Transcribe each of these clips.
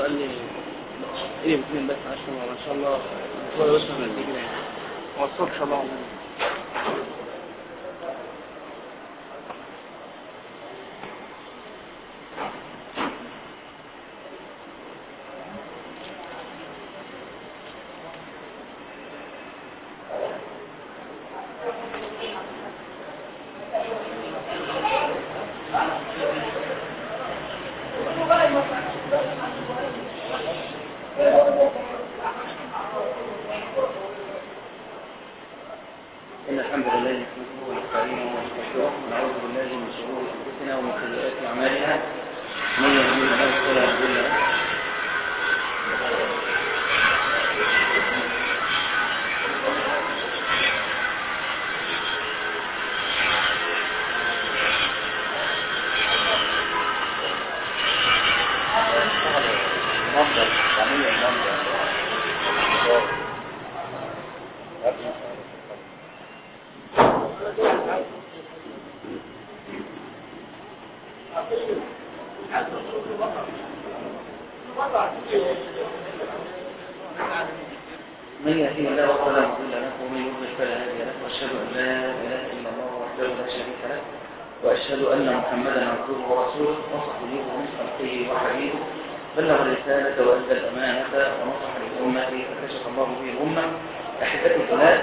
قال لي ايه الاثنين بس عشان ان شاء الله هو يوصل النتيجه يعني هو الصبح ان شاء الله إن الحمد لله نحمده ونستعينه ونستغفره ونعوذ بالله من شرور أنفسنا ومن سيئات أعمالنا من يهديه الله فلا مضل له من يهديه الله فلا مضل له ومن يضلل فلا هادي له واشهد ان لا اله الا الله وحده لا شريك له واشهد ان محمدا عبده ورسوله وصحبه من خلقه وحبيبه بلغ الرساله وادى الامانه ونصح للامه فكشف الله به الامه احبتي الثلاث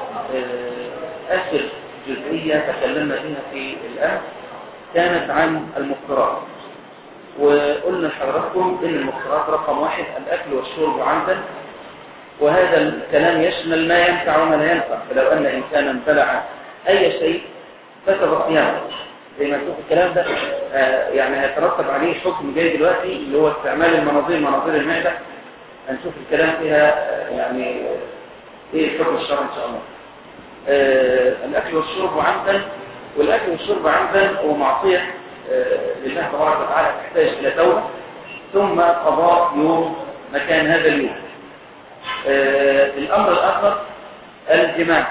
اخر جزئيه تكلمنا فيها في الامس كانت عن المفترات وقلنا لحضراتكم ان المفترات رقم واحد الاكل والشرب عمدا وهذا الكلام يشمل ما ينفع وما لا ينفع فلو أن إنسانا بلع أي شيء فسد صيامه زي ما نشوف الكلام ده آه يعني هيترتب عليه حكم جاي دلوقتي اللي هو استعمال المناظير مناظير المعدة هنشوف الكلام فيها آه يعني ايه الحكم الشرعي ان شاء الله آه الاكل والشرب عمدا والاكل والشرب عمدا هو معصيه لله تبارك وتعالى تحتاج الى توبه ثم قضاء يوم مكان هذا اليوم آه الأمر الآخر الجماع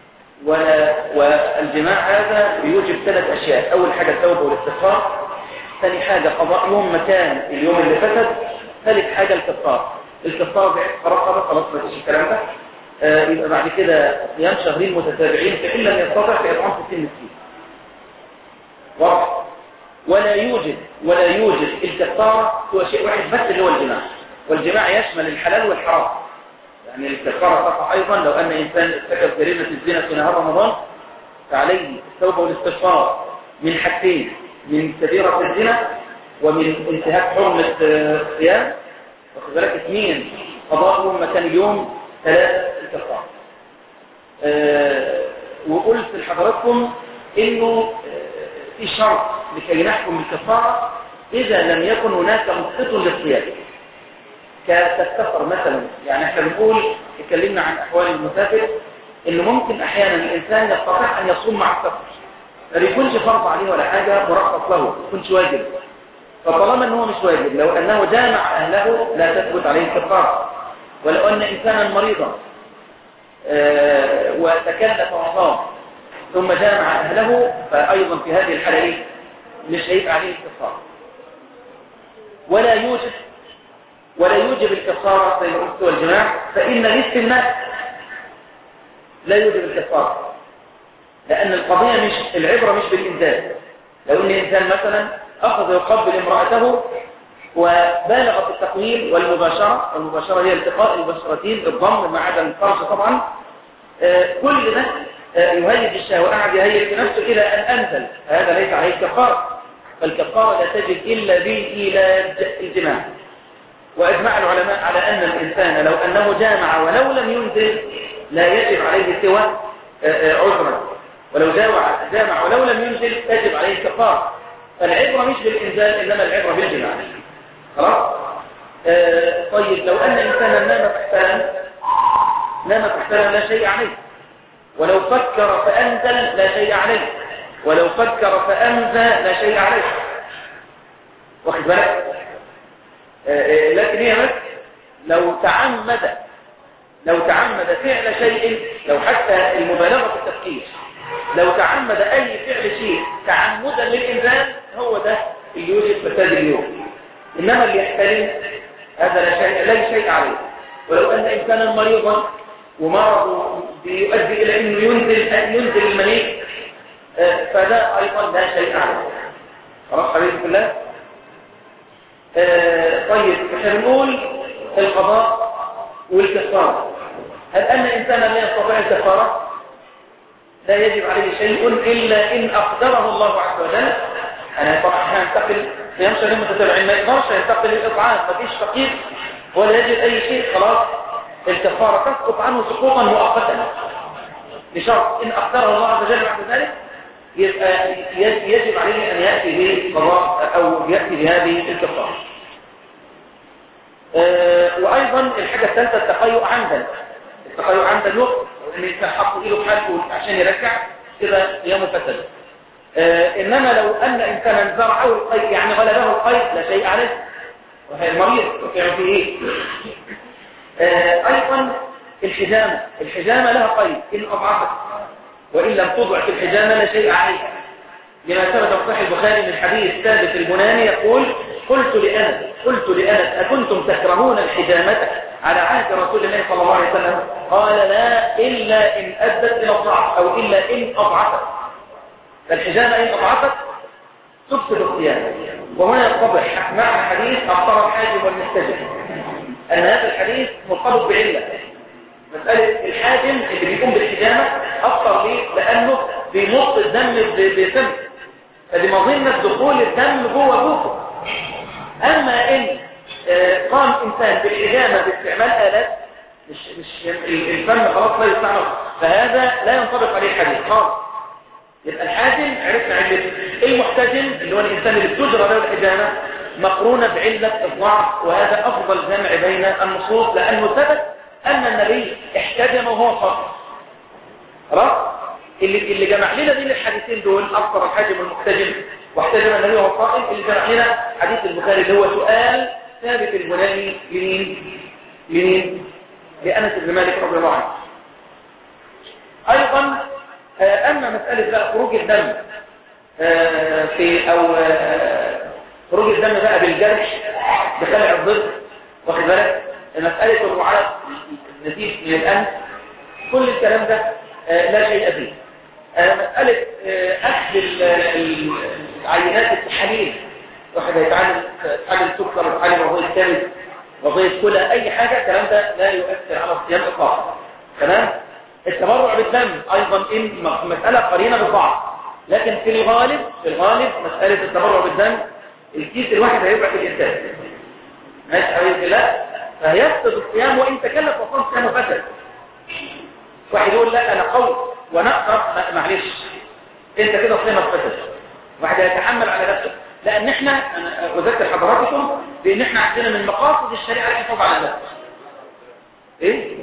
والجماع هذا بيوجب ثلاث أشياء أول حاجة التوبة والاستغفار ثاني حاجة قضاء يوم مكان اليوم اللي فسد ثالث حاجة الكفار الكفار بعتق رقبة خلاص ما فيش الكلام ده آه يبقى بعد كده صيام شهرين متتابعين فإن لم يستطع في إطعام 60 مسكين واضح ولا يوجد ولا يوجد الكفارة هو شيء واحد بس اللي هو الجماع والجماع يشمل الحلال والحرام يعني الكفارة تقع أيضا لو أن إنسان ارتكب جريمة الزنا في نهار رمضان فعليه التوبة والاستغفار من حاجتين من كبيرة الزنا ومن انتهاك حرمة الصيام واخد بالك اثنين قضاء مكان اليوم ثلاث الكفارة أه وقلت لحضراتكم انه في شرط لكي نحكم بالكفارة اذا لم يكن هناك مسقط للصيام كتستفر مثلا يعني احنا بنقول اتكلمنا عن احوال المسافر انه ممكن احيانا الانسان يستطيع ان يصوم مع السفر ما بيكونش فرض عليه ولا حاجه مرخص له ما يكونش واجب فطالما ان هو مش واجب لو انه جامع اهله لا تثبت عليه الكفاره ولو ان انسانا مريضا آه وتكلف وصام ثم جامع اهله فايضا في هذه الحاله ايه مش هيبقى عليه الكفاره ولا يوجد ولا يوجب الكفارة زي ما قلت والجماع فإن نصف الماء لا يوجب الكفارة لأن القضية مش العبرة مش بالإنسان لو أن إنسان مثلا أخذ يقبل امرأته وبالغ في التقويل والمباشرة والمباشرة هي التقاء البشرتين الضم ما عدا الفرش طبعا آه كل ده آه يهيج الشهوة قاعد يهيج في نفسه إلى أن أنزل هذا ليس عليه كفارة فالكفارة لا تجد إلا بإيلاج الجماع وإجماع العلماء على أن الإنسان لو أنه جامع ولو لم ينزل لا يجب عليه سوى عذرا ولو جامع ولو لم ينزل تجب عليه كفارة فالعبرة مش بالإنزال إنما العبرة بالجماع خلاص آه طيب لو أن إنسانا نام تحتلم نام تحتلم لا شيء عليه ولو فكر فأنزل لا شيء عليه ولو فكر فأنزل لا شيء عليه واخد بالك لكن هي بس لو تعمد لو تعمد فعل شيء لو حتى المبالغة في التفكير لو تعمد أي فعل شيء تعمدا للإنزال هو ده اللي يوجد فساد اليوم إنما اللي يحترم هذا لا شيء لا شيء عليه ولو أن إنسانا مريضا ومرضه بيؤدي إلى أنه ينزل ينزل المني آه، فده أيضا لا شيء عليه خلاص حبيبي في الله آه، طيب احنا بنقول القضاء والكفارة هل أن إنسانا لا يستطيع الكفارة لا يجب عليه شيء إلا إن أقدره الله عز وجل أنا طبعا هنتقل صيام شهرين متتابعين ما يقدرش ينتقل للإطعام مفيش فقير ولا يجد أي شيء خلاص الكفارة تسقط عنه سقوطا مؤقتا بشرط إن أقدره الله عز وجل بعد ذلك يبقى يجب عليه أن يأتي بقضاء أو يأتي بهذه الكفارة أه وأيضا الحاجة الثالثة التقيؤ عمدا التقيؤ عمدا يخطئ ان الانسان حط ايده في حلقه عشان يرجع كده صيامه فسد آه انما لو ان انسانا زرعه القيد يعني غلبه القيد لا شيء عليه وهي المريض وكان فيه ايه آه ايضا الحجامه الحجامه لها قيد ان اضعفت وان لم تضعف الحجامه لا شيء عليه لما ثبت في صحيح البخاري من حديث ثابت البناني يقول قلت لأنس قلت لأنس أكنتم تكرهون الحجامة على عهد رسول الله صلى الله عليه وسلم قال لا إلا إن أدت إلى الضعف أو إلا إن أضعفت فالحجامة إن أضعفت تفسد الصيام وهنا يتضح معنى حديث أفطر الحاجم والمحتجم أن هذا الحديث مرتبط بعلة مسألة الحاكم اللي بيقوم بالحجامة أفطر ليه؟ لأنه بيمط الدم بسم فدي مظنة دخول الدم جوه جوفه أما إن آه قام إنسان بالحجامة باستعمال آلات مش مش الفم خلاص لا يستعمل فهذا لا ينطبق عليه الحديث خالص يبقى الحاجم عرفنا علته المحتجم اللي هو الإنسان اللي بتجرى له الحجامة مقرونة بعلة الضعف وهذا أفضل جمع بين النصوص لأنه ثبت أن النبي احتجم وهو صائم خلاص اللي اللي جمع لنا بين الحديثين دول أكثر الحاجم والمحتجم واحتجم النبي وهو صائم اللي جمع لنا حديث البخاري اللي هو سؤال ثابت البناني لمين؟ لمين؟ لأنس بن مالك رضي الله عنه أيضا أما مسألة بقى خروج الدم في أو خروج الدم بقى بالجرح بخلع الضد واخد بالك مسألة الرعاة نتيجة من الأمن كل الكلام ده لا شيء فيه مسألة أخذ العينات التحاليل واحد هيتعلم تحلل سكر وتحلل وظيفة كبد وظيفة كلى أي حاجة الكلام ده لا يؤثر على الصيام إطلاقا تمام التبرع بالدم أيضا إن مسألة قرينة بالضعف لكن في الغالب في الغالب مسألة التبرع بالدم الكيس الواحد هيبقى في الإنسان ماشي حبيبي لا فيفقد الصيام وإن تكلف وصام صيامه فسد واحد يقول لا أنا قوي ونقدر معلش أنت كده صيامك فسد واحد يتحمل على نفسه لأن احنا أنا أذكر حضراتكم بأن احنا عندنا من مقاصد الشريعة الحفاظ على النفس إيه؟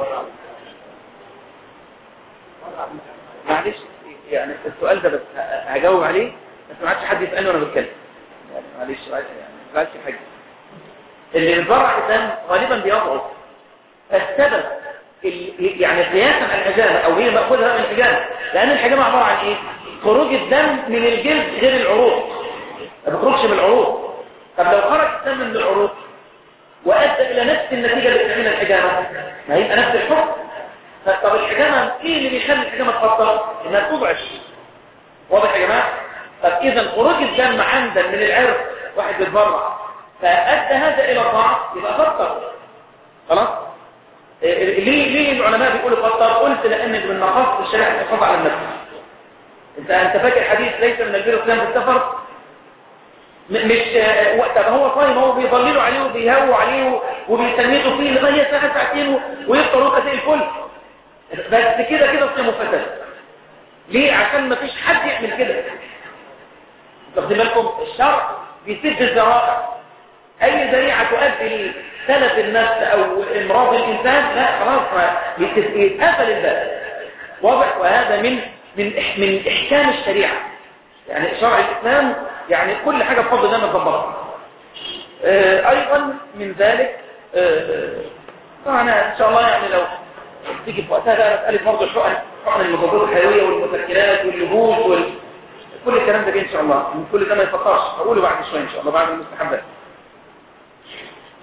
معلش يعني السؤال ده بس هجاوب عليه بس ما عادش حد يسألني وأنا بتكلم يعني معلش يعني ما عادش حاجة اللي بيتبرع الدم غالبا بيضعف السبب يعني قياسا على الحجامة او هي مأخوذها من الحجامة لان الحجامة عبارة عن ايه خروج الدم من الجلد غير العروق ما بيخرجش من العروق طب لو خرج الدم من العروق وادى الى نفس النتيجة اللي بتعملها الحجامة ما هيبقى نفس الحكم طب الحجامة ايه اللي بيخلي الحجامة تفطر انها تضعف واضح يا جماعة طب اذا خروج الدم عمدا من العرق واحد بيتبرع فأدى هذا إلى ضعف يبقى فطر خلاص ليه ليه العلماء بيقولوا فطر قلت لأن من مقاصد الشريعة الحفاظ على النفس انت انت فاكر حديث ليس من البر الصيام في السفر مش وقت ما هو صايم هو بيضللوا عليه وبيهووا عليه وبيسندوا فيه لغايه ساعه ساعتين ويفطروا كده الكل بس كده كده صيامه فسد ليه عشان ما فيش حد يعمل كده واخدين بالكم الشرع بيسد الذرائع اي ذريعه تؤدي لسلف النفس او امراض الانسان لا خلاص يتقفل الباب واضح وهذا من من من احكام الشريعه يعني شرع الاسلام يعني كل حاجه بفضل الله متظبطه ايضا من ذلك طبعا ان شاء الله يعني لو تيجي في وقتها بقى مساله برضه الحقن حقن المضادات الحيويه والمسكنات واللبوس وال... كل الكلام ده جه ان شاء الله من كل ده ما يفطرش هقوله بعد شويه ان شاء الله بعد المستحبات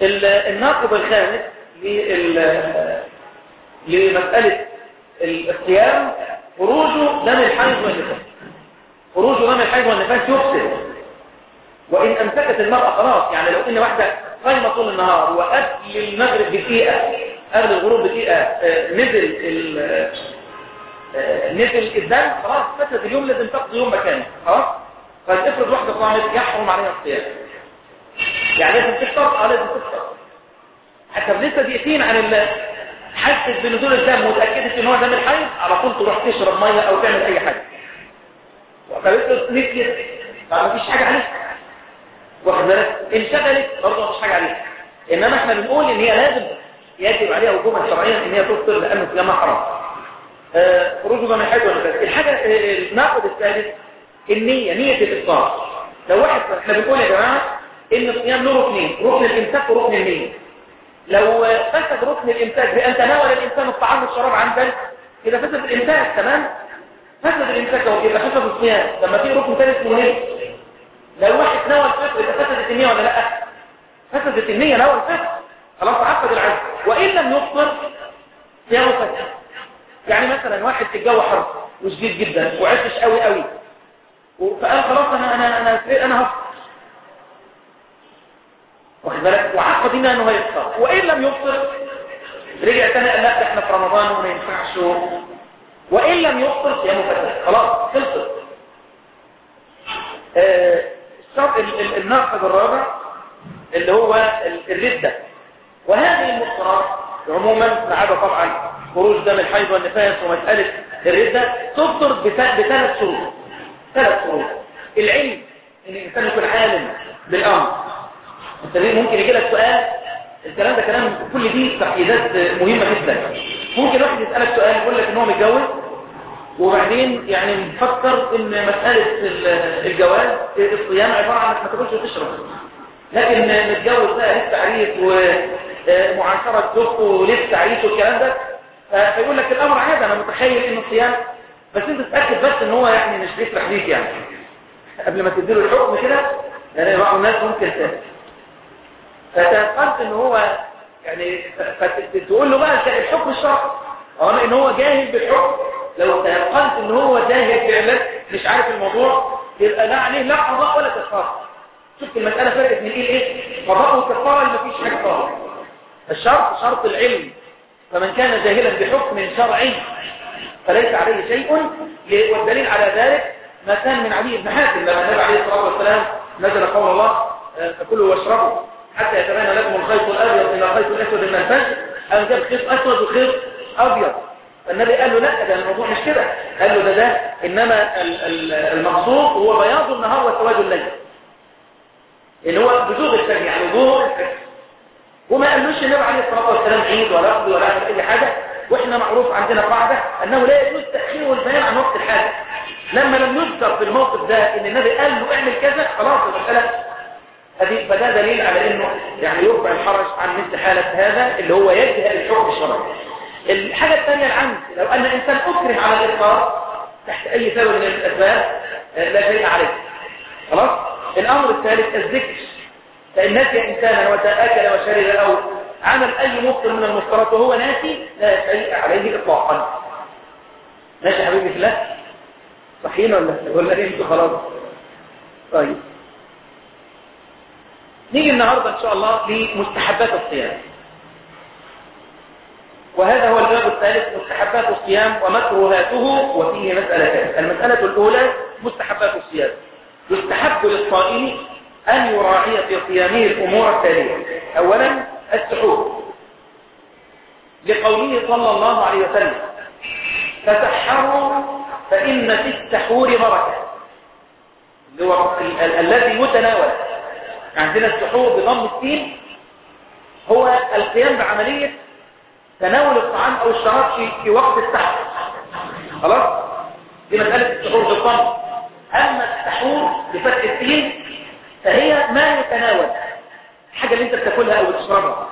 ال- الناقض الخامس لل- لمسألة الصيام خروج دم الحيض والنفاس خروج دم الحيض والنفاس يفسد وإن أمسكت المرأة خلاص يعني لو إن واحدة قايمة طول النهار وقبل المغرب بدقيقة قبل الغروب بدقيقة آه، نزل ال- آه، نزل الدم خلاص فترة اليوم لازم تقضي يوم مكانه خلاص طيب افرض واحدة صامت يحرم عليها الصيام يعني لازم تفطر اه لازم تفطر حتى لسه دقيقتين عن ال حست بنزول الدم وتأكدت ان هو دم الحيض على طول تروح تشرب ميه او تعمل اي حاجه وقالت نسيت فما فيش حاجه عليها واخد بالك انشغلت برضه ما فيش حاجه عليها انما احنا بنقول ان هي لازم يجب عليها وجوبا شرعيا ان هي تفطر لان الصيام حرام آه، خروج دم الحيض والنفاس الحاجه آه، الناقض الثالث النيه نيه الافطار لو واحد احنا بنقول يا جماعه ان الصيام له ركنين ركن الامساك وركن النيه لو فسد ركن الامساك بان تناول الانسان الطعام والشراب عمدا كده فسد الامساك تمام فسد الامساك لو يبقى فسد الصيام لما في ركن ثالث اسمه نيه لو واحد نوى الفطر يبقى فسدت النيه ولا لا فسدت النيه نوى الفطر خلاص عقد العزم وان لم يفطر صيامه فسد يعني مثلا واحد في الجو حر وشديد جدا وعطش قوي قوي فقال خلاص انا انا انا انا هفطر واخد بالك وعقد هنا انه هيفطر وان لم يفطر رجع تاني قال لا ده احنا في رمضان وما ينفعش وان لم يفطر صيامه فسد خلاص خلصت آه، الشرط ال- ال- الناقض الرابع اللي هو ال- الردة وهذه المفطرات عموما ما عدا طبعا خروج دم الحيض والنفاس ومسألة الردة تفطر بث- بثلاث شروط ثلاث شروط العلم ان الانسان يكون عالم بالامر انت ليه ممكن يجي لك سؤال الكلام ده كلام كل دي تحديدات مهمة جدا ممكن واحد يسألك سؤال يقول لك ان هو متجوز وبعدين يعني مفكر ان مسألة ال- الجواز الصيام عبارة عن انك ما تاكلش وتشرب لكن متجوز بقى لسه عريس ومعاشرة زوجته ولسه عريس والكلام ده ف- فيقول لك الامر عادي انا متخيل ان الصيام بس انت تتاكد بس ان هو يعني مش بيسرح ليك يعني قبل ما تديله الحكم كده يعني بعض الناس ممكن ت- فتيقنت ان هو يعني فتقول له بقى الحكم الشرعي او ان هو جاهل بالحكم لو تيقنت ان هو جاهل فعلا مش عارف الموضوع يبقى لا عليه لا قضاء ولا كفاره شفت المساله فرقت من ايه لايه قضاء وكفاره اللي مفيش حاجه خالص الشرط شرط العلم فمن كان جاهلا بحكم شرعي فليس عليه شيء والدليل على ذلك ما كان من علي بن حاتم لما النبي عليه الصلاه والسلام نزل قول الله آه، فكلوا واشربوا حتى يتبين لكم الخيط الابيض من الخيط الاسود من الفجر قام جاب خيط اسود وخيط ابيض فالنبي قال له لا ده الموضوع مش كده قال له ده ده انما ال- ال- المقصود هو بياض النهار وسواد الليل اللي هو بزوغ الفجر يعني ظهور الفجر وما قالوش النبي عليه الصلاه والسلام عيد ولا يقضي ولا يعمل اي حاجه واحنا معروف عندنا قاعده انه لا يجوز تاخير البيان عن وقت الحاجه لما لم يذكر في الموقف ده ان النبي قال له اعمل كذا خلاص المساله هذه فده دليل على انه يعني يرفع الحرج عن مثل حاله هذا اللي هو يجهل الحكم الشرعي الحاجه الثانيه العمد لو ان انسان اكره على الافطار تحت اي سبب من الاسباب آه، لا شيء عليه خلاص الامر الثالث الذكر فإن نسي إنسانا وتأكل وشرب أو عمل أي مفطر من المفطرات وهو ناسي لا شيء عليه إطلاقا ماشي يا حبيبي في الله صحيين ولا ولا إيه انتوا خلاص طيب نيجي النهاردة إن شاء الله لمستحبات الصيام وهذا هو الباب الثالث مستحبات الصيام ومكروهاته وفيه مسألتان المسألة الأولى مستحبات الصيام يستحب للصائم أن يراعي في صيامه الأمور التالية أولا السحور لقوله صلى الله عليه وسلم تسحروا فإن في السحور بركة اللي هو ال- ال- الذي يتناول عندنا السحور بضم السين هو القيام بعملية تناول الطعام أو الشراب في, في وقت السحر خلاص دي مسألة السحور بالضم أما السحور بفتح السين فهي ما يتناول الحاجة اللي انت بتاكلها او بتشربها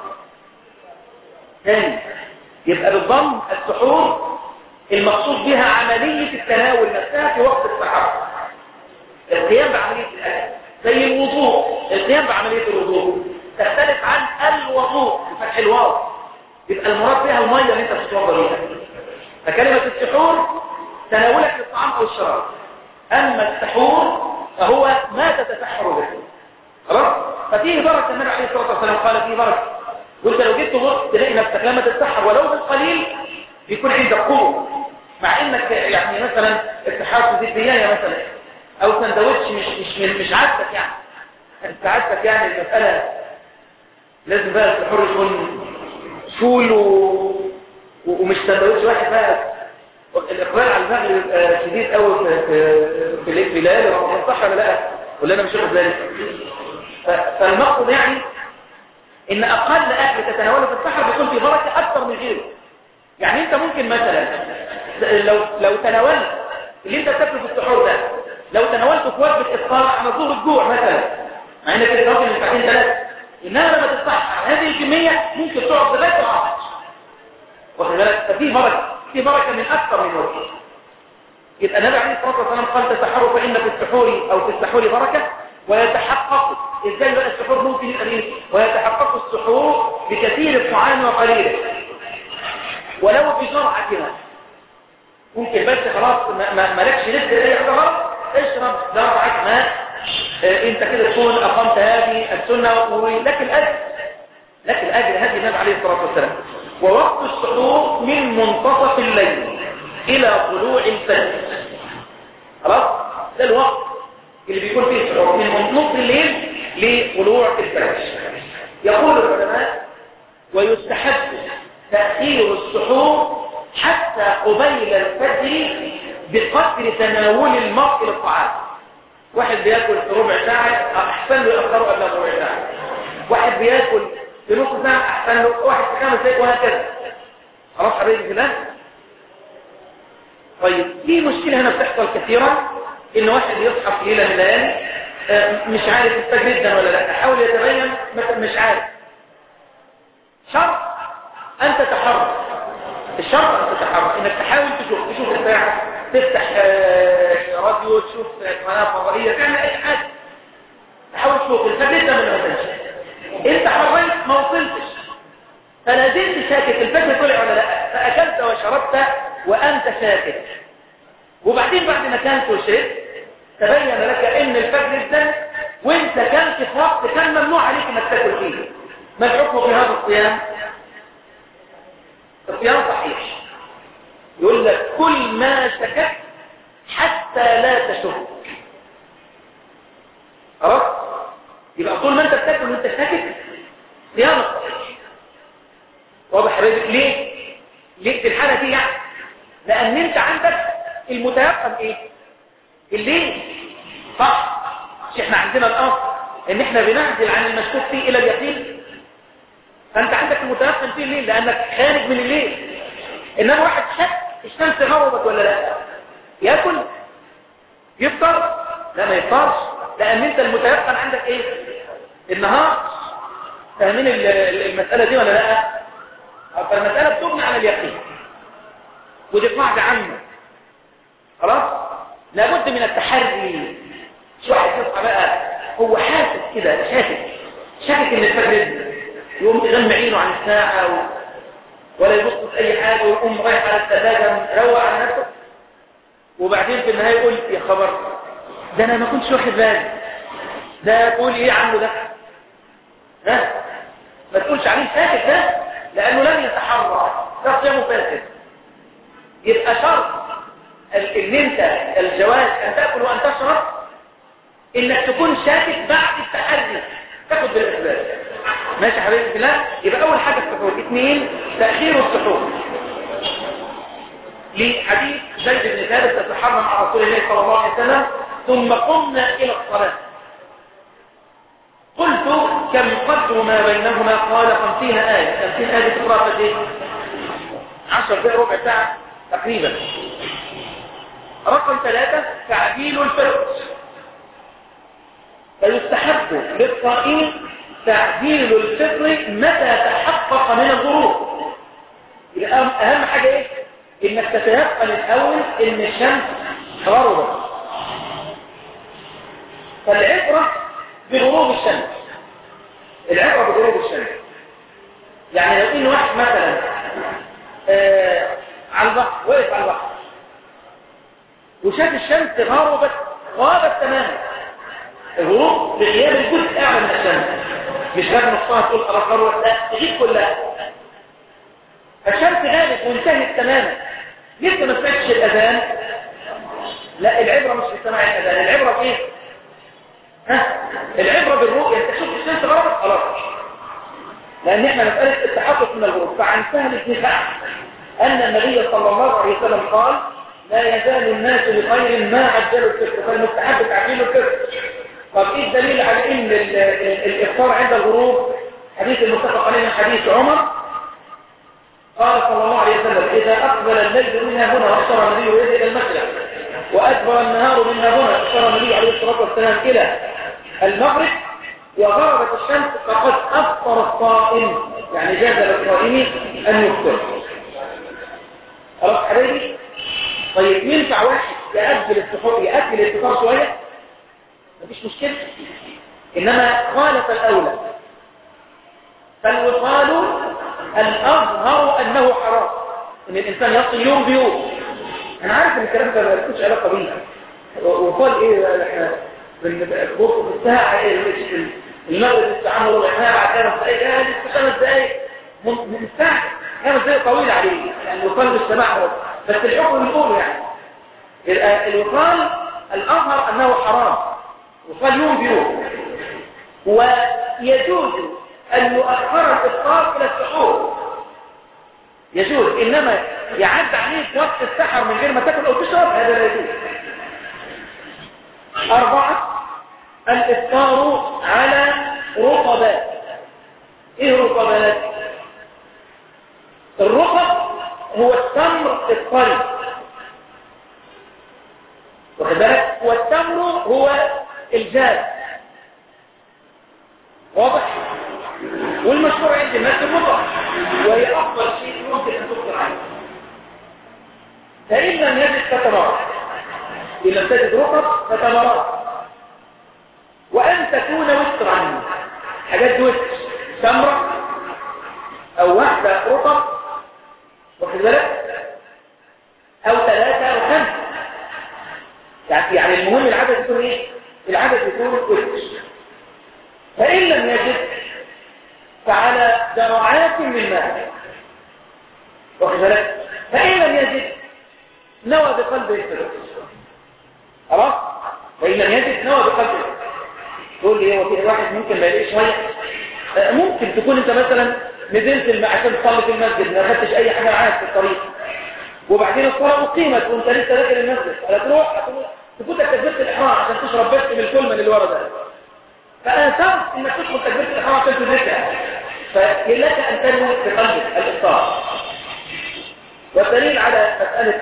ثاني يبقى بالضم السحور المقصود بها عملية التناول نفسها في وقت السحر القيام بعملية الأكل زي الوضوء القيام بعملية الوضوء تختلف عن الوضوء بفتح الواو يبقى المراد بها الميه اللي انت بتتوضا بيها فكلمه السحور تناولك للطعام او الشراب اما السحور فهو ما تتسحر به خلاص ففيه بركه النبي عليه الصلاه والسلام قال فيه بركه وانت لو جيت تبص تلاقي نفسك لما تتسحر ولو بالقليل بيكون عندك قوه مع انك يعني مثلا اتحاد في الدنيا مثلا او سندوتش مش مش مش عاجبك يعني انت عاجبك يعني المساله لازم بقى السحور يكون فول و... ومش سندوتش واحد بقى الاقبال على المغرب يبقى شديد قوي في في في, في ليالي رمضان صح ولا لا ولا انا مش واخد بالي ف... فالمقصد يعني ان اقل اكل تتناوله في السحر بيكون في بركه اكثر من غيره يعني انت ممكن مثلا لو لو تناولت اللي انت بتاكله في السحور ده لو تناولته في وجبه افطار على ظهر الجوع مثلا مع انك انت راجل من ساعتين ثلاثه انما لما تتسحر هذه الكميه ممكن تقعد لغايه العصر واخد بالك ففي بركه في بركه من اكثر من وجه يبقى النبي عليه الصلاه والسلام قال تسحروا فان في السحور او في السحور بركه ويتحقق ازاي بقى السحور ممكن يبقى ايه ويتحقق السحور بكثير الطعام وقليله ولو بجرعه كده ممكن بس خلاص ما مالكش نفس اي حاجه خلاص اشرب جرعه ماء اه انت كده تكون اقمت هذه السنه ولك الاجر لك الاجر هذه النبي عليه الصلاه والسلام ووقت السحور من منتصف الليل الى طلوع الفجر خلاص ده الوقت اللي بيكون فيه السحور من نصف الليل لطلوع الفجر يقول العلماء ويستحب تأخير السحور حتى قبيل الفجر بقدر تناول المرء للطعام واحد بياكل في ربع ساعة أحسن له يأخره قبل ربع ساعة واحد بياكل في نص ساعة أحسن له واحد في خمس دقايق وهكذا خلاص حبيبي في الله طيب في مشكلة هنا بتحصل كثيرا إن واحد يصحى في ليلة من الليالي مش عارف الفجر جدا ولا لا حاول يتبين مش عارف شرط أن تتحرك الشرط أن تتحرك إنك تحاول تشوف تشوف الساعة تفتح راديو تشوف قناة فضائية تعمل أي حاجة تحاول تشوف الفجر ده من وزنش انت حريت ما وصلتش فلا زلت ساكت الفجر طلع ولا لا فأكلت وشربت وأنت ساكت وبعدين بعد ما كانت وشربت تبين لك ان الفجر ده وانت كانت في وقت كان ممنوع عليك انك تاكل فيه ما الحكم في هذا الصيام الصيام صحيح يقول لك كل ما سكت حتى لا تشك خلاص يبقى طول ما انت بتاكل وانت ساكت صيامك صحيح واضح حبيبك ليه ليه في الحاله دي يعني لان انت عندك المتيقن ايه الليل صح مش احنا عندنا الامر ان احنا بنعزل عن المشكوك فيه الى اليقين فانت عندك المتيقن فيه الليل لانك خارج من الليل انما واحد شك الشمس غربت ولا لا ياكل يفطر لا ما يفطرش لان انت المتيقن عندك ايه النهار فاهمين المساله دي ولا لا فالمساله بتبنى على اليقين ودي قاعده عامه خلاص لابد من التحري مش واحد يصحى بقى هو حاسس كده شاكك شاكك ان الفجر يقوم يغمى عينه عن الساعة و... ولا يبص في اي حاجة ويقوم رايح على الثلاجة روق على نفسه وبعدين في النهاية يقول يا خبر ده انا ما كنتش واخد بالي ده تقول ايه عنه ده ها ما تقولش عليه ساكت ده لانه لم يتحرك ده صيامه فاسد يبقى شرط ان انت الجواز ان تأكل وان تشرب انك تكون شاكك بعد التحري تاخد بالاسباب ماشي يا حبيبي بالله يبقى اول حاجة السحور اثنين تأخير السحور لحديث زيد بن ثابت تتحرم مع رسول الله صلى الله عليه وسلم ثم قمنا الى الصلاة قلت كم قدر ما بينهما قال خمسين آية خمسين آية تقرأ قد ايه عشر دقائق ربع ساعة تقريبا رقم ثلاثة تعديل الفطر فيستحب للصائم تعديل الفطر متى تحقق من الظروف أهم حاجة ايه انك تتيقن الاول ان الشمس غربت فالعبرة بغروب الشمس العبرة بغروب الشمس يعني لو ان واحد مثلا آه على البحر واقف على البحر وشاف الشمس غربت غابت تماما الغروب بغياب الجزء اعلى من الشمس مش غاب نصها تقول خلاص غربت لا تغيب كلها الشمس غابت وانتهت تماما لسه ما سمعتش الاذان لا العبره مش في سماع الاذان العبره بايه ها العبره بالرؤيه انت شفت الشمس غربت خلاص لان احنا مساله التحقق من الغروب فعن سهل بن سعد ان النبي صلى الله عليه وسلم قال لا يزال الناس بخير ما عجلوا الفطر فالمستحب تعجيل الفطر طب ايه الدليل على ان الافطار عند الغروب حديث المتفق عليه من حديث عمر قال صلى الله عليه وسلم اذا اقبل الليل منها هنا واشار النبي يده الى المشرق وادبر النهار منها هنا اشار النبي عليه الصلاه والسلام الى المغرب وغربت الشمس فقد افطر الصائم يعني جاز للصائم ان يفطر خلاص حبايبي طيب ينفع واحد يأجل السحور يأجل الفطار شوية مفيش مشكلة إنما خالف الأولى فالوصال الأظهر أنه حرام إن الإنسان يصل يوم بيوم أنا عارف إن الكلام ده ما لكوش علاقة بيه وصال إيه إحنا بنبص في الساعة إيه المغرب الساعة وربع ساعة بعد خمس دقايق لا لسه خمس دقايق من الساعة خمس دقايق طويل عليه يعني الوصال مش سماح بس الحكم بنقوله يعني الوصال الأظهر أنه حرام وصال يوم بيوم ويجوز أن يؤخر الإفطار إلى السحور يجوز إنما يعد عليك وقت السحر من غير ما تاكل أو تشرب هذا لا يجوز أربعة الإفطار على رطبات إيه رطبات؟ الرطب هو التمر الطري واخد بالك والتمر هو الجاز واضح والمشهور عند الناس الرطب وهي افضل شيء ممكن ان تفطر عنه فان لم يجد فتمرات ان لم تجد رطب فتمرات وان تكون وترا حاجات وتر تمره او واحده رطب واخد بالك او ثلاثه او خمسه يعني يعني المهم العدد يكون ايه العدد يكون وتر فان لم يجد فعلى درعات من ماء واخد بالك فان لم يجد نوى بقلبه الفلوس خلاص فان لم يجد نوى بقلبه تقول لي هو في واحد ممكن ما يلاقيش ميه ممكن تكون انت مثلا نزلت الم... عشان تصلي في المسجد ما خدتش اي حاجه معاك في الطريق وبعدين الصلاه اقيمت وانت لسه داخل المسجد فتروح تفوتك تكبيره الاحرام عشان تشرب بس من الكلمه اللي ورا ده فاثرت انك تدخل تكبيره الاحرام عشان تدركها فلك ان تنوي بقلبك الافطار والدليل على مساله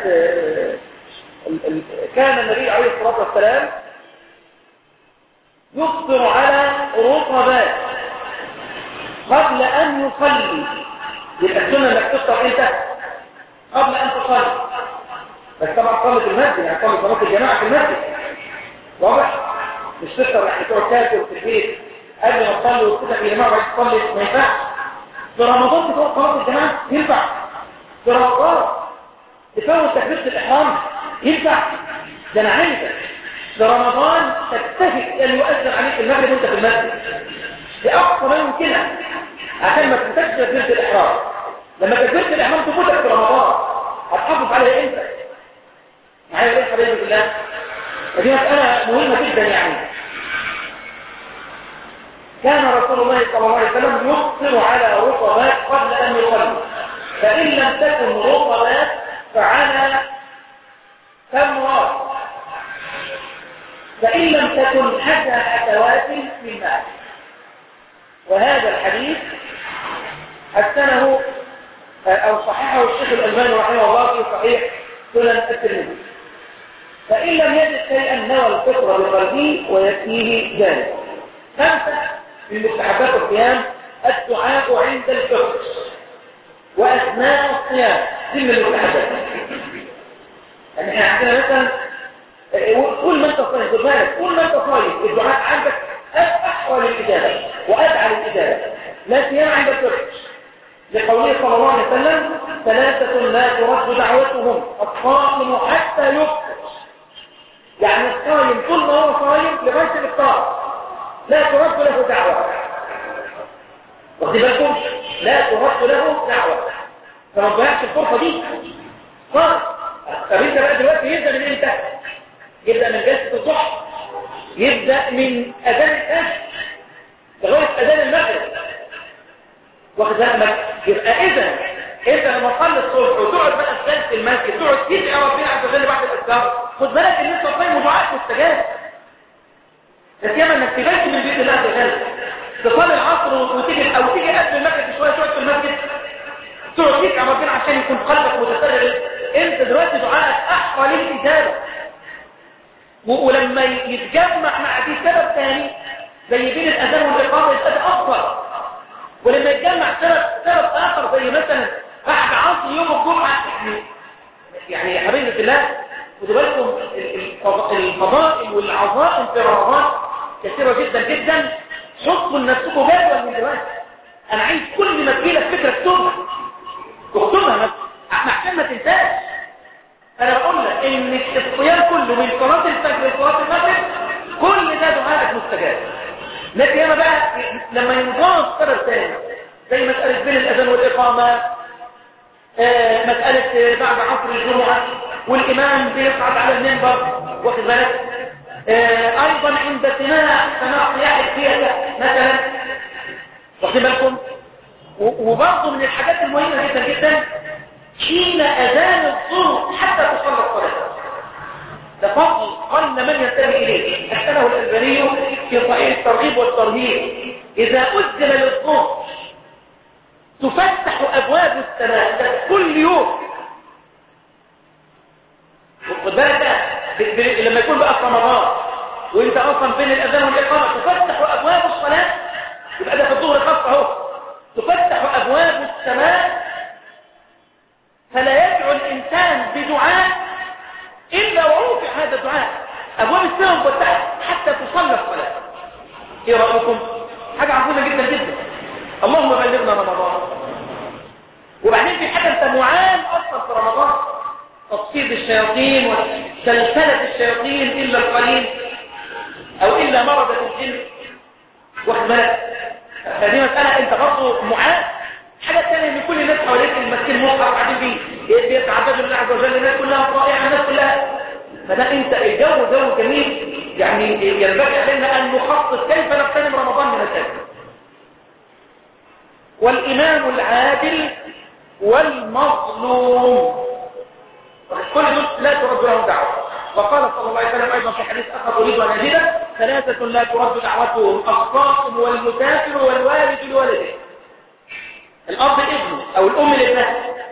كان النبي عليه الصلاه والسلام يفطر على رطبات قبل ان يصلي يبقى السنه انك تفطر امتى قبل ان تصلي بس طبعا صلي في المسجد يعني صلي صلاه الجماعه في المسجد واضح مش تفطر يعني تقعد تاكل في البيت قبل ما تصلي وتفتح يا جماعه بعد تصلي ما ينفعش في رمضان تفوت صلاه الجماعه ينفع في رمضان تفوت تكبيره الاحرام ينفع ده انا عايزك في رمضان تجتهد ان يؤذن عليك المغرب وانت في المسجد بأقصى ما يمكنك عشان ما تنساش تكبيرة الإحرام لما تكبيرة الإحرام تفوتك في رمضان هتحافظ عليها امتى؟ معايا ليه حبيبي بالله؟ ودي مسألة مهمة جدا يعني كان رسول الله صلى الله عليه وسلم يفطر على رطبات قبل أن يصلي فإن لم تكن رطبات فعلى تمرات فإن لم تكن حتى أتوات في الماء وهذا الحديث حسنه أو صححه الشيخ الألباني رحمه الله في صحيح سنن الترمذي فإن لم يجد شيئا نوى الفطر بقلبه ويكفيه ذلك خمسة من مستحبات الصيام الدعاء عند الفطر وأثناء الصيام دي من المستحبات يعني احنا عندنا مثلا قول ما انت صايم خد بالك قول ما انت صايم الدعاء عندك احسن أحوى للإجابة وأدعى للإجابة لا سيما عند الفقه لقوله صلى الله عليه وسلم ثلاثة لا ترد دعوتهم الصائم حتى يفطر يعني الصائم طول ما هو صائم لغاية الإفطار لا ترد له دعوة واخد بالكم لا ترد له دعوة فما تضيعش الفرصة دي صار طب انت بقى دلوقتي يبدأ من امتى؟ يبدأ من جلسة الضحى يبدأ من أذان الأهل لغاية أذان المغرب واخد بالك يبقى إذا انت لما تصلي الصبح وتقعد بقى في جلسة المسجد تقعد تدعي ربنا عز وجل بعد الأذكار خد بالك ان انت صايم ودعاء مستجاب لا سيما انك تبات من بيت الله عز وجل تصلي العصر وتيجي او تيجي قبل المغرب شويه تقعد في المسجد تقعد تدعي ربنا عشان يكون قلبك متفرغ انت دلوقتي دعائك احرى للاجابه ولما يتجمع مع دي سبب ثاني زي بين الاذان والاقامه يبقى ده افضل ولما يتجمع سبب سبب اخر زي مثلا بعد عصر يوم الجمعه يعني يعني يا حبيبي في الله خدوا بالكم الفضائل والعظائم في رمضان كثيره جدا جدا حطوا لنفسكم جدول من دلوقتي انا عايز كل ما تجيلك فكره تكتبها تكتبها عشان ما تنساش انا بقول لك ان الصيام كله من صلاه الفجر لصلاه المغرب كل ده دعائك مستجاب لكن انا بقى لما ينضاف سبب ثاني زي مساله بين الاذان والاقامه آه مساله بعد عصر الجمعه والامام بيصعد على المنبر واخد بالك آه ايضا عند سماع سماع صياح السياسه مثلا واخد بالكم وبرضه من الحاجات المهمه جدا جدا حين أذان الظهر حتى تصلى الصلاة ده فضل قل من ينتبه إليه أسأله الألباني في صحيح الترغيب والترهيب إذا أذن للظهر تفتح أبواب السماء ده كل يوم خد بالك لما يكون بقى في رمضان وانت اصلا بين الاذان والاقامه تفتح ابواب الصلاه يبقى ده في الظهر خاصه اهو تفتح ابواب السماء فلا يدعو الإنسان بدعاء إلا ورفع هذا الدعاء أبواب السماء مفتحة حتى تصلى الصلاة إيه رأيكم؟ حاجة عظيمة جدا جدا اللهم بلغنا رمضان وبعدين في حاجة أنت معان أصلا في رمضان تصفيد الشياطين وسلسلة الشياطين إلا القليل أو إلا مرض الجن واخد بالك هذه مسألة أنت برضه معان حاجة ثانية ان كل الناس حواليك المسكين مصحف قاعدين فيه بيتعبدوا لله عز وجل الناس كلها طائعة الناس كلها فده انت الجو جو جميل يعني ينبغي علينا ان نخطط كيف نغتنم رمضان من الشكل والامام العادل والمظلوم كل دول لا ترد لهم دعوة وقال صلى الله عليه وسلم ايضا في حديث اخر اريد ان اجده ثلاثة لا ترد دعوتهم الصائم والمسافر والوالد لولده الأب ابنه أو الأم لابنها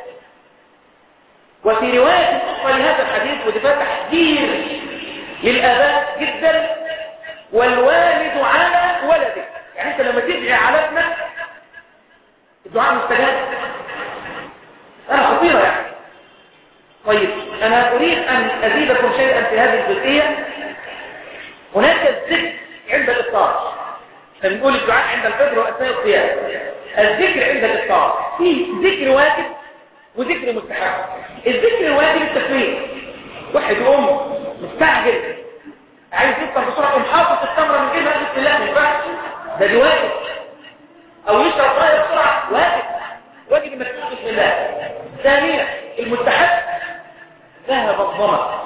وفي رواية أخرى لهذا الحديث ودي فيها تحذير للآباء جدا والوالد على ولده يعني أنت لما تدعي على ابنك الدعاء مستجاب أنا خطيرة يعني طيب أنا أريد أن أزيدكم شيئا في هذه الجزئية هناك الذكر عند الإفطار فبنقول الدعاء عند الفجر وأثناء الصيام الذكر عند الإفطار في ذكر واجب وذكر مستحب الذكر الواجب التكوين واحد يقوم مستعجل عايز يفطر بسرعه يقوم حاطط التمره من جيبها بسم الله ما ينفعش ده دي واجب او يشرب ميه بسرعه واجب واجب انك تقول بسم الله ثانيا المستحب ذهب الظمأ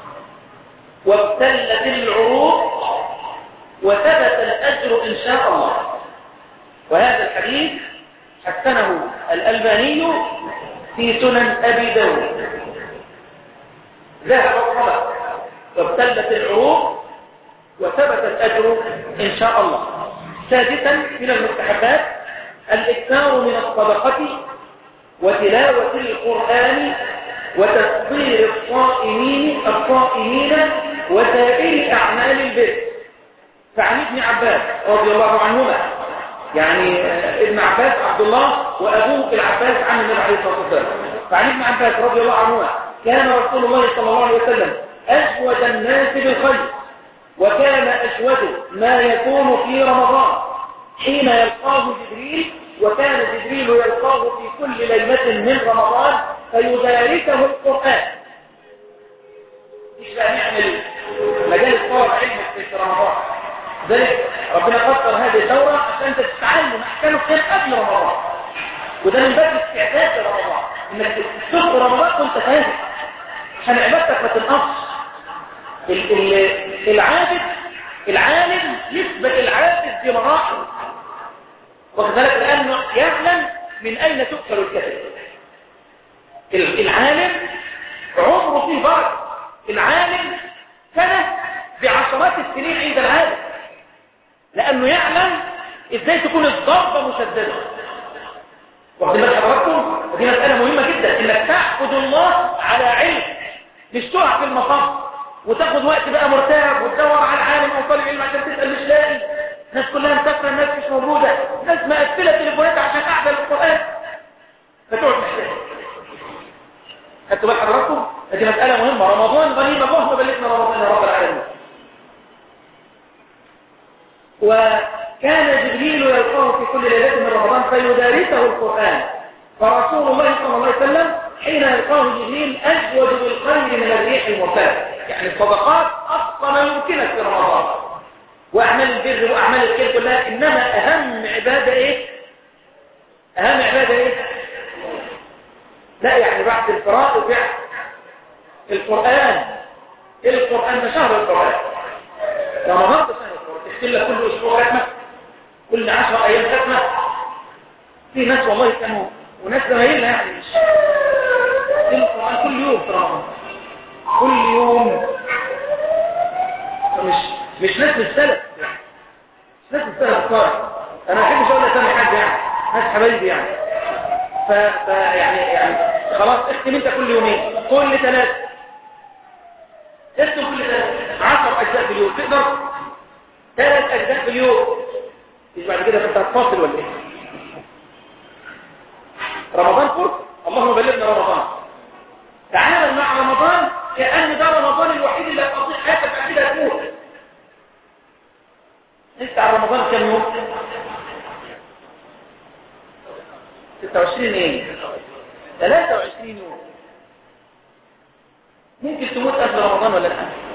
وابتلت العروق وثبت الأجر إن شاء الله وهذا الحديث حسنه الألباني في سنن أبي داود ذهب الظمأ وابتلت العروق وثبت الأجر إن شاء الله سادسا من المستحبات الإكثار من الصدقة وتلاوة القرآن وتسطير الصائمين الصائمين وسائر أعمال البر فعن ابن عباس رضي الله عنهما يعني ابن عباس عبد الله وأبوه العباس عن النبي عليه الصلاة والسلام فعن ابن عباس رضي الله عنهما كان رسول الله صلى الله عليه وسلم أجود الناس بالخير وكان أجود ما يكون في رمضان حين يلقاه جبريل وكان جبريل يلقاه في كل ليلة من رمضان فيدارسه القرآن مش بقى نعمل مجال طالب علم في رمضان ذلك ربنا قدر هذه الدورة عشان انت تتعلم احكام الصيام قبل رمضان وده من باب استعداد لرمضان انك تدخل رمضان وانت فاهم عشان عبادتك ما تنقصش العابد العالم يثبت العابد بمراحل وكذلك لانه يعلم من اين تؤكل الكتب العالم عمره فيه بركه العالم سنه بعشرات السنين عند العالم لانه يعلم ازاي تكون الضربه مسدده واخدين بال حضراتكم ودي مساله مهمه جدا انك تعبد الله على علم مش تقع في المصاب وتاخد وقت بقى مرتاح وتدور على العالم او طالب علم عشان تسال مش لاقي الناس كلها مسافره الناس مش موجوده ناس مقفله تليفوناتها عشان قاعده للقران فتقعد محتاج خدتوا بال حضراتكم دي مساله مهمه رمضان غنيمه اللهم بلغنا رمضان يا رب العالمين وكان جبريل يلقاه في كل ليله من رمضان فيدارسه القران فرسول الله صلى الله عليه وسلم حين يلقاه جبريل اجود بالخير من الريح المرسله يعني الصدقات أقصى ما يمكنك في رمضان وأعمال البر وأعمال الخير كلها إنما أهم عبادة إيه؟ أهم عبادة إيه؟ لا يعني بعد الفرائض يعني القرآن القرآن ده شهر القرآن رمضان ده شهر القرآن تختم لك كل أسبوع ختمة كل عشر أيام ختمة في ناس والله كانوا وناس زمايلنا يعني مش القرآن كل يوم في رمضان كل يوم مش مش ناس السلف مش ناس السلف الصالح انا ما بحبش اقول اسامي حد يعني ناس حبايبي يعني ف... ف يعني يعني خلاص اختم انت كل يومين كل ثلاث اختم كل ثلاث 10 اجزاء في اليوم تقدر ثلاث اجزاء في اليوم مش بعد كده انت هتفاصل ولا ايه رمضان فرصه اللهم بلغنا رمضان تعامل مع رمضان كأن ده رمضان الوحيد اللي هتقضيه حياتك بعد كده هتموت انت على رمضان كام يوم 26 ايه 23 يوم ممكن تموت قبل رمضان ولا لا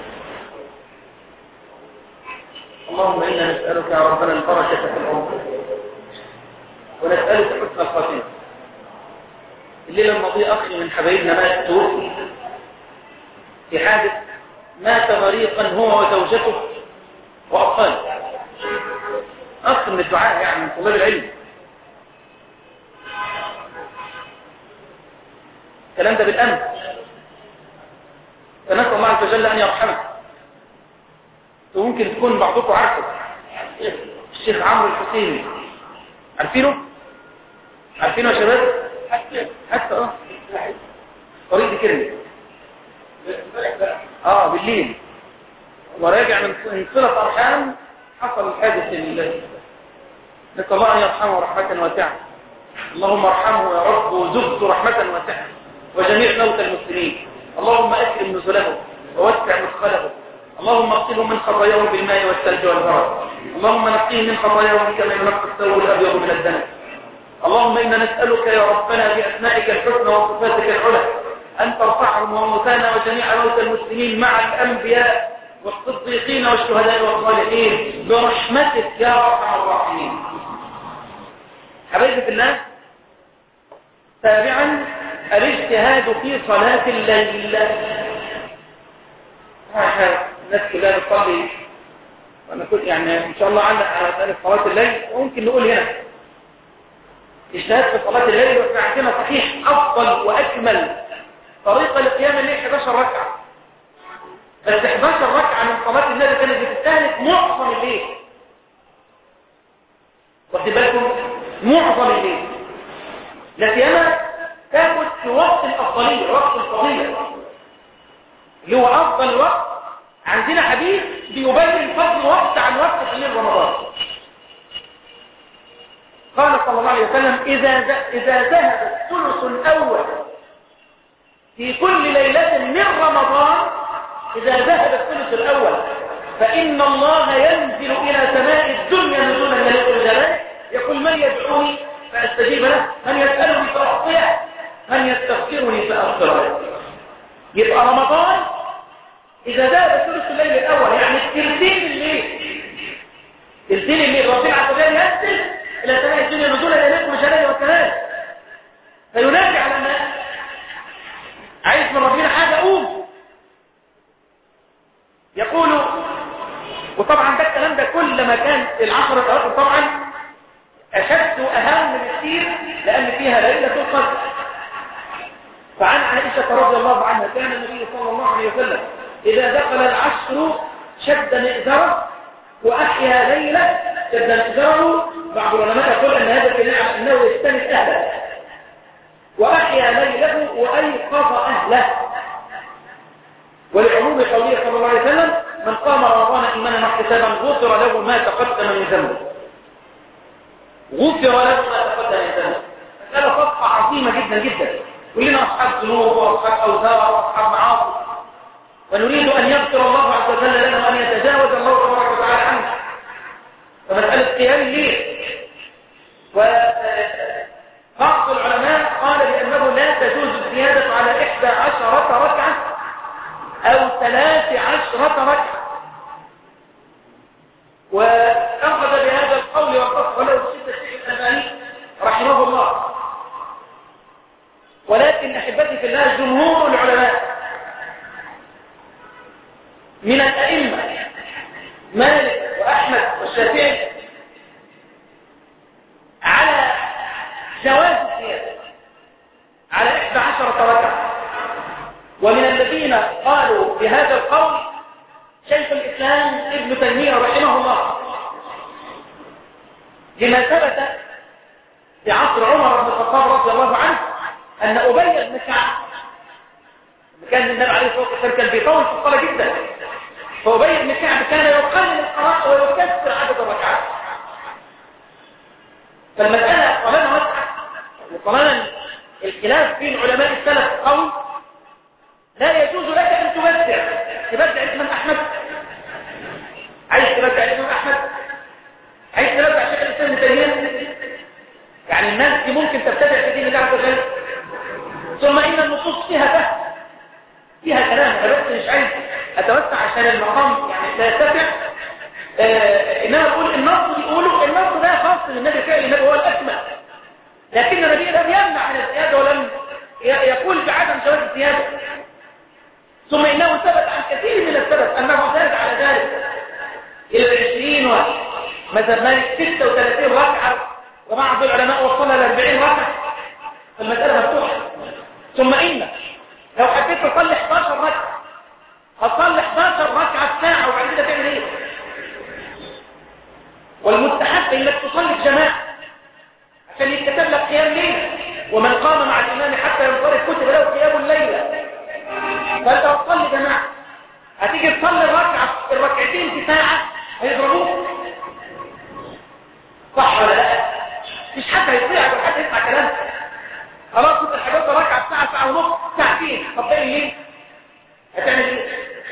اللهم انا نسالك يا ربنا البركه في العمر ونسالك حسن الخاتمه الليله الماضيه اخي من حبايبنا مات توفي في حادث مات غريقا هو وزوجته وأطفاله أخ من الدعاء يعني من طلاب العلم الكلام ده بالأمن فنسأل الله عز وجل أن يرحمه وممكن تكون بعضكم عارفه الشيخ عمرو الحسيني عارفينه؟ عارفينه يا شباب؟ حتى اه طريق دي كلمه اه بالليل وراجع من صلة أرحام حصل الحادث لله نسأل الله أن يرحمه رحمة واسعة اللهم ارحمه يا رب وزبط رحمة واسعة وجميع موتى المسلمين اللهم أكرم نزله ووسع مدخله اللهم اغسله من خطاياه بالماء والثلج والبرد اللهم نقيه من خطاياه كما ينقى الثوب الأبيض من الدنس اللهم إنا نسألك يا ربنا بأسمائك الحسنى وصفاتك العلى أن ترفعهم وموتانا وجميع موتى المسلمين مع الأنبياء والصديقين والشهداء والصالحين برحمتك يا أرحم الراحمين حبايبي في الله تابعا الاجتهاد في صلاة الليل الناس كلها بتصلي وانا كنت يعني ان شاء الله علق على مسألة صلاة الليل وممكن نقول هنا اجتهاد في صلاة الليل واحنا عندنا صحيح افضل واكمل طريقة لقيام الليل 11 ركعة بس 11 ركعة من صلاة النبي كانت بتستهلك معظم الليل واخد بالكم معظم الليل لا سيما تاخد في وقت الافضلية وقت الفضيلة اللي هو افضل وقت عندنا حديث بيبين فضل وقت عن وقت في الليل رمضان قال صلى الله عليه وسلم إذا إذا ذهب الثلث الأول في كل ليلة من رمضان إذا ذهب الثلث الأول فإن الله ينزل إلى سماء الدنيا نزولا يليق بجلاله يقول من يدعوني فأستجيب له من يسألني فأعطيه من يستغفرني فأغفر له يبقى رمضان إذا زاد ثلث الليل الأول يعني الثلثين الليل الثلثين الليل ربنا عز وجل ينزل إلى سماء الدنيا نزولا يليق بجلاله وكماله فينادي على الناس عايز من ربنا حاجة قوم يقول وطبعا ده الكلام ده كل ما كان العشر الأواخر طبعا أشد وأهم بكثير لأن فيها ليلة القدر فعن عائشة رضي الله عنها كان النبي صلى الله عليه وسلم إذا دخل العشر شد مئزره وأحيا ليلة شد مئزره بعض العلماء يقول أن هذا الدليل على أنه يستند أهله وأحيا ليله وأيقظ أهله ولعموم قوله صلى الله عليه وسلم من قام رمضان إيمانا واحتسابا غفر له ما تقدم من ذنبه غفر له ما تقدم من ذنبه مسألة صفحة عظيمة جدا جدا كلنا أصحاب ذنوب وأصحاب أوزار وأصحاب معاصي ونريد أن يغفر الله عز وجل لنا وأن يتجاوز الله تبارك وتعالى عنه فمسألة قيام الليل وبعض العلماء قال بأنه لا تجوز الزيادة على إحدى عشرة ركعة أو ثلاث عشرة ركعة وأخذ بهذا القول وقف ولو الشيخ الشيخ الألباني رحمه الله ولكن أحبتي في الله جمهور العلماء من الأئمة مالك وأحمد والشافعي على جواز الزيادة على إحدى عشرة ركعة ومن الذين قالوا بهذا القول شيخ الإسلام ابن تيمية رحمه الله لما ثبت في عصر عمر بن الخطاب رضي الله عنه أن أبي بن كعب كان النبي عليه الصلاة والسلام كان بيطول في الصلاة جدا فأبي بن كعب كان يقلل القراءة ويكسر عدد الركعات فالمسألة طالما وسعت وطالما الخلاف بين علماء السلف قول لا يجوز لك أن تبدع تبدع الإمام أحمد عايز تبدع الإمام أحمد عايز تبدع شيخ الإسلام تيمية يعني الناس دي ممكن تبتدع في دين الله عز وجل ثم إن النصوص فيها فهم فيها كلام أنا بس مش عايز أتوسع عشان المقام يعني لا يتسع آه إنما أقول النص بيقولوا النص ده خاص للنبي فعل النبي هو الأكمل لكن النبي لم يمنع من الزيادة ولم يقول بعدم جواز الزيادة ثم إنه ثبت عن كثير من السبب أنه زاد على ذلك إلى العشرين ومثل مالك 36 ركعة وبعض العلماء وصلها ل 40 ركعة فالمسألة مفتوحة ثم إن لو حبيت تصلي 11 ركعة هتصلي 11 ركعة في ساعة وبعد كده تعمل إيه؟ والمستحب إنك تصلي في جماعة عشان يتكتب لك قيام ليلة ومن قام مع الإمام حتى ينصرف كتب له قيام الليلة فانت هتصلي جماعة هتيجي تصلي الركعة الركعتين في ساعة هيضربوك صح ولا لا مش حد هيطيع ولا حد يسمع كلامك خلاص انت حضرت ركعة ساعة ساعة ونص ساعتين طب ده ليه هتعمل ايه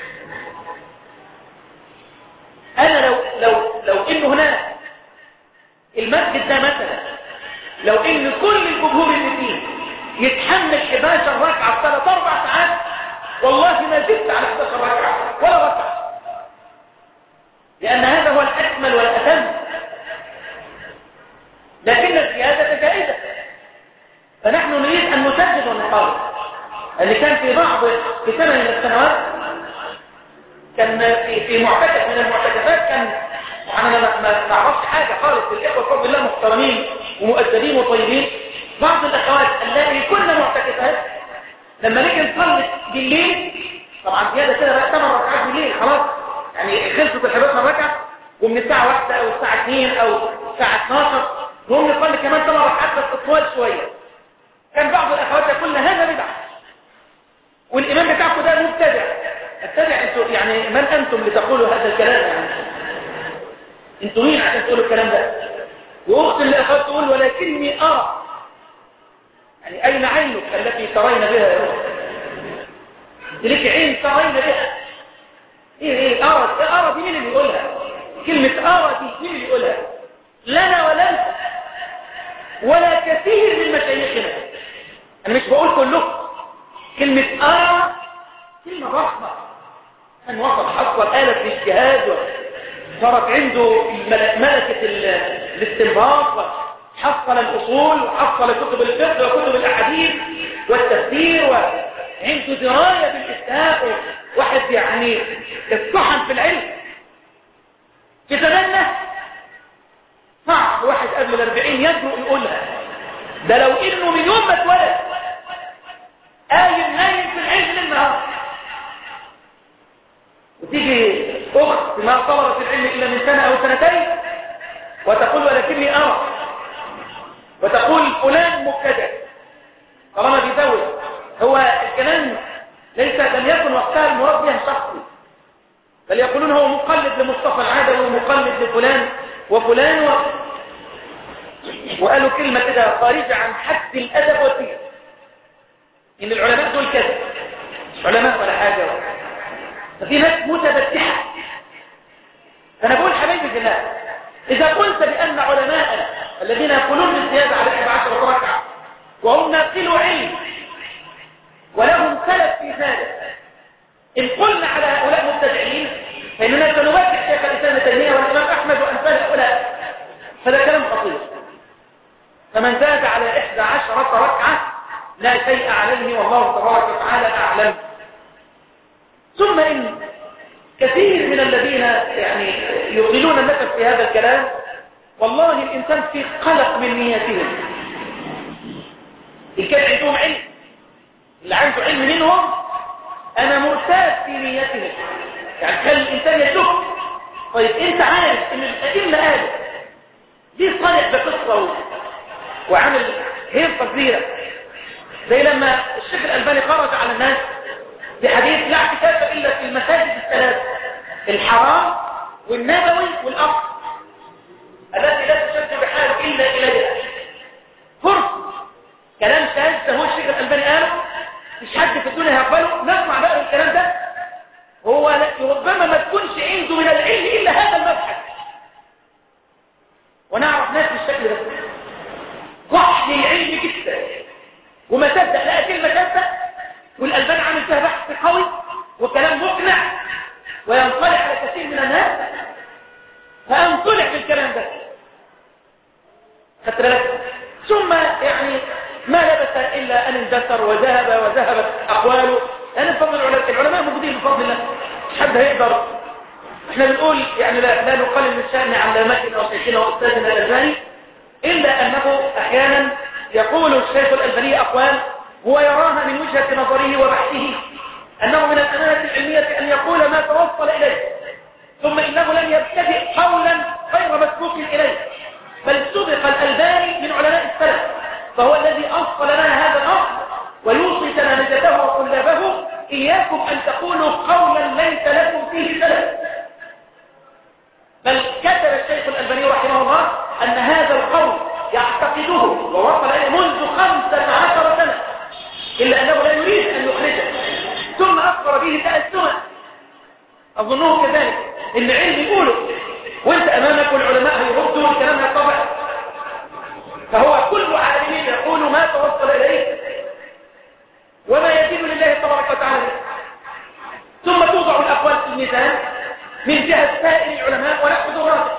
انا لو لو لو ان هناك المسجد ده مثلا لو ان كل الجمهور اللي فيه يتحمل 11 ركعة في 3 4 ساعات والله ما زدت على 11 ركعة ولا ركعة لأن هذا هو الأكمل والأتم لكن الزيادة جائزة فنحن نريد أن نسدد ونقارب اللي كان في بعض في سنة من السنوات كان في في معتكف من المعتكفات كان انا ما نعرفش حاجة خالص الإخوة بفضل الله محترمين ومؤدبين وطيبين بعض الأخوات اللاتي كنا معتكفات لما نيجي نصلي بالليل طبعا زياده كده بقى 8 ركعات بالليل خلاص يعني خلصت ال 11 ركعه ومن الساعه 1 او الساعه 2 او الساعه 12 نقوم نصلي كمان 8 ركعات بس طوال شويه كان بعض الاخوات يقول هذا بدعه والامام بتاعكم ده مبتدع ابتدع انتوا يعني من انتم لتقولوا هذا الكلام يعني انتوا مين عشان تقولوا الكلام ده واخت الاخوات تقول ولكني ارى يعني أين عينك التي ترين بها يا روح لك عين ترين بها ايه ايه ارى ايه ارى دي مين اللي يقولها كلمة ارى دي مين اللي يقولها لنا ولا ولا كثير من مشايخنا انا مش بقول كلكم كلمة ارى كلمة ضخمة كان وصل حصل آلة الاجتهاد صارت عنده ملكة الاستنباط حصل الأصول وحصل كتب الفقه وكتب الأحاديث والتفسير وعنده دراية بالاستهاء واحد يعني الصحن في العلم في زماننا صعب واحد قبل الأربعين يجرؤ يقولها ده لو إنه من يوم ما اتولد قايم نايم في العلم للنهار وتيجي أخت ما طلبت العلم إلا من سنة أو سنتين وتقول ولكني أرى وتقول فلان مبتدع طالما بيزوج هو الكلام ليس لم يكن وقتها المراد بها شخصي بل يقولون هو مقلد لمصطفى العدوي ومقلد لفلان وفلان و... وقالوا كلمة كده خارجة عن حد الأدب والدين إن العلماء دول كذا مش علماء ولا حاجة ولا ففي ناس متبتحة فأنا بقول حبيبي في الله إذا قلت بأن علماء الذين يقولون بالزيادة على 11 ركعة وهم ناقلوا علم ولهم سلف في ذلك إن قلنا على هؤلاء مبتدعين فإننا سنبكر شيخ الإسلام تيمية والإمام أحمد وأمثال هؤلاء هذا كلام خطير فمن زاد على 11 ركعة لا شيء عليه والله تبارك وتعالى أعلم ثم إن كثير من الذين يعني يطيلون النفس في هذا الكلام والله الإنسان في قلق من نياتهم إن كان عندهم علم اللي عنده علم منهم أنا مرتاب في نيتهم يعني كان الإنسان يشك طيب أنت عارف إن الأئمة قالوا ليه صالح بقصة وعمل هيرفة كبيرة زي لما الشيخ الألباني خرج على الناس بحديث لا اعتكاف إلا في المساجد الثلاث الحرام والنبوي والأقصى التي لا تشد بحال إلا إليها فرصة كلام شاذ هو الشيخ الألباني قاله مش حد في الدنيا هيقبله نسمع بقى الكلام ده هو ربما ما تكونش عنده من العلم إلا هذا المبحث ونعرف ناس بالشكل ده ضحي العلم جدا وما صدق لقى كلمة صدق والألبان عامل فيها بحث قوي وكلام مقنع وينطلع على كثير من الناس فأنطلع بالكلام ده خدت بالك ثم يعني ما لبث إلا أن اندثر وذهب وذهبت أقواله لأن بفضل العلماء العلماء موجودين بفضل الله مش حد هيقدر احنا بنقول يعني لا, لا نقلل من شأن علامتنا وشيخنا وأستاذنا الألباني إلا أنه أحيانا يقول الشيخ الألباني أقوال هو يراها من وجهة نظره وبحثه أنه من الأمانة العلمية أن يقول ما توصل إليه ثم إنه لم يبتدئ قولا غير مسبوق إليه بل سبق الألباني من علماء السلف فهو الذي أصل لنا هذا الأصل ويوصي تلامذته وطلابه إياكم أن تقولوا قولا ليس لكم فيه سلف بل كتب الشيخ الألباني رحمه الله أن هذا القول يعتقده ووصل إليه منذ خمسة عشر سنة إلا أنه لا يريد أن يخرجه ثم أخبر به تأسما أظنه كذلك إن علم يقوله وانت أمامك والعلماء هيردوا الكلام هيطبع فهو كل عالم يقول ما توصل إليه وما يدين لله تبارك وتعالى ثم توضع الأقوال في الميزان من جهة سائر العلماء ونأخذ الراجح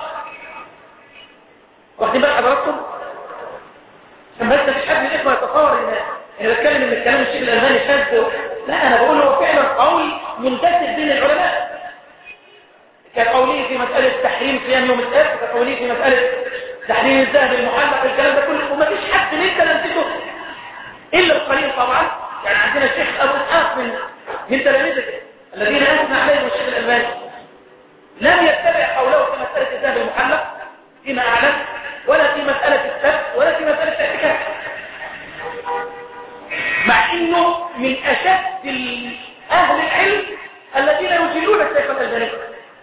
واخدين بقى حضراتكم عشان بس مش حد من الإخوة يتصور إن أنا بتكلم إن الكلام الشيخ الألماني شاذ لا أنا بقول هو فعلا قول منتشر بين العلماء كقوله في مسألة تحريم صيام يوم السبت كقوله في مسألة تحريم الذهب المحلق الكلام ده كله وما فيش حد لسه لمسته إلا القليل طبعا يعني عندنا الشيخ أبو إسحاق من من تلاميذه الذين أثنى عليهم الشيخ الألباني لم يتبع قوله في مسألة الذهب المحلق فيما أعلم ولا في مسألة السبت ولا في مسألة الاعتكاف مع انه من اشد اهل العلم الذين يجلون الشيخ الالباني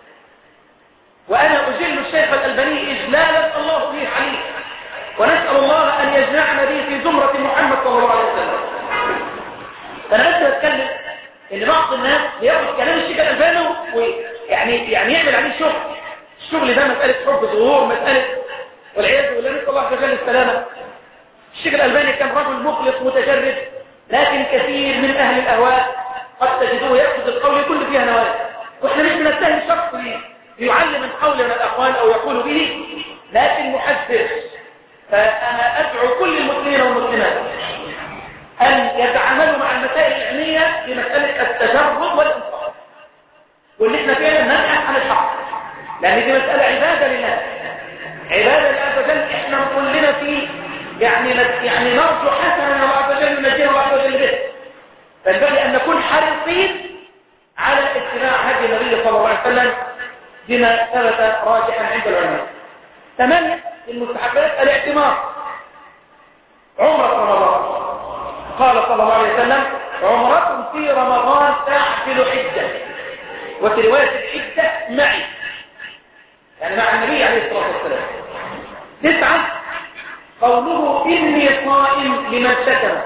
وانا اجل الشيخ الالباني اجلالا الله به عليه ونسال الله ان يجمعنا به في زمره محمد صلى الله عليه وسلم فانا بس بتكلم ان بعض الناس بياخد كلام الشيخ الالباني يعني يعني يعمل عليه شغل الشغل ده مسألة حب ظهور مسألة والعياذ بالله نسأل الله عز وجل السلامة الشيخ الألباني كان رجل مخلص متجرد لكن كثير من أهل الأهواء قد تجدوه يأخذ القول كل فيها نوايا واحنا مش بنتهم شخص ليعلم القول من الأقوال أو يقول به لكن محذر فأنا أدعو كل المسلمين والمسلمات أن يتعاملوا مع المسائل العلمية في مسألة التجرد والإنصاف واللي احنا فعلا نبحث عن الحق لأن دي مسألة عبادة لله عبادة لله عز وجل احنا كلنا في يعني يعني نرجو حسنا من الله عز وجل ننجيه الله عز وجل به فينبغي أن نكون حريصين على اتباع هدي النبي صلى الله عليه وسلم بما ثبت راجحا عند العلماء ثمانية المستحبات الاعتمار عمرة رمضان قال صلى الله عليه وسلم عمرة في رمضان تعدل حجة وفي رواية الحجة معي يعني مع النبي عليه الصلاة والسلام تسعة قوله إني صائم لمن شكر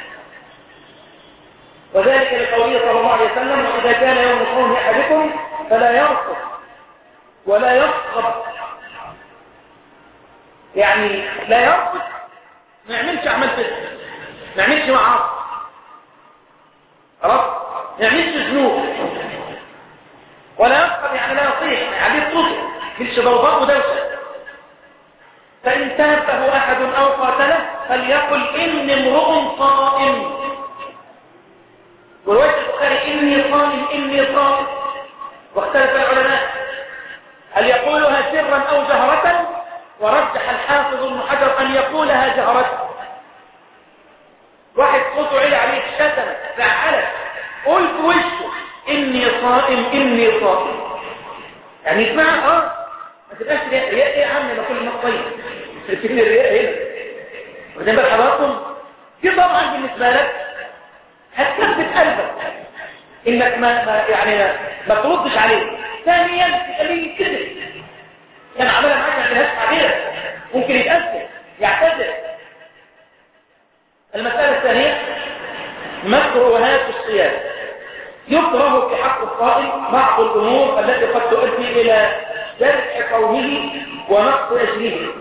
وذلك لقوله صلى الله عليه وسلم وإذا كان يوم صوم أحدكم فلا يرفض ولا يصخب يعني لا يرفض ما يعملش أعمال فسق ما يعملش معاصي خلاص ما يعملش ذنوب ولا يصخب يعني لا يصيح يعني يتصل مش ضوضاء ودوشه فإن تابه أحد أو قاتله فليقل إني امرؤ صائم ورواية البخاري إني صائم إني صائم واختلف العلماء هل يقولها سرا أو جهرة ورجح الحافظ ابن حجر أن يقولها جهرة واحد صوته عالي عليه شتم زعلك قل في وشه إني صائم إني صائم يعني اسمعها اه ما تبقاش رياء رياء ايه يا عم ما كل الناس طيب فين الرياء هنا واخدين بال حضراتكم دي طبعا بالنسبه لك هتثبت قلبك انك ما, ما يعني ما, ما تردش عليه ثانيا تخليه كده كان عملها معاك ما تنهاش عليها ممكن يتأثر يعتذر المسألة الثانية مكروهات الصيام يكره في حق الصائم بعض الأمور التي قد تؤدي إلى جرح قومه ونقص أجره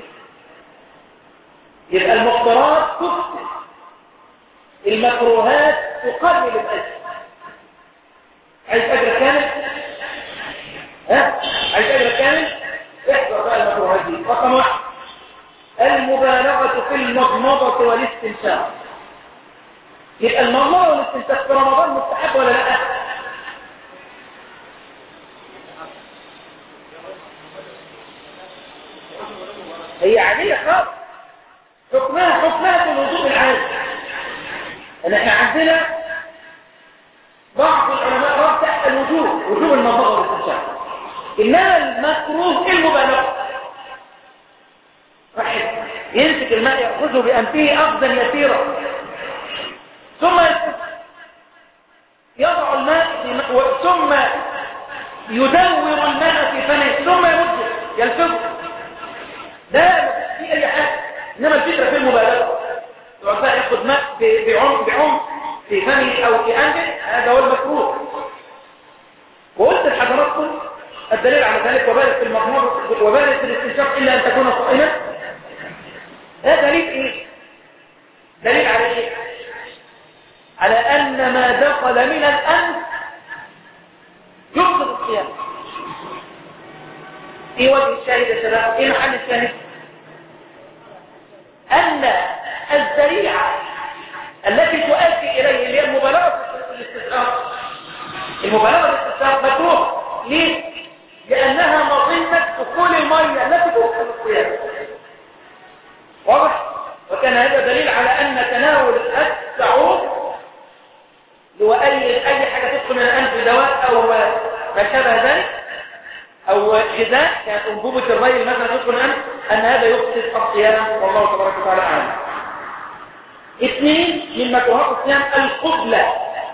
يبقى المفطرات تفسد المكروهات تقلل الأجر عايز أجر كامل؟ ها؟ عايز أجر كامل؟ احضر بقى المكروهات دي رقم واحد المبالغة في المضمضة والاستنشاق يبقى المضمضة والاستنشاق في رمضان مستحب ولا لا؟ هي عادية خالص حكمها حكمها في الوضوء العادي ان احنا عندنا بعض العلماء رب تحت الوجوب وجوب المضمضة والاستنشاق انما المكروه المبالغة واحد يمسك الماء يأخذه بأنفه أخذا يسيرا ثم يضع الماء ثم يدور الماء في فمه ثم يمده يلفظه ده في أي حاجة إنما الفكرة في المبالغة يعطى يأخذ ماء بعمق بعمق في فمه أو في أنفه هذا هو المكروه وقلت لحضراتكم الدليل على ذلك وبالغ في المضمضة وبالغ في الاستنشاق إلا أن تكون صائما ده دليل إيه؟ دليل على إيه؟ على أن ما دخل من الأنف يفضل الصيام إيه وجه الشاهد يا شباب؟ إيه محل الشاهد؟ أن الذريعة التي تؤدي إليه اللي هي المبالغة في الاستسقاء المبالغة في الاستسقاء مكروه ليه؟ لأنها مظنة دخول المية التي تدخل الصيام واضح؟ وكان هذا دليل على أن تناول السعود هو أي أي حاجة تدخل من الأنف دواء أو ما شابه ذلك أو غذاء كأنبوبة الري مثلا تدخل من الأنف أن هذا يفسد الصيام والله تبارك وتعالى أعلم. اثنين من مكروهات الصيام القبلة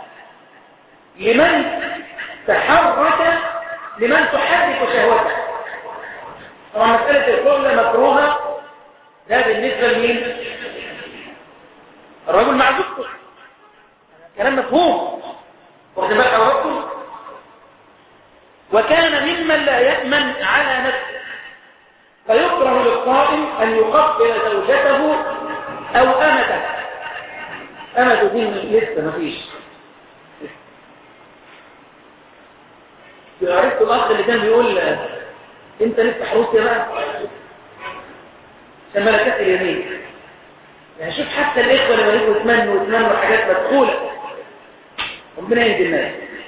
لمن تحرك لمن تحرك شهوته طبعا مسألة القبلة مكروهة ده بالنسبة لمين الرجل مع زوجته كلام مفهوم واخد بالك حضراتكم وكان أنا تدين لسه مفيش عرفت الأخ اللي كان بيقول أنت لسه حروس يا بقى عشان ملكات اليمين يعني شوف حتى الإخوة لما يجوا يتمنوا يتمنوا حاجات مدخولة ربنا يهدي الناس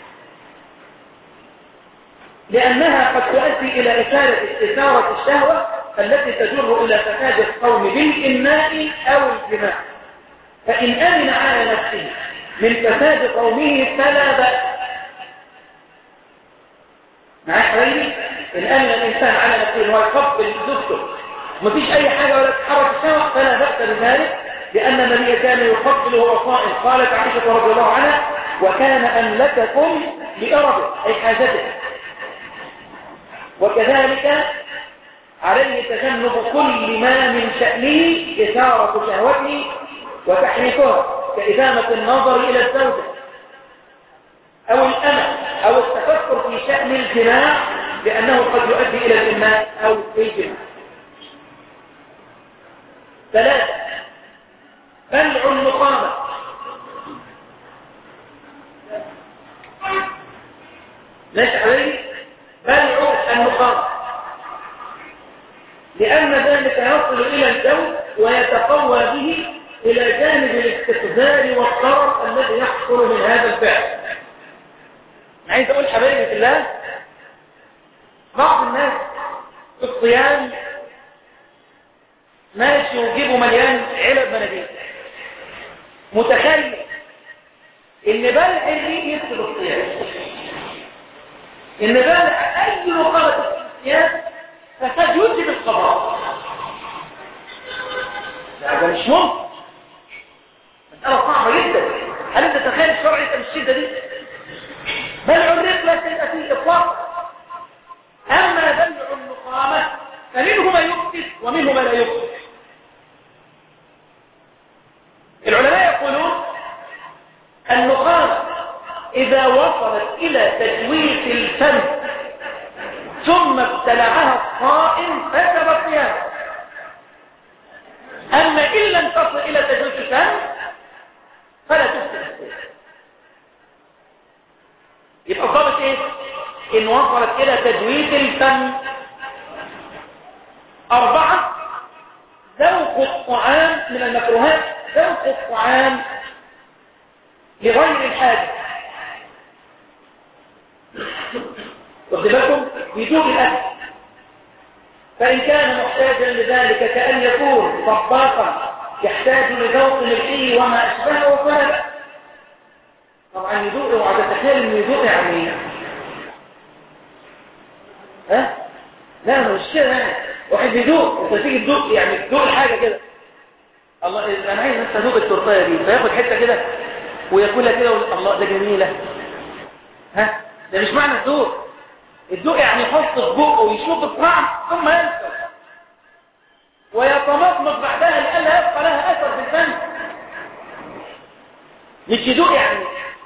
لأنها قد تؤدي إلى إثارة إثارة الشهوة التي تجر إلى فساد القوم بالإناء أو الجماع فإن أمن على نفسه من فساد قومه فلا بأس معايا حبايبي إن أمن الإنسان على نفسه إن هو يقبل زوجته ومفيش أي حاجة ولا تتحرك الشهوة فلا بأس بذلك لأن النبي كان يقبل وهو صائم قالت عائشة رضي الله عنها وكان أملككم لأربه أي حاجته وكذلك عليه تجنب كل ما من شأنه إثارة شهوته وتحريكها كإدامة النظر إلى الزوجة أو الأمل أو التفكر في شأن الجماع لأنه قد يؤدي إلى الإماء أو الجماع ثلاثة بلع النقامة ليش عليه بلع النقامة لأن ذلك يصل إلى الزوج ويتقوى به إلى جانب الاستقبال والضرر الذي يحصل من هذا الفعل عايز أقول حبايبي في الله بعض الناس في الصيام ماشي وجيبه مليان علب مناديل متخيل ان بلع الريق يفسد الصيام ان بلع اي رقابه في الصيام فقد يوجب القضاء لا ده مش ممكن مسألة صعبة جدا هل انت تخيل الشرع انت بالشدة دي بلع الريق لا شيء فيه اطلاقا اما بلع النقامة فمنه ما يفسد ومنه ما لا يفسد العلماء يقولون النقامة إذا وصلت إلى تجويف الفم ثم ابتلعها الصائم فسد صيامه أما إن لم تصل إلى تجويف الفم فلا تفسد الصيام يبقى صابت إيه؟ إن وصلت إلى تجويف الفم أربعة ذوق الطعام من المكروهات ذوق الطعام لغير الحاجة واخد بالكم بدون الأكل فإن كان محتاجا لذلك كأن يكون طباقا يحتاج لذوق ملحه وما أشبهه فلا بأس طبعا يذوق وعلى تخيل انه يذوق يعني ها لا مش كده واحد بيذوق انت تيجي تذوق يعني تذوق الحاجه كده الله انا عايز بس ادوق التورتيه دي فياخد حته كده وياكلها كده ويقول الله ده جميله ها ده مش معنى الذوق الذوق يعني يحط في بقه ويشوف الطعم ثم ينسى ويتمضمض بعدها لئلا يبقى لها اثر في الفم مش يذوق يعني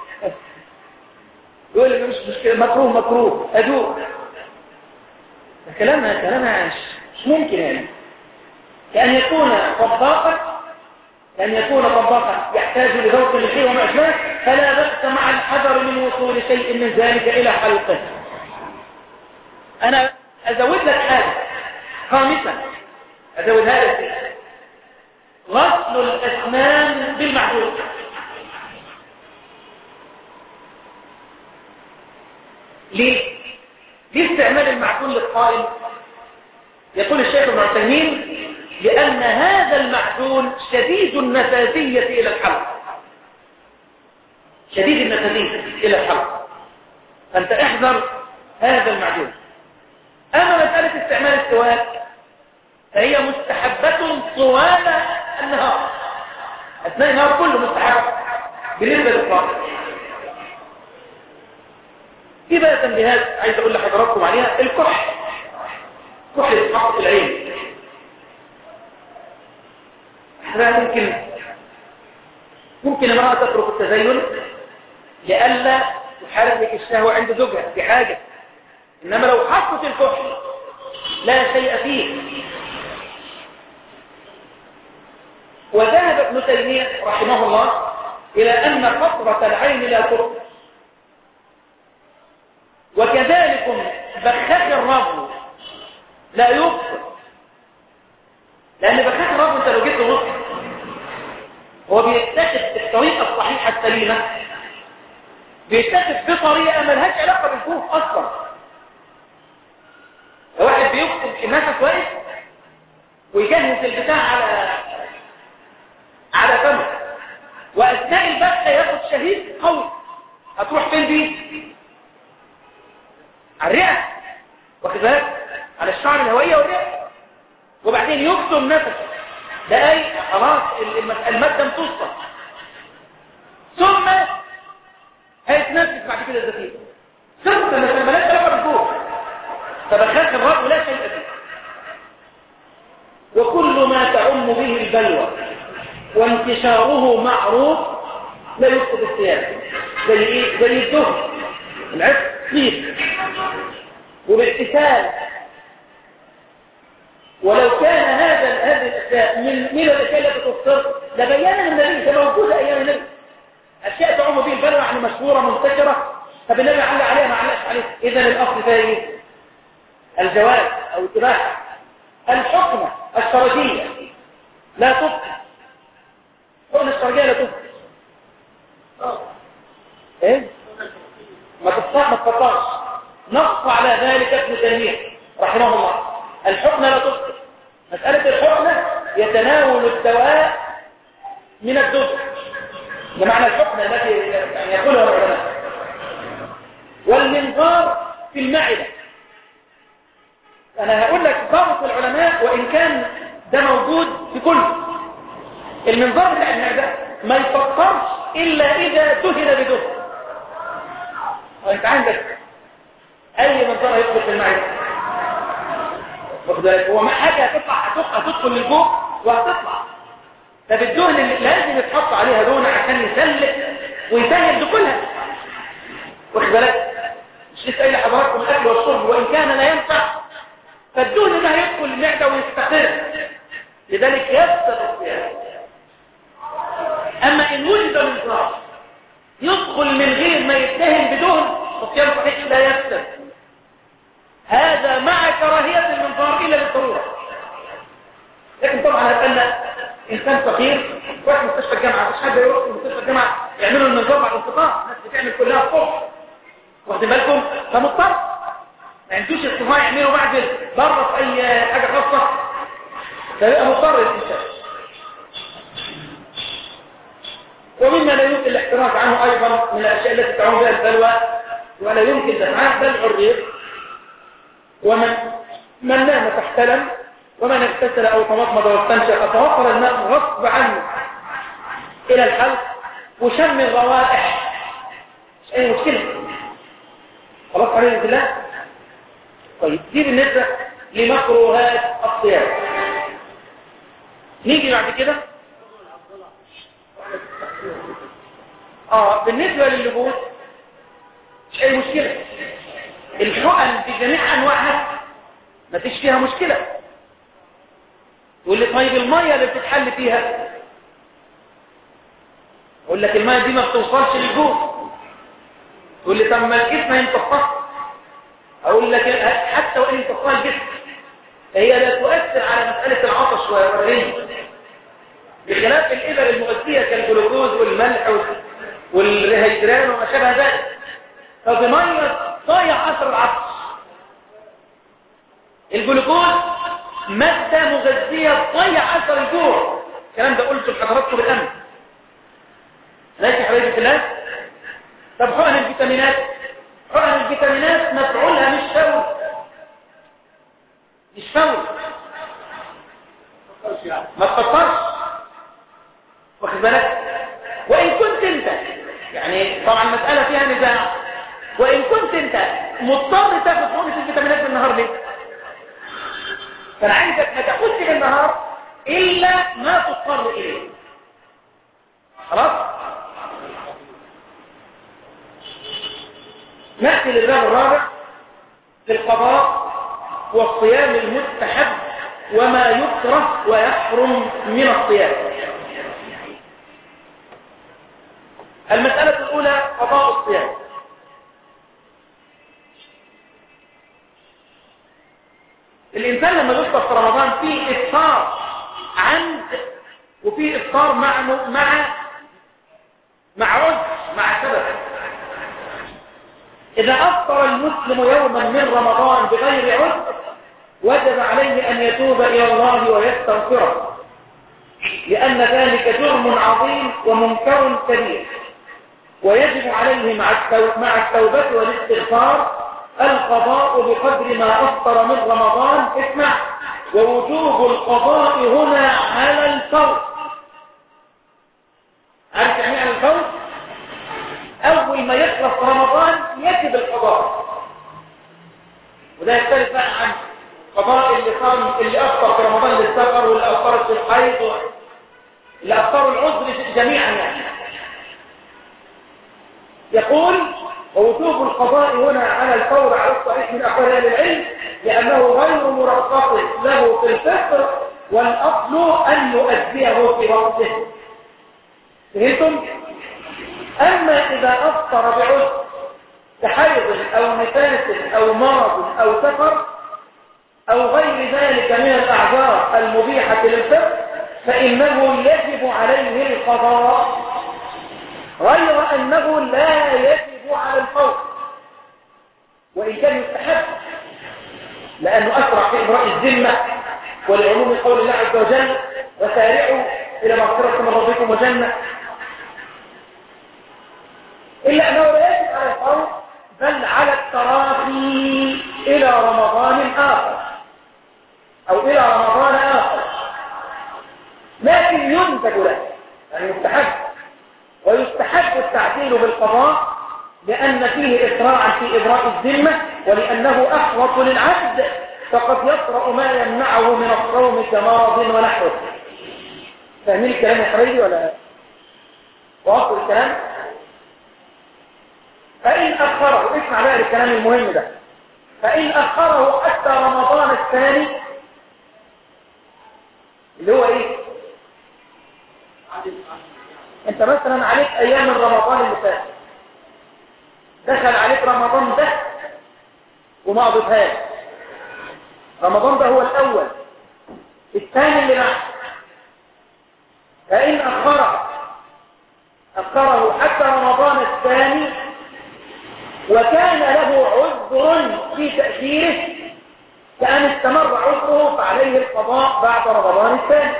يقول لي مش مشكله مكروه مكروه ادوق ده كلامها كلامها مش, مش ممكن يعني كأن يكون طباقا كأن يكون طباقا يحتاج لذوق الشيء وما أشبه فلا بأس مع الحذر من وصول شيء من ذلك إلى حلقه أنا أزود لك حاجة خامسا أزودها لك غسل الأسنان بالمعجون ليه؟ ليه استعمال المعجون للقائم يقول الشيخ ابن عثيمين لأن هذا المعجون شديد النفاذية إلى الحلق شديد النفاذية إلى الحلق فأنت احذر هذا المعجون أما مسألة استعمال السواك فهي مستحبة طوال النهار أثناء النهار كله مستحب بالنسبة للطاقة في بقى تنبيهات عايز أقول لحضراتكم عليها الكحل كحل يتحط في العين احنا ممكن ممكن امرأة تترك التزين لئلا تحرك الشهوة عند زوجها في حاجة إنما لو حطت الكحل لا شيء فيه وذهب ابن تيمية رحمه الله إلى أن قطرة العين لا تقطر وكذلك بخاخ الرب لا يبصر لأن بخاخ الرب أنت لو جيت تبص هو بيكتشف الطريقة الصحيحة السليمة بيكتشف بطريقة ملهاش علاقة بالكوف أصلا لو واحد بيكتب النفس واقف ويجهز البتاع على على فمه وأثناء البحث ياخد شهيد قوي هتروح فين دي؟ على الرئة واخد بالك على الشعر الهوية والرئة وبعدين يكتم نفسه دقايق خلاص المادة امتصت ثم هيتنفس بعد كده الزفير ثم لما ملاش علاقه بالجوع فبخاخ الرب لا شيء فيه وكل ما تعم به البلوى وانتشاره معروف لا يسقط الثياب زي ايه زي الدهن العفق طيب وباغتسال ولو كان هذا هذه الاشياء من من الاشياء التي تفطر لبينها النبي كما موجوده ايام النبي اشياء تعم به البلوى يعني مشهوره منتشره طب النبي علق عليها ما علقش عليها اذا الاصل فيها ايه الجواز او الاباحه الحكمه الشرجيه لا تفطر الحكمه الشرجيه لا تفطر ايه ما تفطر ما تفطرش نص على ذلك ابن تيميه رحمه الله الحقنة لا تفطر مسألة الحقنة يتناول الدواء من الدبر ده معنى الحقنة التي يعني يقولها العلماء والمنظار في المعدة أنا هقول لك ضابط العلماء وإن كان ده موجود في كل المنظار بتاع المعدة ما يفطرش إلا إذا دهن بدهن وانت عندك أي منظار يدخل في المعدة واخد بالك هو ما حاجه هتطلع هتطلع هتدخل لجوه وهتطلع طب الدهن اللي لازم يتحط عليها دهن عشان يسلك ويسهل دخولها واخد بالك مش لسه قايل لحضراتكم الاكل والشرب وان كان لا ينفع فالدهن ده هيدخل المعده ويستقر لذلك يفسد الصيام اما ان وجد منظار يدخل من غير ما يتهم بدهن فالصيام صحيح لا يفسد هذا مع كراهية المنظار إلا للضرورة لكن طبعا هتقلنا إنسان فقير واحد مستشفى الجامعة مش حد يروح مستشفى الجامعة يعملوا المنظار بعد الانقطاع الناس بتعمل كلها الصبح واخدين بالكم فمضطر ما عندوش استطاع يعملوا بعد بره في أي حاجة خاصة فيبقى مضطر الإنسان ومما لا يمكن الاحتراز عنه أيضا من الأشياء التي تعود بها البلوى ولا يمكن دفعها بل الريق ومن من نام فاحتلم ومن اغتسل او تمضمض واستنشق توفر الماء غصب عنه الى الحلق وشم الروائح مش اي مشكله خلاص عليه بالله طيب دي بالنسبه لمكروهات الصيام نيجي بعد كده اه بالنسبه لللبوس مش اي مشكله الحقن بجميع انواعها ما فيش فيها مشكلة واللي طيب المية اللي بتتحل فيها يقول لك المية دي ما بتوصلش للجوع تقول لي طب ما الجسم يمتصها اقول لك حتى وان يمتصها الجسم هي لا تؤثر على مسألة العطش والرين بخلاف الإبر المؤثية كالجلوكوز والملح والريهيدران وما شابه ذلك فبمية ضايع اثر العطش الجلوكوز مادة مغذية تضيع اثر الجوع الكلام ده قلته لحضراتكم بالامس ليس يا حبايبي في الله طب حقن الفيتامينات حقن الفيتامينات مفعولها مش فول مش فول ما تفكرش واخد بالك وان كنت انت يعني طبعا المسألة فيها نزاع وإن كنت أنت مضطر تاخد حقنة الفيتامينات بالنهار ليه؟ فأنا عايزك ما تاخدش بالنهار إلا ما تضطر إليه خلاص؟ نأتي للباب الرابع في القضاء والصيام المستحب وما يكره ويحرم من الصيام الإفطار مع مع مع عذر مع سبب إذا أفطر المسلم يوما من رمضان بغير عذر وجب عليه أن يتوب إلى الله ويستغفره لأن ذلك جرم عظيم ومنكر كبير ويجب عليه مع مع التوبة والاستغفار القضاء بقدر ما أفطر من رمضان اسمع ووجوب القضاء هنا على الفور عارف يعني على الفور أول ما يخلص رمضان يجب القضاء وده يختلف بقى عن قضاء اللي صام اللي أفطر في رمضان للسفر واللي أفطر في الحيض اللي أفطروا العذر جميعا يعني يقول ووجوب القضاء هنا على الفور على الصحيح من أقوال أهل العلم لأنه غير مرخص له في الفطر والأصل أن يؤديه في وقته فهمتم؟ أما إذا أفطر بعذر كحيض أو نفاس أو مرض أو سفر أو غير ذلك من الأعذار المبيحة للفطر فإنه يجب عليه القضاء غير أنه لا يجب على الفور وإن كان يستحب لأنه أسرع في إبراء الذمة ولعموم قول الله عز وجل وسارعوا إلى مغفرة من ربكم وجنة إلا أنه لا يجب على الفور بل على التراخي إلى رمضان آخر أو إلى رمضان آخر لكن ينتج له يعني يستحب ويستحب التعديل بالقضاء لأن فيه إسراعا في إبراء الذمة ولأنه أحوط للعبد فقد يطرأ ما يمنعه من الصوم كمرض ونحوه فاهمين الكلام يا حبيبي ولا واصل الكلام فإن أخره اسمع بقى الكلام المهم ده فإن أخره حتى رمضان الثاني اللي هو إيه انت مثلا عليك ايام رمضان اللي فات دخل عليك رمضان ده وما قضيتهاش رمضان ده هو الاول الثاني اللي بعد فان اخره اخره حتى رمضان الثاني وكان له عذر في تاخيره كان استمر عذره فعليه القضاء بعد رمضان الثاني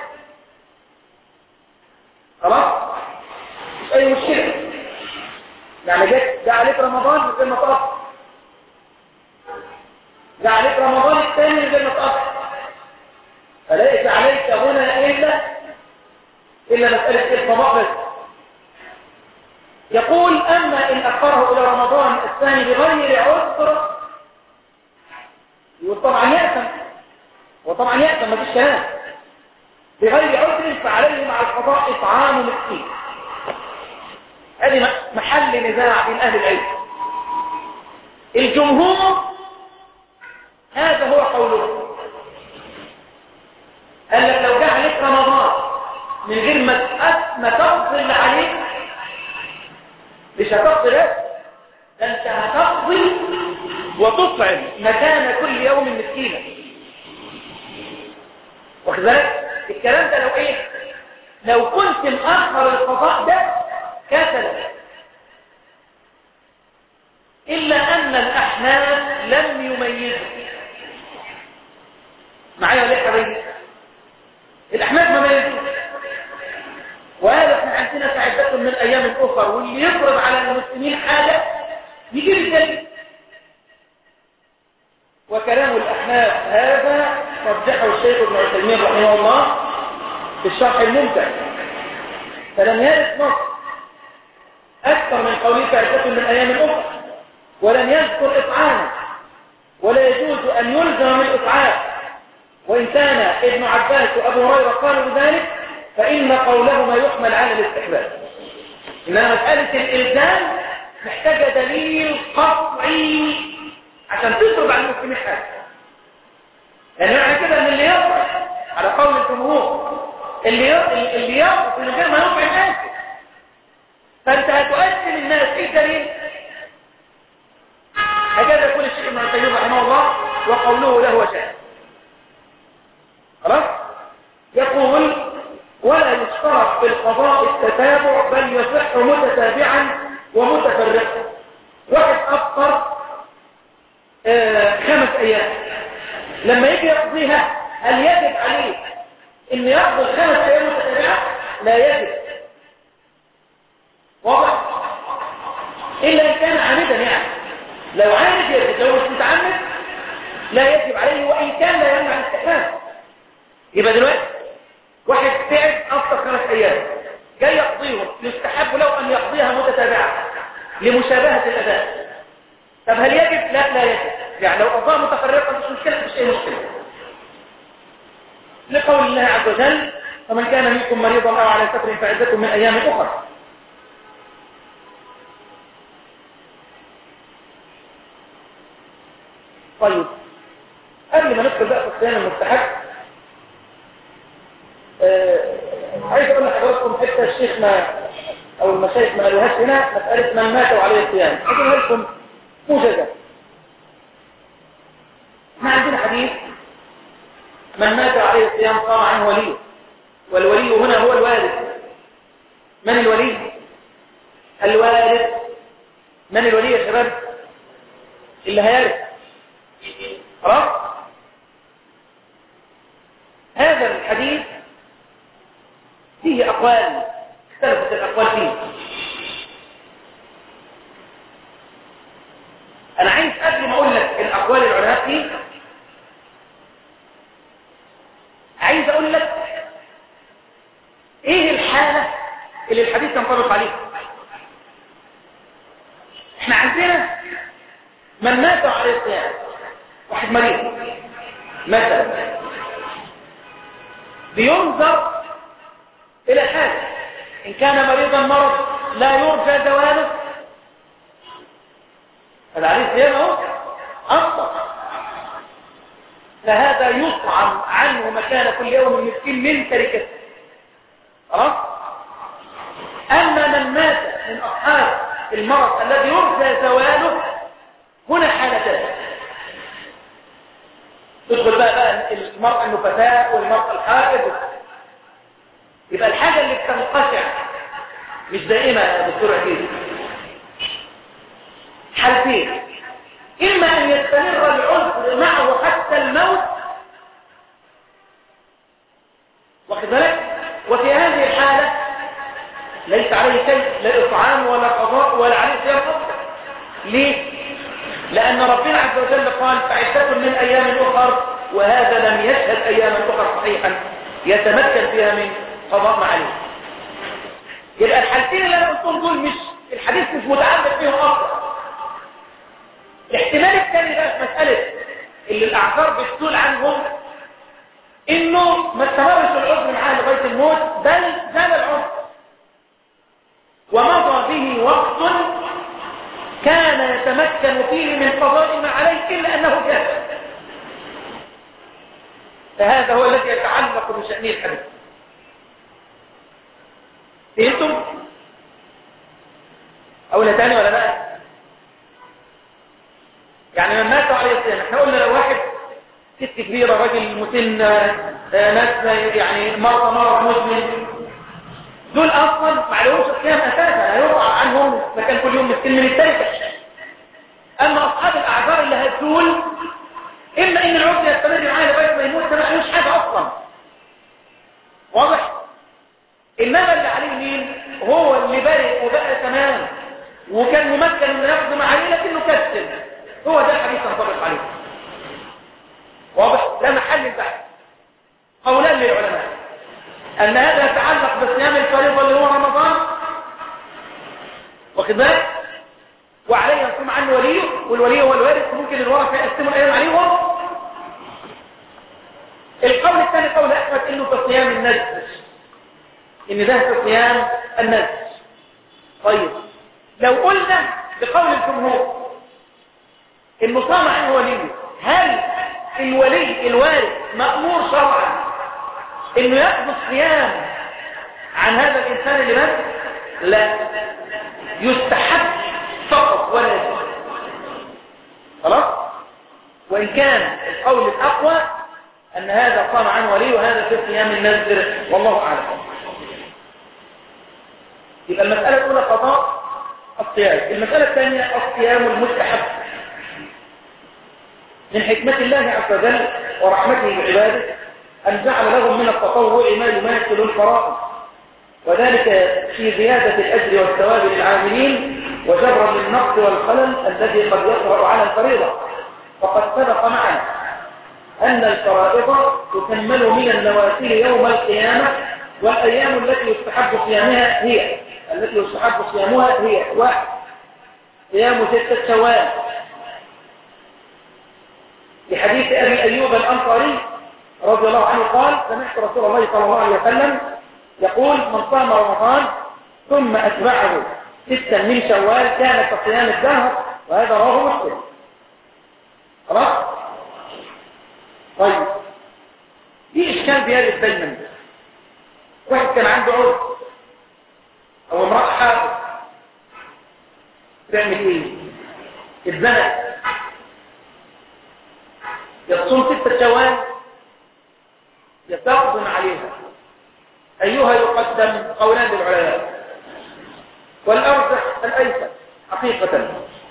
خلاص مش اي مشكلة يعني جت جاء عليك رمضان من غير ما تقف جاء عليك رمضان الثاني من غير ما تقف فليس عليك هنا الا الا مسألة القضاء بس يقول اما ان اخره الى رمضان الثاني بغير عذر يقول طبعا يأثم وطبعا يأثم ما فيش كلام بغير عذر فعليه مع القضاء إطعام مسكين هذه محل نزاع بين أهل العلم الجمهور هذا هو قوله قال لك لو جاء عليك رمضان من غير ما ما تقضي اللي عليك مش هتقضي بس ده انت هتقضي وتطعم مكان كل يوم مسكينا واخد بالك الكلام ده لو ايه لو كنت مأخر القضاء ده كسلا إلا أن الأحناف لم يميزوا معايا ولا حبيبي الأحناف ما ميزوش وهذا احنا عندنا تعدة من الأيام الأخر واللي يفرض على المسلمين حاجة يجيب الدليل وكلام الأحناف هذا رجحه الشيخ ابن عثيمين رحمه الله في الشرح الممتع فلم يرد نص أكثر من قوله تعدة من أيام أخرى ولم يذكر إطعاما ولا يجوز أن يلزم من إطعام وإن كان ابن عباس وأبو هريرة قالوا بذلك فإن قولهما يحمل على الاستحباب إنما مسألة الإلزام محتاجة دليل قطعي عشان تفرض على المسلمين حاجة يعني معنى كده ان اللي يطعم على قول الجمهور اللي اللي يطعم من غير ما يطعم ناس فانت هتؤثم الناس ايه الدليل هكذا يقول الشيخ ابن عثيمين رحمه الله وقوله له وشاء خلاص يقول ولا يشترط في أيام لما يجي يقضيها هل يجب عليه ان يقضي الخمس أيام متتابعة لا يجب واضح إلا إن كان عامدا يعني لو عامد يجب لو مش متعمد لا يجب عليه وإن كان لا يمنع الاستحلام يبقى دلوقتي واحد تعب أفضل خمس أيام جاي يقضيهم يستحب له أن يقضيها متتابعة لمشابهة الأداء طب هل يجب؟ لا لا يجب يعني لو قضاها متفرقة مش مشكلة مش أي مشكلة لقول الله عز وجل فمن كان منكم مريضا أو على سفر فعدة من أيام أخرى طيب قبل ما ندخل بقى في الصيام المستحب آه عايز اقول لحضراتكم حته الشيخ ما او المشايخ ما قالوهاش هنا مساله من مات وعليه الصيام اقولها لكم موجزه احنا عندنا حديث من مات عليه الصيام قام عنه وليه والولي هنا هو الوارث من الولي الوارث من الولي يا شباب اللي هيرث خلاص هذا الحديث فيه أقوال اختلفت الأقوال فيه أنا عايز قبل ما أقول لك الأقوال العلماء فيه عايز أقول لك إيه الحالة اللي الحديث ينطبق عليها احنا عندنا من مات عليه الصيام واحد مريض مثلا بينظر الى حاجه ان كان مريضا مرض لا يرجى زواله هذا عليه الصيام اهو افضل فهذا يطعم عنه مكان كل يوم مسكين من تركته خلاص اما من مات من اصحاب المرض الذي يرجى زواله هنا حالتان تدخل بقى, بقى المرأة النفساء والمرأة الحائض يبقى الحاجة اللي بتنقطع مش دائمة يا دكتور عزيز حالتين إما أن يستمر العذر معه حتى الموت واخد بالك وفي هذه الحالة ليس عليه شيء لا إطعام ولا قضاء ولا عليه صيام أصلا ليه؟ لأن ربنا عز وجل قال فعدة من أيام أخر وهذا لم يشهد أياما أخر صحيحا يتمكن فيها من قضاء ما عليه يبقى الحالتين اللي أنا قلتهم دول مش الحديث مش متعلق فيهم أصلا الاحتمال الثاني بقى في مسألة اللي الأعذار بتسول عنهم إنه ما استمرش العذر معاه لغاية الموت بل زال العذر ومضى به وقت كان يتمكن فيه من قضاء ما عليه إلا أنه جاهل فهذا هو الذي يتعلق بشأن الحديث فهمتم؟ أولا تاني ولا لا؟ يعني من مات عليه الصيام احنا قلنا لو واحد ست كبيرة راجل مسن ناس يعني مرضى مرض مزمن دول اصلا ما عليهمش الصيام اساسا هيقع عنهم مكان كل يوم مسكين من التركه اما اصحاب الاعذار اللي هتزول اما ان العذر يستمر معاه لغايه ما يموت ما عليهوش حاجه اصلا واضح انما اللي عليه مين هو اللي برئ وبقى تمام وكان ممكن انه ياخذ ما عليه لكنه كسل هو ده الحديث ينطبق عليه واضح ده محل البحث قولان للعلماء ان هذا يتعلق بصيام الفريضه اللي هو رمضان واخد بالك وعليه يصوم عنه وليه والولي هو الوارث ممكن الورثه يقسموا الايام عليهم القول الثاني قول احمد انه في صيام النذر ان ده في صيام النذر طيب لو قلنا بقول الجمهور انه صام عنه وليه هل الولي الوارث مأمور شرعا انه يقضي الصيام عن هذا الانسان اللي مات لا يستحب فقط ولا يجب خلاص وان كان القول الاقوى ان هذا صام عنه ولي وهذا في صيام النذر والله اعلم يبقى المساله الاولى قضاء الصيام المساله الثانيه الصيام المستحب من حكمة الله عز وجل ورحمته بعباده أن جعل لهم من التطوع ما يماثل الفرائض وذلك في زيادة الأجر والثواب للعاملين وجرا للنقص والخلل الذي قد يطرأ على الفريضة وقد سبق معنا أن الفرائض تكمل من النوافل يوم القيامة والأيام التي يستحب صيامها هي التي يستحب صيامها هي واحد صيام ستة شوال لحديث أبي أيوب الأنصاري رضي الله عنه قال سمعت رسول الله صلى الله عليه وسلم يقول من صام رمضان ثم أتبعه ستا من شوال كان كصيام الدهر وهذا رواه مسلم خلاص طيب في إشكال بيارد دايما واحد كان عنده عود أو امرأة حاضر تعمل إيه؟ اتزنق يصوم ستة شوال يتقدم عليها أيها يقدم قولان للعلماء والأرجح الأيسر حقيقة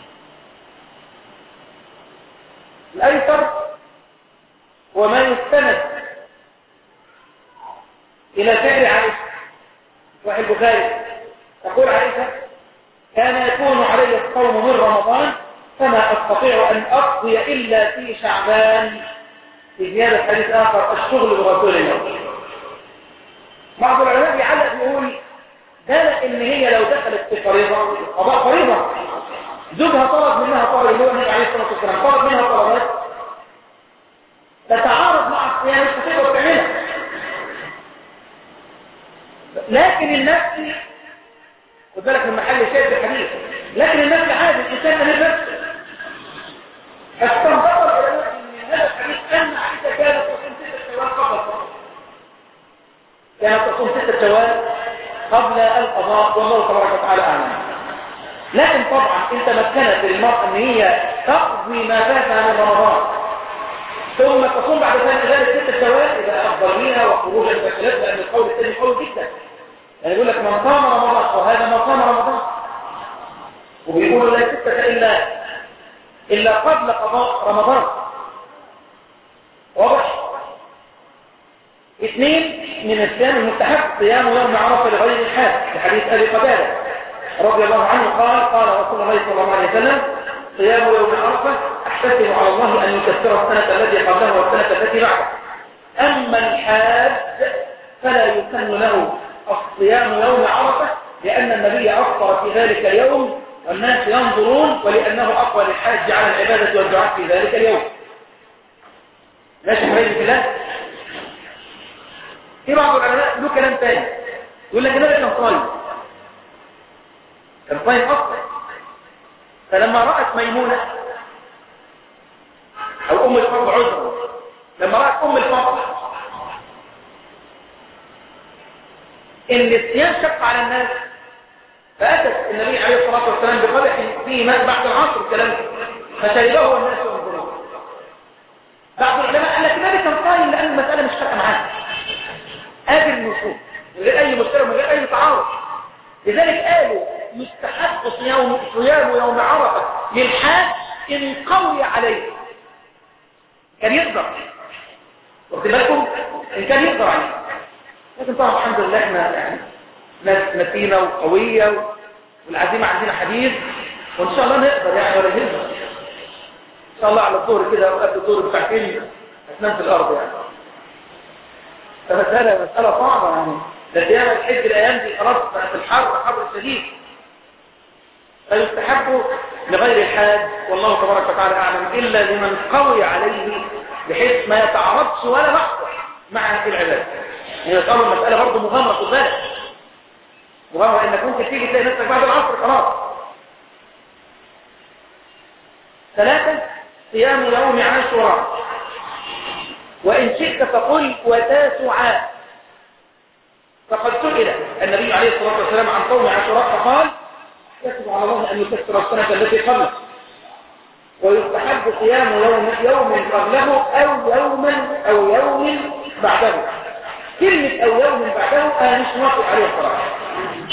الأيسر هو ما يستند إلى فعل عائشة صحيح البخاري تقول عائشة كان يكون علي الصوم من رمضان فما أستطيع أن أقضي إلا في شعبان في زيادة حديث آخر الشغل برسول الله بعض العلماء بيعلق بيقول ده ان هي لو دخلت في فريضه قضاء فريضه زوجها طلب منها طلب اللي هو النبي عليه الصلاه والسلام طلب منها طلبات تتعارض مع الصيام مش هتقدر تعملها لكن النفس خد بالك من محل شيء في الحديث لكن النفس عادي الانسان من نفسه فاستنبط العلماء من هذا الحديث ان عائشه كانت تصوم ستة شوال قبل الفرض كانت تصوم ستة شوال قبل القضاء والله تبارك وتعالى اعلم لكن طبعا ان تمكنت المرأة ان هي تقضي ما فاتها من رمضان ثم تصوم بعد ذلك ستة شوال يبقى افضل ليها وخروج المشكلات لان القول الثاني قوي جدا يعني يقول لك من صام رمضان وهذا ما صام رمضان وبيقولوا لا ستة الا الا قبل قضاء رمضان واضح اثنين من الصيام المستحب صيام يوم عرفه لغير الحاج لحديث ابي قتاده رضي الله عنه قال قال رسول الله صلى الله عليه وسلم صيام يوم عرفه احتسب على الله ان يكفر السنه التي قبلها والسنه التي بعدها اما الحاج فلا يسن له الصيام يوم عرفه لان النبي افطر في ذلك اليوم والناس ينظرون ولانه اقوى للحاج على العباده والدعاء في ذلك اليوم ماشي حبيبي في الله في بعض العلماء له كلام تاني يقول لك النبي كان صايم كان صايم اصلا فلما رأت ميمونة او ام الفضل عذرا لما رأت ام الفضل ان الصيام شق على الناس فأتت النبي عليه الصلاة والسلام بقدح فيه ماء بعد العصر الكلام فشربه والناس ينظرون بعض العلماء قال لك النبي كان صايم لأن المسألة مش فارقة معاه قابل النصوص من غير أي مشكلة ومن غير أي تعارض لذلك قالوا يستحق صيام صيام يوم عرفة للحاج إن قوي عليه كان يقدر واخد بالكم إن كان يقدر عليه لكن طبعا الحمد لله احنا يعني ناس متينة وقوية والعزيمة عندنا حديث وإن شاء الله نقدر يعني ولا يهمنا إن شاء الله على الظهر كده أو قبل الظهر بساعتين هتنام في الأرض يعني فمسألة مسألة صعبة يعني ده صيام الحج الأيام دي خلاص بقت الحر حر شديد فيستحب لغير الحاج والله تبارك وتعالى أعلم إلا لمن قوي عليه بحيث ما يتعرضش ولا لحظة مع العبادة هي طبعا المسألة برضه مغامرة خد بالك مغامرة انك ممكن تيجي تلاقي نفسك بعد العصر خلاص ثلاثة صيام يوم عاشوراء وإن شئت فقل وتاسعاء فقد سئل النبي عليه الصلاة والسلام عن صوم عاشوراء فقال يجب على الله أن يكسر السنة التي قبله ويستحب صيام يوم يوم قبله أو يوما أو يوم بعده كلمة أو يوم بعده أنا مش موافق عليها الصراحة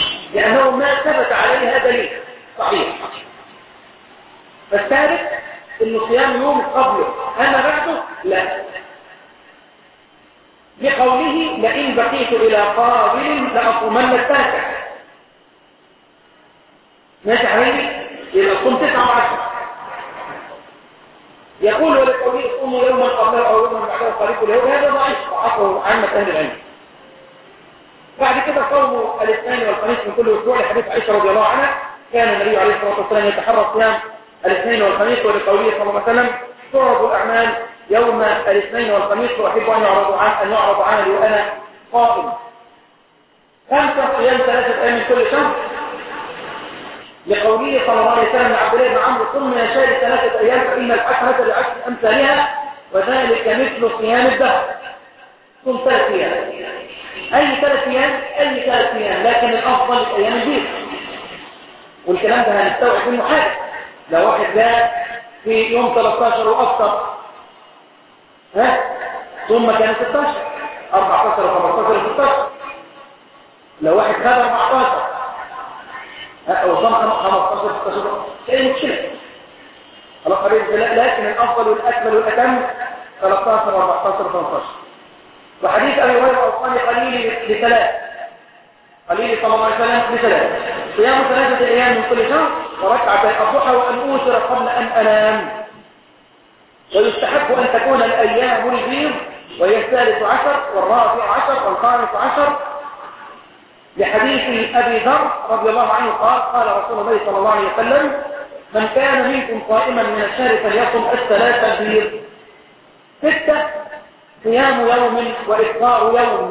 لأنه ما ثبت عليها دليل صحيح فالثالث انه صيام يوم قبله اما بعده لا لقوله لئن بقيت الى قابل لاصومن التاسع ماشي حبيبي يبقى صوم تسعة وعشرة يقول ولقوله صوموا يوما قبله او يوما بعده قريب اليوم هذا ضعيف ضعفه عامة اهل العلم بعد كده صوم الاثنين والخميس من كل اسبوع لحديث عائشه رضي الله عنها كان النبي عليه الصلاه والسلام يتحرى صيام الاثنين والخميس ولقوله صلى الله عليه وسلم تعرض الاعمال يوم الاثنين والخميس واحب ان يعرض عن ان يعرض عملي وانا قائم خمسه صيام ثلاثه ايام من كل شهر لقوله صلى الله عليه وسلم لعبد الله بن عمرو قم يا شهر ثلاثه ايام فان الحسنه بعشر امثالها وذلك مثل صيام الدهر صم ثلاث ايام اي ثلاث ايام اي ثلاث ايام لكن الافضل الايام البيض والكلام ده هنستوعب منه حاجه لو واحد جاء في يوم 13 واكثر ها ثم كان 16 14 و15 و16 لو واحد خد 14 ها او صام 15 16 ايه مشكله خلاص حبيبي لكن الافضل والاكمل والاتم 13 و14 و15 وحديث أبي هريرة أوصاني قليل لثلاث قليل صلى الله عليه وسلم لثلاث صيام ثلاثة أيام من كل شهر وركعتي الضحى وأن أوتر قبل أن أنام ويستحب أن تكون الأيام البيض وهي الثالث عشر والرابع عشر والخامس عشر لحديث أبي ذر رضي الله عنه قال قال رسول الله صلى الله عليه وسلم من كان منكم قائما من الشهر فليصم الثلاثة البيض ستة صيام يوم وإفطار يوم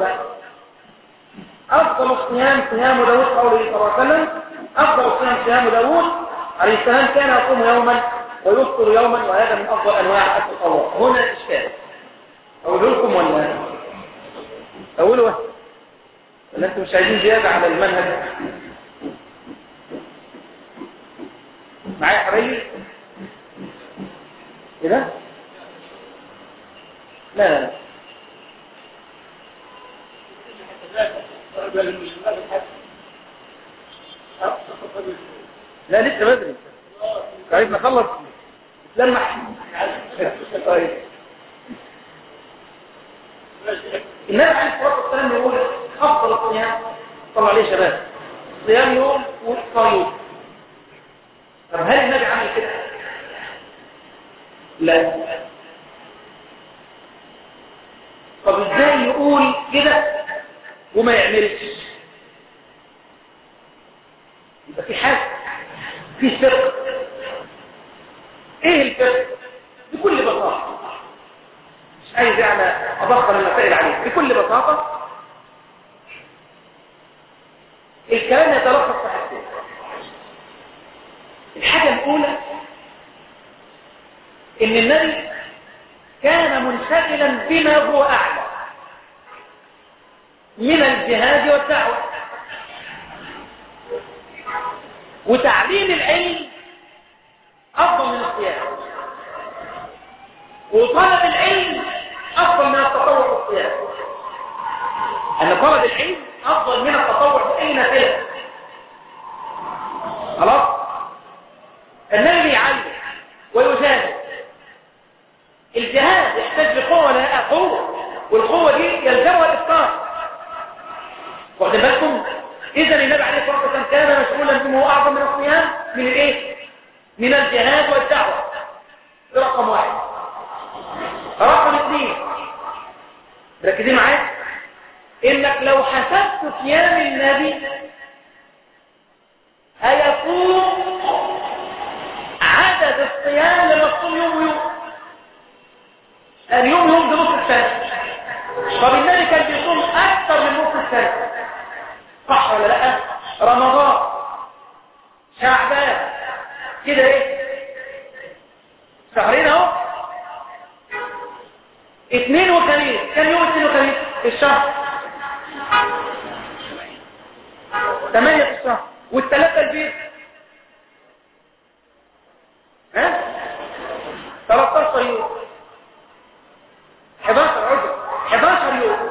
أفضل الصيام صيام داود قوله صلى الله عليه وسلم أفضل الصيام صيام داود عليه السلام كان يصوم يوما ويفطر يوما وهذا من أفضل أنواع التطوع هنا الإشكال أقول لكم ولا أقولوا ولا أنتم مش عايزين زيادة على المنهج معايا حبايبي كده لا لا لا لسه بدري طيب نخلص لمح طيب النبي عليه الصلاه والسلام يقول افضل الصيام طلع عليه شباب صيام يوم وافطار يوم طب هل النبي عمل كده لا طب ازاي يقول كده وما يعملش يبقى في حاجه في فرق ايه الفرق بكل بساطه مش عايز يعني اضخم المسائل عليه بكل بساطه الكلام يتلخص في حاجتين الحاجه الاولى ان النبي كان منشغلا بما هو اعلى من الجهاد والدعوه وتعليم العلم افضل من الصيام وطلب العلم افضل من التطوع في الصيام ان طلب العلم افضل من التطوع في اي نافله خلاص النبي بيعلم ويجاهد الجهاد يحتاج لقوه ولا قوه والقوه دي يلزمها الافطار واخد بالكم اذا النبي عليه الصلاه والسلام كان مسؤولا بما هو اعظم من الصيام من الايه من الجهاد والدعوه ده رقم واحد رقم اثنين ركزين معايا انك لو حسبت صيام النبي هيكون عدد الصيام لما تصوم يوم ويوم اليوم يوم بنص السنه طب النبي كان بيصوم اكثر من نص السنه صح ولا لا رمضان شعبان كده ايه شهرين اهو اثنين وخميس كم يوم اثنين وخميس في الشهر ثمانية في الشهر والثلاثة البيت ها 13 يوم 11 عذر 11 يوم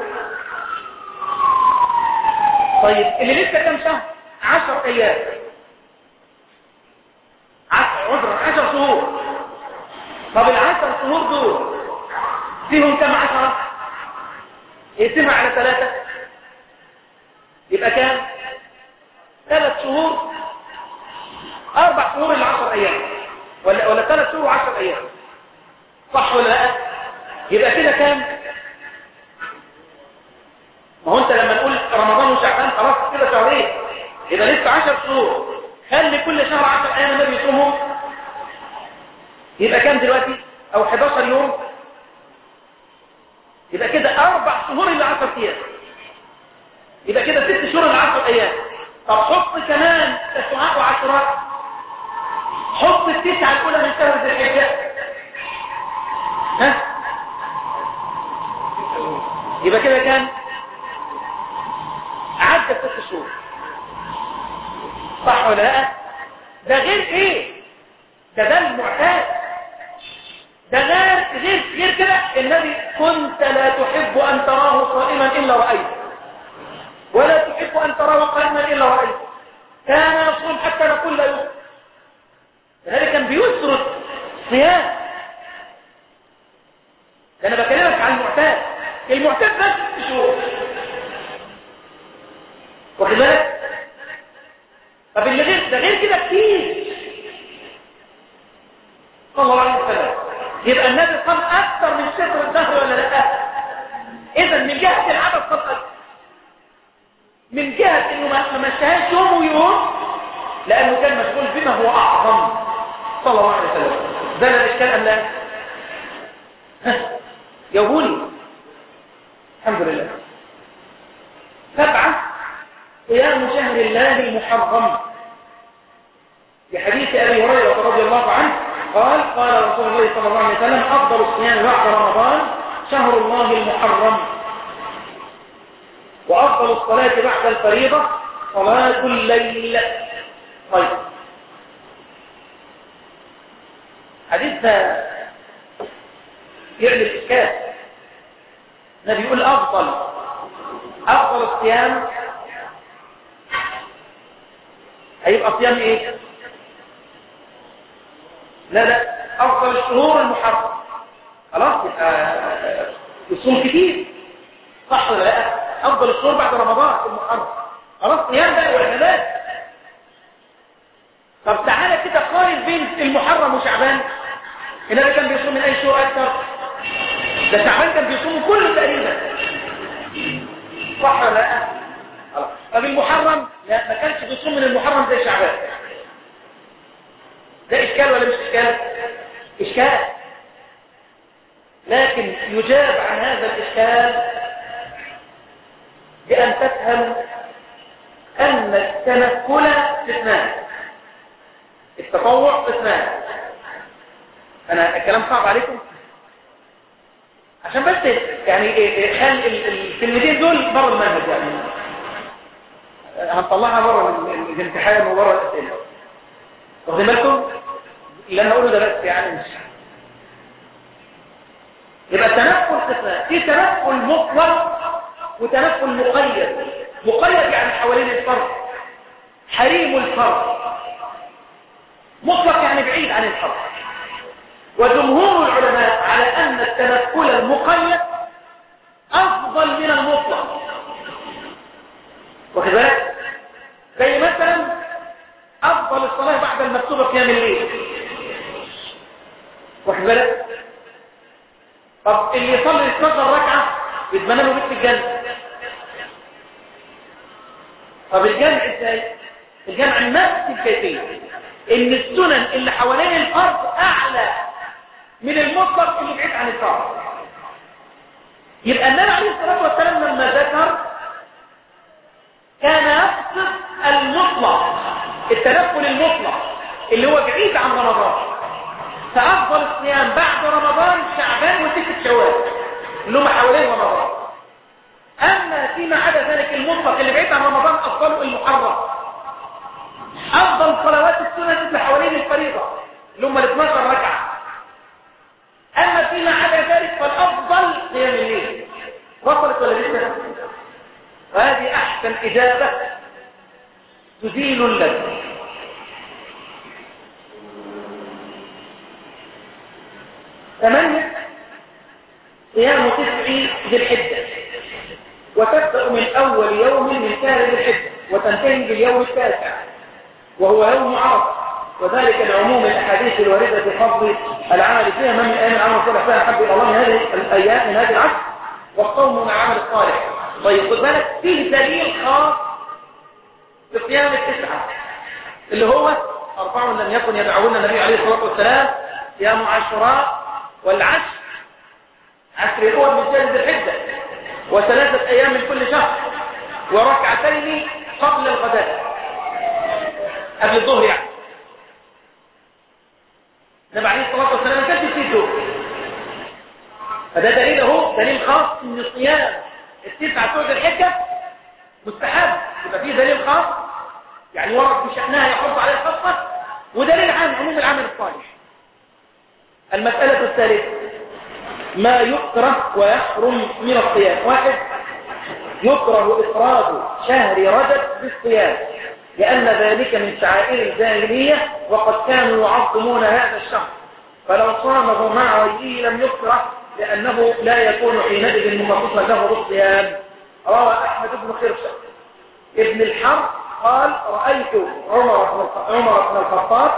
طيب اللي لسه كام شهر 10 ايام عذر 10 شهور طب العشر شهور دول فيهم كم عشرة يقسمها على ثلاثة يبقى كام ثلاث شهور أربع شهور إلا عشر أيام ولا ولا ثلاث شهور وعشر أيام صح ولا لا يبقى كده كام ما هو انت لما نقول رمضان وشعبان خلاص كده شهرين يبقى لسه 10 شهور خلي كل شهر 10 ايام النبي يصومهم يبقى كام دلوقتي او 11 يوم يبقى كده اربع شهور الا 10 ايام يبقى كده ست شهور الا 10 ايام طب حط كمان تسعات وعشرات حط التسعه الاولى من شهر ذي الحجه ها يبقى كده كام عدى ست شهور صح ولا لا ده غير ايه ده ده المعتاد ده غير غير غير كده النبي كنت لا تحب ان تراه صائما الا رايته ولا تحب ان تراه قائما الا رايته كان يصوم حتى نقول لا يصوم لذلك كان بيسرد صيام ده انا بكلمك عن المعتاد المعتاد بس شهور واخد بالك طب اللي غير ده غير كده كتير صلى الله عليه وسلم يبقى النبي صام اكثر من شهر الدهر ولا لا اذا من جهه العدد صام اكثر من جهه انه ما مشاهاش يوم ويوم لانه كان مشغول بما هو اعظم صلى الله عليه وسلم ده الاشكال ام لا جاوبوني الحمد لله سبعه قيام شهر الله المحرم في حديث أبي هريرة رضي الله عنه قال قال رسول الله صلى الله عليه وسلم أفضل الصيام بعد رمضان شهر الله المحرم وأفضل الصلاة بعد الفريضة صلاة الليل طيب حديث يعمل إشكال النبي يقول أفضل أفضل الصيام هيبقى صيام ايه لا لا افضل الشهور المحرم خلاص يبقى يصوم كتير صح ولا لا افضل الشهور بعد رمضان المحرم خلاص صيام بقى وعبادات طب تعالى كده قارن بين المحرم وشعبان النبي كان بيصوم من اي شهور اكثر ده شعبان كان بيصوم كله تقريبا صح ولا لا خلاص طب المحرم لا ما كانش بيصوم من المحرم زي شعبان ده اشكال ولا مش اشكال اشكال لكن يجاب عن هذا الاشكال بان تفهم ان التنكل اثنان التطوع اثنان انا الكلام صعب عليكم عشان بس يعني خل الكلمتين دول بره المنهج يعني هنطلعها بره الامتحان وبره الاسئله واخدين بالكم اللي انا اقوله ده بس يعني مش يبقى التنقل قسمان في تنقل مطلق وتنقل مقيد مقيد يعني حوالين الفرد حريم الفرد مطلق يعني بعيد عن الفرد وجمهور العلماء على ان التنقل المقيد افضل من المطلق واخد بالك زي مثلا افضل الصلاه بعد المكتوبه قيام الليل واخد بالك طب اللي يصلي 12 ركعه يتمنى له بيت الجنه طب الجمع ازاي الجمع نفس الكيفيه ان السنن اللي حوالين الفرض اعلى من المطلق اللي بعيد عن الفرض يبقى النبي عليه الصلاه والسلام لما ذكر كان يقصد المطلق التنقل المطلق اللي هو بعيد عن رمضان فأفضل الصيام بعد رمضان شعبان وستة شوال اللي هم حوالين رمضان أما فيما عدا ذلك المطلق اللي بعيد عن رمضان أفضل المحرم أفضل صلوات السنة اللي حوالين الفريضة اللي هم ال 12 ركعة أما فيما عدا ذلك فالأفضل قيام الليل وصلت ولا لسه؟ وهذه أحسن إجابة تزيل اللذة ثمانية صيام تسع ذي الحجة وتبدأ من أول يوم من شهر ذي الحجة وتنتهي باليوم التاسع وهو يوم عرفة وذلك لعموم الأحاديث الواردة في فضل العمل فيها من من أيام العمل الصالح فيها حب إلى الله من هذه الأيام من هذه العشر والصوم من العمل الصالح طيب خد بالك فيه دليل خاص بصيام التسعة اللي هو أربع لم يكن يدعون النبي عليه الصلاة والسلام صيام عاشوراء والعشر عشر الأول من شهر ذي الحجة وثلاثة أيام من كل شهر وركعتين قبل الغداء قبل الظهر يعني النبي عليه الصلاة والسلام ما كانش فيه الظهر فده دليل اهو دليل خاص ان صيام التسعة بتوع ذي الحجة مستحب يبقى فيه دليل خاص يعني ورد بشأنها يحض عليه خاصة ودليل عام عموم العمل الصالح المسألة الثالثة ما يكره ويحرم من الصيام واحد يكره إفراد شهر رجب بالصيام لأن ذلك من شعائر الجاهلية وقد كانوا يعظمون هذا الشهر فلو صامه مع غيره لم يكره لأنه لا يكون حينئذ مخصصا له بالصيام روى أحمد بن خرشة ابن الحر قال رأيت عمر عمر بن الخطاب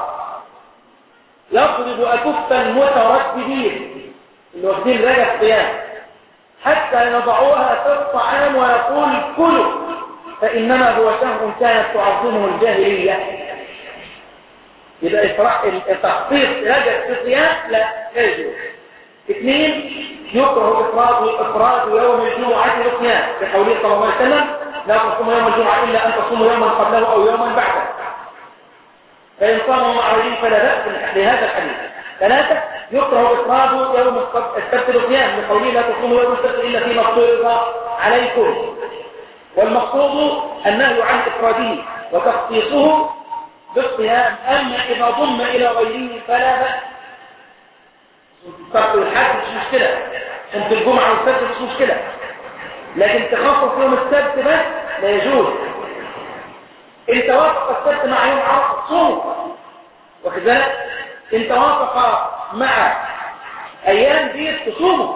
يضرب أكف المترددين اللي واخدين رجع الصيام حتى يضعوها في الطعام ويقول كلوا فإنما هو شهر كانت تعظمه الجاهلية يبقى تخصيص رجب في الصيام لا يجوز اثنين يكره إفراد إفراد يوم الجمعة بالصيام بقوله صلى الله عليه وسلم لا تصوموا يوم الجمعة إلا أن تصوموا يوما قبله أو يوما بعده فإن صاموا مع غيره فلا بأس بهذا الحديث ثلاثة يكره إفراد يوم السبت بالصيام بقوله لا تصوموا يوم السبت إلا فيما افترض عليكم والمقصود النهي عن إفراده وتخصيصه بالصيام أما إذا ضم إلى غيره فلا بأس السبت والحج مش مشكلة انت الجمعة والسبت مش مشكلة لكن تخصص يوم السبت بس لا يجوز ان توافق السبت مع يوم عرفة صوم واخد بالك ان توافق مع ايام دي تصوموا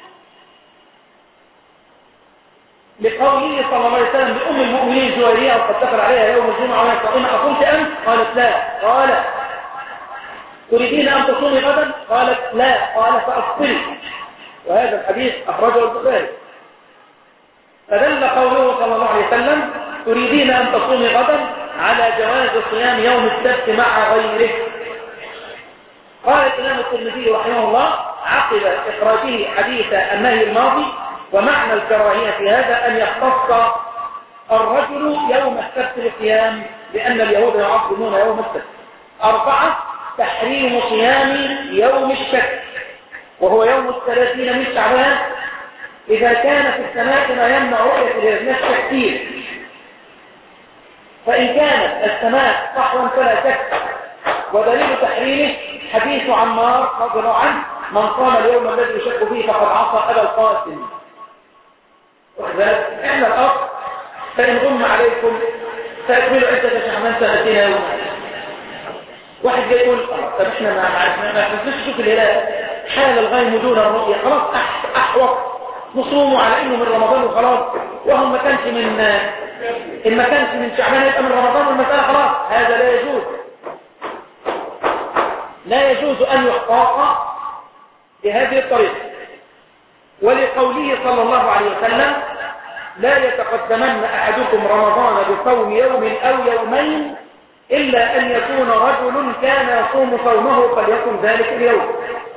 لقوله صلى الله عليه وسلم لأم المؤمنين جوارية وقد دخل عليها يوم الجمعة وهي صائمة أصمت أمس؟ قالت لا قال تريدين أن تصومي غدا؟ قالت لا قال فأفطري وهذا الحديث أخرجه البخاري فدل قوله صلى الله عليه وسلم تريدين أن تصومي غدا على جواز صيام يوم السبت مع غيره قال الإمام الترمذي رحمه الله عقب إخراجه حديث النهي الماضي ومعنى الكراهية في هذا أن يختص الرجل يوم السبت بالصيام لأن اليهود يعظمون يوم السبت أربعة تحريم صيام يوم الشك وهو يوم الثلاثين من شعبان إذا كان في السماء ما يمنع رؤية الهلال التكتير فإن كانت السماء صحوا فلا شك ودليل تحريمه حديث عمار رضي الله عنه من صام اليوم الذي يشك فيه فقد عصى أبا القاسم احنا الأصل فإن غم عليكم فأكملوا عدة شعبان سنتين يوما واحد جاي يقول طب احنا ما ما ما عرفناش نشوف الهلال حال الغيم دون الرؤية خلاص أحوط نصوموا على انه من رمضان وخلاص وهو ما كانش من ان ما كانش من شعبان يبقى من رمضان والمسألة خلاص هذا لا يجوز لا يجوز ان يحقق بهذه الطريقة ولقوله صلى الله عليه وسلم لا يتقدمن احدكم رمضان بصوم يوم او يومين الا ان يكون رجل كان يصوم صومه فليكن ذلك اليوم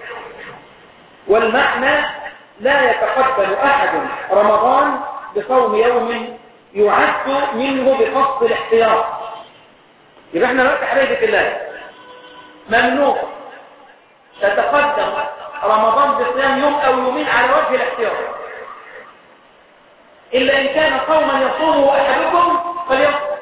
والمعنى لا يتقبل أحد رمضان بصوم يوم يعد منه بقصد الاحتياط يبقى احنا دلوقتي حبايبة الله ممنوع تتقدم رمضان بصيام يوم أو يومين على وجه الاحتياط إلا إن كان قوما يصومه أحدكم فليصوم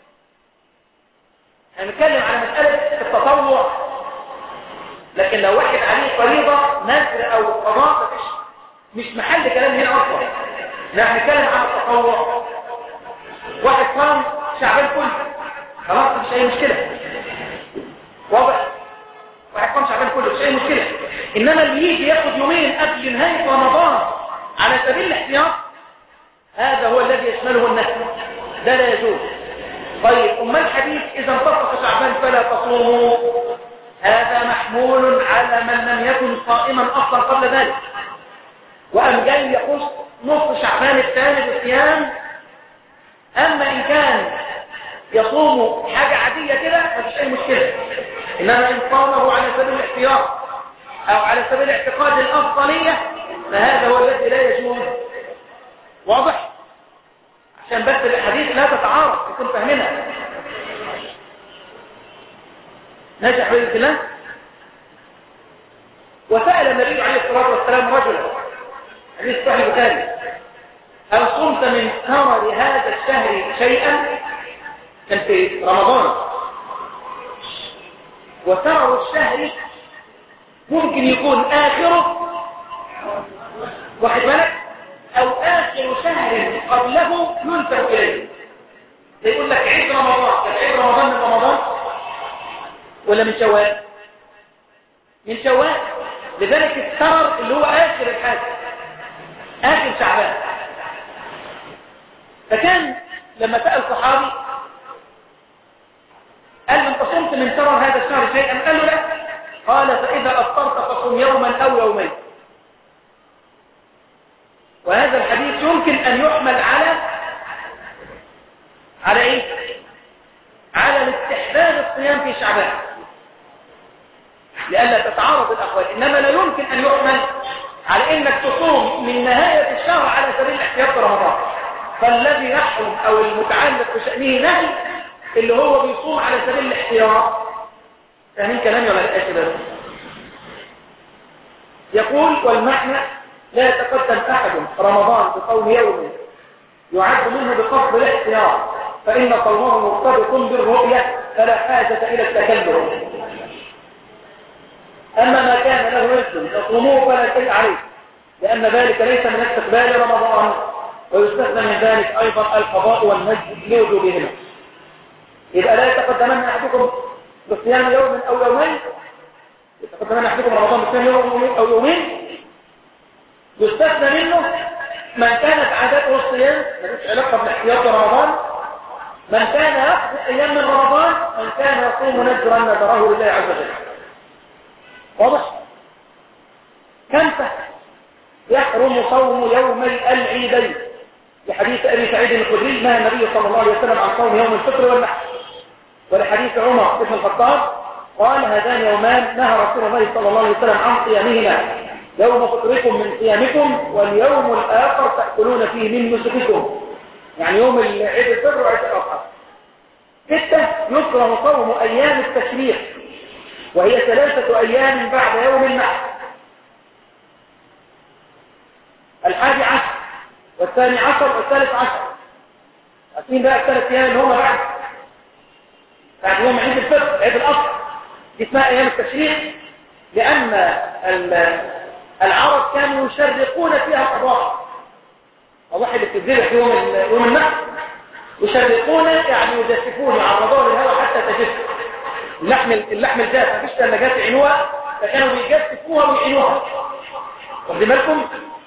هنتكلم على مسألة التطوع لكن لو واحد عليه فريضة نذر أو قضاء مفيش مش محل كلام هنا اصلا لا هنتكلم عن التطوع واحد صام شعبان كله خلاص مش اي مشكله واضح واحد صام شعبان كله مش اي مشكله إنما اللي يجي ياخد يومين قبل نهاية رمضان على سبيل الاحتياط هذا هو الذي يشمله النهي ده لا يجوز طيب أما الحديث إذا انتصف شعبان فلا تصوموا هذا محمول على من لم يكن صائما أصلا قبل ذلك وأم جاي يخص نصف شعبان الثاني بالصيام أما إن كان يصوم حاجة عادية كده مفيش أي مشكلة إنما إن صامه على سبيل الاحتياط أو على سبيل اعتقاد الأفضلية فهذا هو الذي لا يجوز واضح؟ عشان بس الحديث لا تتعارض يكون فاهمينها نجح بإذن الله وسأل النبي عليه الصلاة والسلام رجلا حديث صحيح البخاري هل صمت من ثمر هذا الشهر شيئا كان في رمضان وثمر الشهر ممكن يكون آخره واخد بالك أو آخر شهر قبله ينسب إليه يقول لك عيد رمضان طب عيد رمضان من رمضان ولا من شوال من شوال لذلك الثمر اللي هو آخر الحاجة آخر شعبان فكان لما سأل صحابي قال له انت صمت من ثمر هذا الشهر شيئا قال له لا قال فإذا أفطرت فصم يوما أو يومين وهذا الحديث يمكن أن يحمل على على إيه؟ على الاستحباب الصيام في شعبان لئلا تتعارض الأقوال إنما لا يمكن أن يحمل على إنك تصوم من نهاية الشهر على سبيل الاحتياط رمضان فالذي يحرم أو المتعلق بشأنه نهي اللي هو بيصوم على سبيل الاحتياط فاهمين كلامي ولا لا كده يقول والمعنى لا يتقدم أحد رمضان بصوم يوم يعد منه بقصد الاحتياط فإن صومه مرتبط بالرؤية فلا حاجة إلى التكلم أما ما كان له رزق يصوموه فلا شيء عليه لأن ذلك ليس من استقبال رمضان ويستثنى من ذلك أيضا القضاء والمجد لوجوبهما يبقى لا يتقدمن أحدكم بصيام يوم أو يومين يتقدمن أحدكم رمضان بصيام يوم أو يومين يستثنى منه من كانت عادته الصيام ملوش علاقة بالاحتياط رمضان من كان يقضي أيام من رمضان من كان يصوم نذرا نذره لله عز وجل واضح كمسة يحرم صوم يومي العيدين لحديث أبي سعيد الخدري نهى النبي صلى الله عليه وسلم عن صوم يوم الفطر والنحر ولحديث عمر بن الخطاب قال هذان يومان نهى رسول الله صلى الله عليه وسلم عن صيامهما يوم فطركم من صيامكم واليوم الآخر تأكلون فيه من نسككم يعني يوم عيد الفطر وعيد الأضحى ستة يكره صوم أيام التشريق وهي ثلاثة أيام بعد يوم النحر الحادي عشر والثاني عشر والثالث عشر أكين بقى الثلاث أيام اللي هم بعد بعد يوم عيد الفطر عيد الأضحى دي اسمها أيام التشريق لأن العرب كانوا يشرقون فيها الأضاحي الأضاحي اللي بتتذبح يوم يوم النحر يشرقون يعني يجسفون يعرضون للهواء حتى تجف اللحم اللحم الجاف مفيش ثلاجات يعينوها فكانوا بيجسفوها ويعينوها واخدين بالكم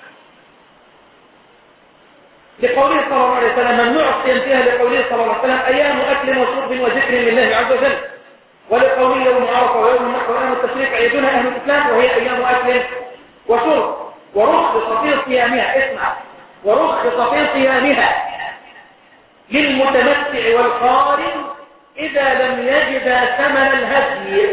لقوله صلى الله عليه وسلم ممنوع الصيام فيها لقوله صلى الله عليه وسلم ايام اكل وشرب وذكر لله عز وجل ولقوله يوم عرفه ويوم النحر وايام التشريق عيدنا اهل الاسلام وهي ايام اكل وشرب ورخص في صيامها اسمع ورخص في صيامها للمتمتع والقارن إذا لم يجد ثمن الهدي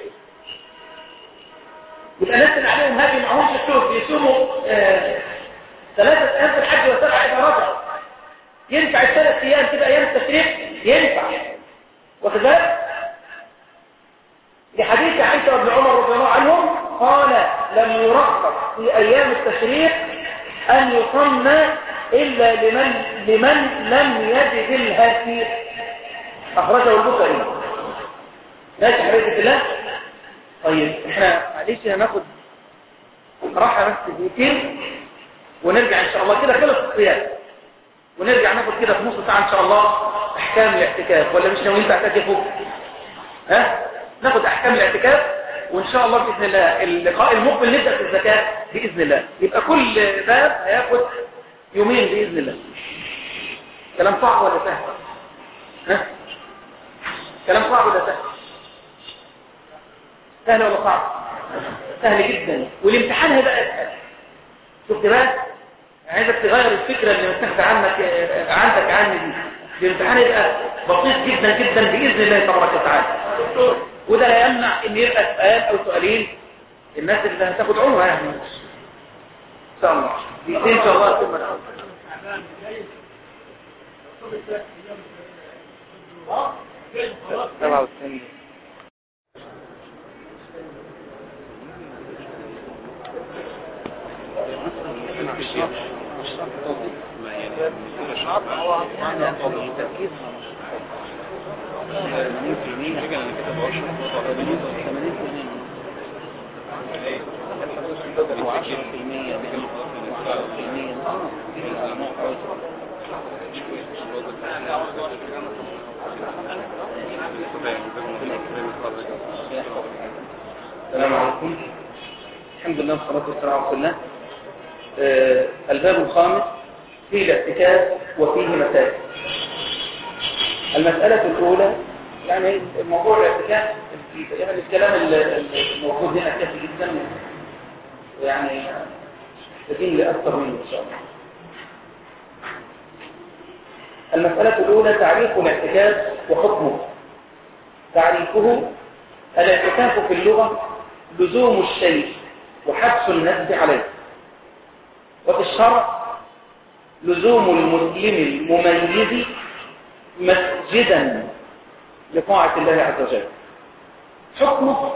يبقى الناس اللي عليهم هدي معهمش الشوف بيصوموا آه ثلاثة أيام في الحج وسبعة إذا رجع ينفع الثلاث أيام كده أيام التشريق ينفع واخد بالك لحديث عائشة وابن عمر رضي الله عنهم قال لم يرخص في أيام التشريق أن يصم إلا لمن لمن لم يجد الهدي أخرجه البخاري ماشي حبيبي الله طيب احنا معلش هناخد راحة بس دقيقتين ونرجع ان شاء الله كده خلص الصيام ونرجع ناخد كده في نص ساعة ان شاء الله احكام الاعتكاف ولا مش ناويين تعتكفوا ها ناخد احكام الاعتكاف وإن شاء الله بإذن الله اللقاء المقبل نبدأ في الزكاة بإذن الله يبقى كل باب هياخد يومين بإذن الله كلام صعب ولا سهل ها؟ كلام صعب ولا سهل سهل ولا صعب سهل جدا والامتحان هيبقى اسهل شفت بقى عايزك تغير الفكره اللي متاخده عنك عندك عني دي الامتحان يبقى بسيط جدا جدا باذن الله تبارك وتعالى وده لا يمنع ان يبقى سؤال او سؤالين الناس اللي هتاخد عمرها يعني ان شاء الله دي ان شاء الله ثم سبعة وتسعين السلام عليكم الحمد لله والصلاة والسلام على رسول الله آه، الباب الخامس فيه الاعتكاف وفيه مسائل المسألة الأولى يعني موضوع الاعتكاف يعني الكلام ال- الموجود هنا كافي جدا يعني محتاجين لأكثر منه إن شاء الله المسألة الأولى تعريف الاعتكاف وحكمه تعريفه الاعتكاف في اللغة لزوم الشيء وحبس النفس عليه وفي الشرع لزوم المسلم المميز مسجدا لطاعة الله عز وجل حكمه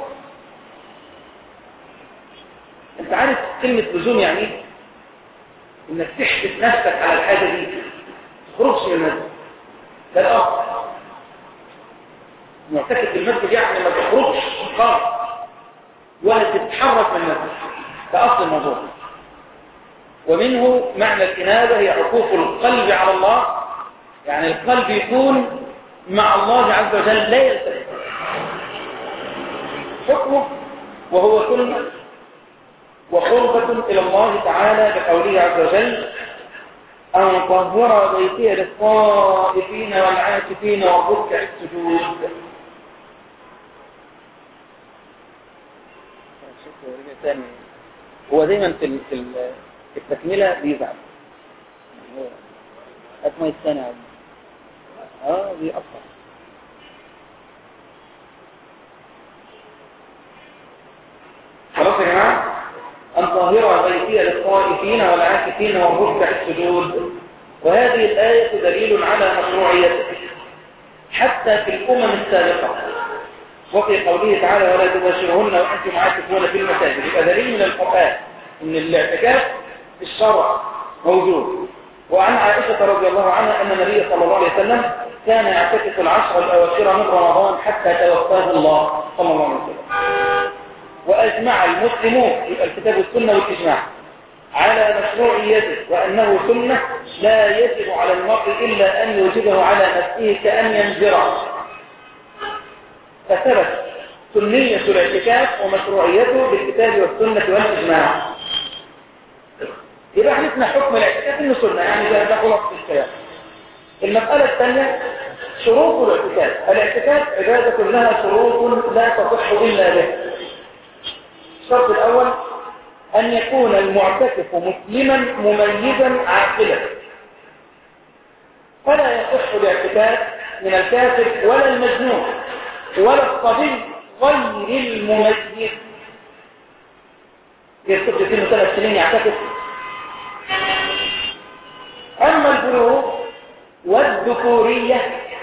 انت عارف كلمة لزوم يعني ايه؟ انك تحبس نفسك على الحاجة دي تخرجش من المسجد ده الأصل معتكف في المسجد يعني ما تخرجش خالص ولا تتحرك من المسجد ده أصل الموضوع ومنه معنى الإنابة هي عكوف القلب على الله يعني القلب يكون مع الله عز وجل لا يلتفت حكمه وهو سنة وقربة إلى الله تعالى بقوله عز وجل أن طهر بيتي للطائفين والعاكفين والركع السجود ثاني هو دايما في ال- في ال- في التكملة بيزعل هو أسمى الثاني عم. اه بيأثر خلاص يا جماعة أن طاهر بيتي للطائفين والعاكفين والركع السجود وهذه الآية دليل على مشروعيته حتى في الأمم السابقة وفي قوله تعالى ولا تباشرهن وأنتم عاكفون في المساجد يبقى دليل من القرآن أن الاعتكاف في الشرع موجود وعن عائشة رضي الله عنها أن النبي صلى الله عليه وسلم كان يعتكف العشر الأواخر من رمضان حتى توفاه الله صلى الله عليه وسلم وأجمع المسلمون يبقى الكتاب والسنة والإجماع على مشروعيته وأنه سنة لا يجب على المرء إلا أن يوجبه على نفسه كأن ينزرع فثبت سنية الاعتكاف ومشروعيته بالكتاب والسنة والإجماع يبقى عرفنا حكم الاعتكاف انه سنة يعني ده ده خلاص في الكلام المسألة الثانية شروط الاعتكاف الاعتكاف عبادة لها شروط لا تصح إلا به الشرط الأول أن يكون المعتكف مسلما مميزا عاقلا فلا يصح الاعتكاف من الكافر ولا المجنون ولا الصبي غير المميز يستطيع سنه ثلاث سنين يعتكف أما البلوغ والذكورية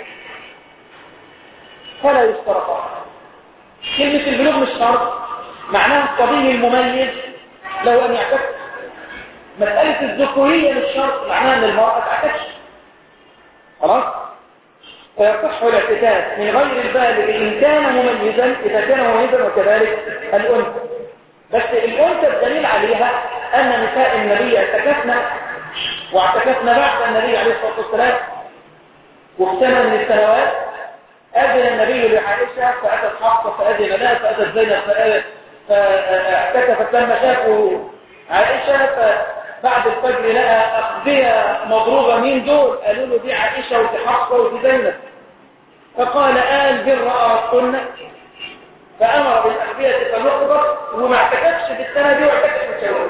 فلا يشترطان كلمة البلوغ مش شرط معناها الصبي المميز له أن يعتكف مسألة الذكورية مش شرط معناها أن المرأة تعتكف خلاص فيصح الاعتكاف من غير البالغ إن كان مميزا إذا كان مميزا وكذلك الأنثى بس الأنثى الدليل عليها أن نساء النبي اعتكفنا واعتكفنا بعد النبي عليه الصلاة والسلام وفي سنة من السنوات أذن النبي لعائشة فأتت حفصة فأذن لها فأتت زينب فأ- فاعتكفت لما شافوا عائشة فبعد الفجر لقى أقضية مضروبة مين دول قالوا له دي عائشة ودي حفصة ودي زينب فقال آل بر أردتن فأمر بالأقضية فنقضت وما اعتكفش في السنة دي واعتكف في شوال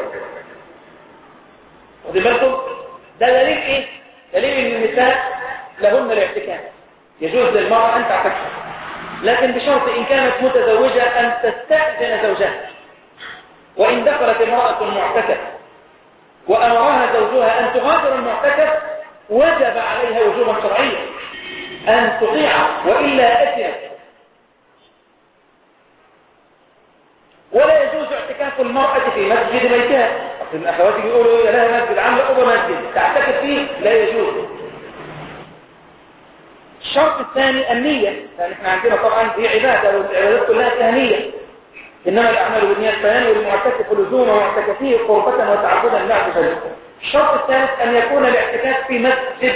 واخد بالكم ده دليل ايه دليل ان النساء لهن الاعتكاف يجوز للمرأة ان تعتكف لكن بشرط ان كانت متزوجة ان تستأذن زوجها وان دخلت امرأة المعتكف وامرها زوجها ان تغادر المعتكف وجب عليها وجوبا شرعيا ان تطيعه والا اثمت ولا يجوز اعتكاف المرأة في مسجد بيتها أصل الأخوات بيقولوا يا لها مسجد عاملة أوضة مسجد تعتكف فيه لا يجوز الشرط الثاني النية لأن احنا عندنا طبعا دي عبادة والعبادات كلها فيها نية إنما الأعمال بالنية البيان والمعتكف لزوم ومعتكفيه قربة وتعبدا لله وجل الشرط الثالث أن يكون الاعتكاف في مسجد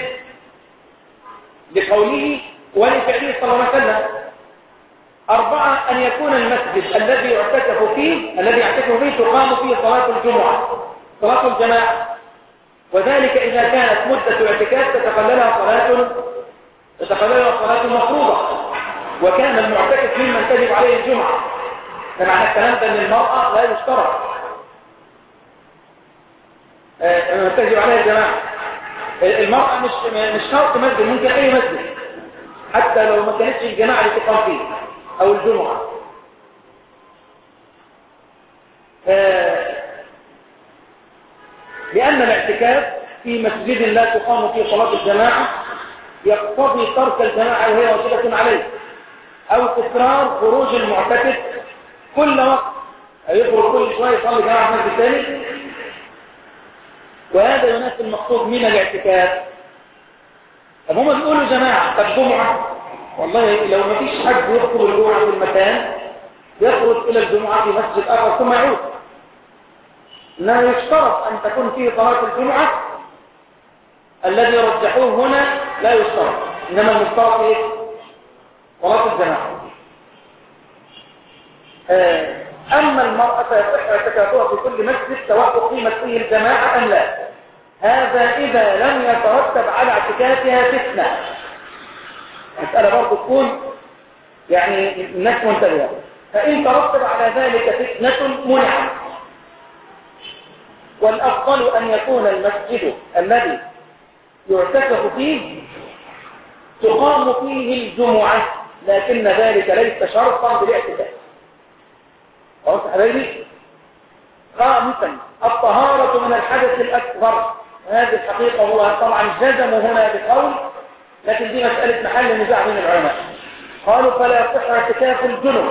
لقوله ولفعله صلى الله عليه وسلم أربعة أن يكون المسجد الذي يعتكف فيه الذي يعتكف فيه تقام فيه صلاة الجمعة صلاة الجماعة وذلك إذا كانت مدة الاعتكاف تتقللها صلاة تتقللها صلاة مفروضة وكان المعتكف ممن تجب عليه الجمعة فمعنى الكلام ده أن المرأة لا يشترط آه، تجب عليها الجماعة المرأة مش مش شرط مسجد ممكن أي مسجد حتى لو ما كانتش الجماعة اللي تقام فيه أو الجمعة آه، لأن الاعتكاف في مسجد لا تقام فيه صلاة الجماعة يقتضي ترك الجماعة وهي واجبة عليه أو تكرار خروج المعتكف كل وقت هيخرج كل شوية يصلي جماعة في مسجد ثاني وهذا ينافي المقصود من الاعتكاف طب هما بيقولوا جماعة طب جمعة والله لو ما فيش حد يخطب الجمعة في المكان يخرج إلى الجمعة في مسجد آخر ثم يعود إنه يشترط أن تكون فيه صلاة الجمعة الذي رجحوه هنا لا يشترط إنما المشترط إيه؟ صلاة الجماعة آه، أما المرأة فيصح اعتكافها في كل مسجد سواء أقيمت فيه الجماعة أم لا هذا إذا لم يترتب على اعتكافها فتنة مسألة برضه تكون يعني الناس منتبهة فإن ترتب على ذلك فتنة منعت والأفضل أن يكون المسجد الذي يعتكف فيه تقام فيه الجمعة لكن ذلك ليس شرطا بالاعتكاف قلت حبايبي خامسا الطهارة من الحدث الأكبر هذه الحقيقة هو طبعا جزم هنا بقول لكن دي مسألة محل نزاع بين العلماء قالوا فلا يصح اعتكاف الجنب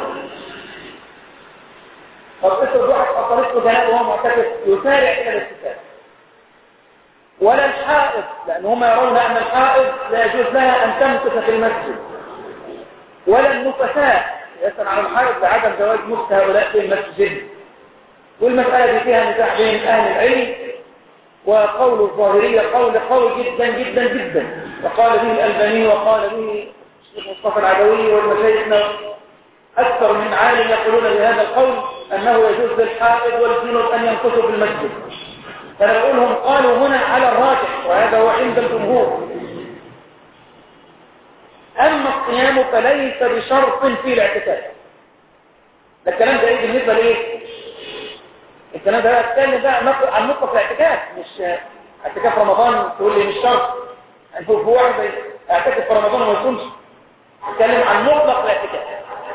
طب افرض واحد اثرته جناب وهو معتكف يسارع الى الاعتكاف ولا الحائض لان هم يرون ان الحائض لا يجوز لها ان تمكث في المسجد ولا النفساء يسأل عن الحائض لعدم جواز مكث هؤلاء في المسجد والمسألة دي فيها نزاع بين اهل العلم وقول الظاهرية قول قوي جدا جدا جدا وقال به الألباني وقال به الشيخ مصطفى العدوي والمشايخنا أكثر من عالم يقولون بهذا القول أنه يجوز للحائض والجنوب أن ينقصوا في المسجد فأنا بقولهم قالوا هنا على الراجح وهذا هو عند الجمهور أما الصيام فليس بشرط في الاعتكاف ده الكلام ده ايه بالنسبة لإيه؟ الكلام ده اتكلم بقى نقل عن مطلق الاعتكاف مش اعتكاف رمضان تقول لي مش شرط في واحد اعتكف في رمضان وما يكونش اتكلم عن مطلق الاعتكاف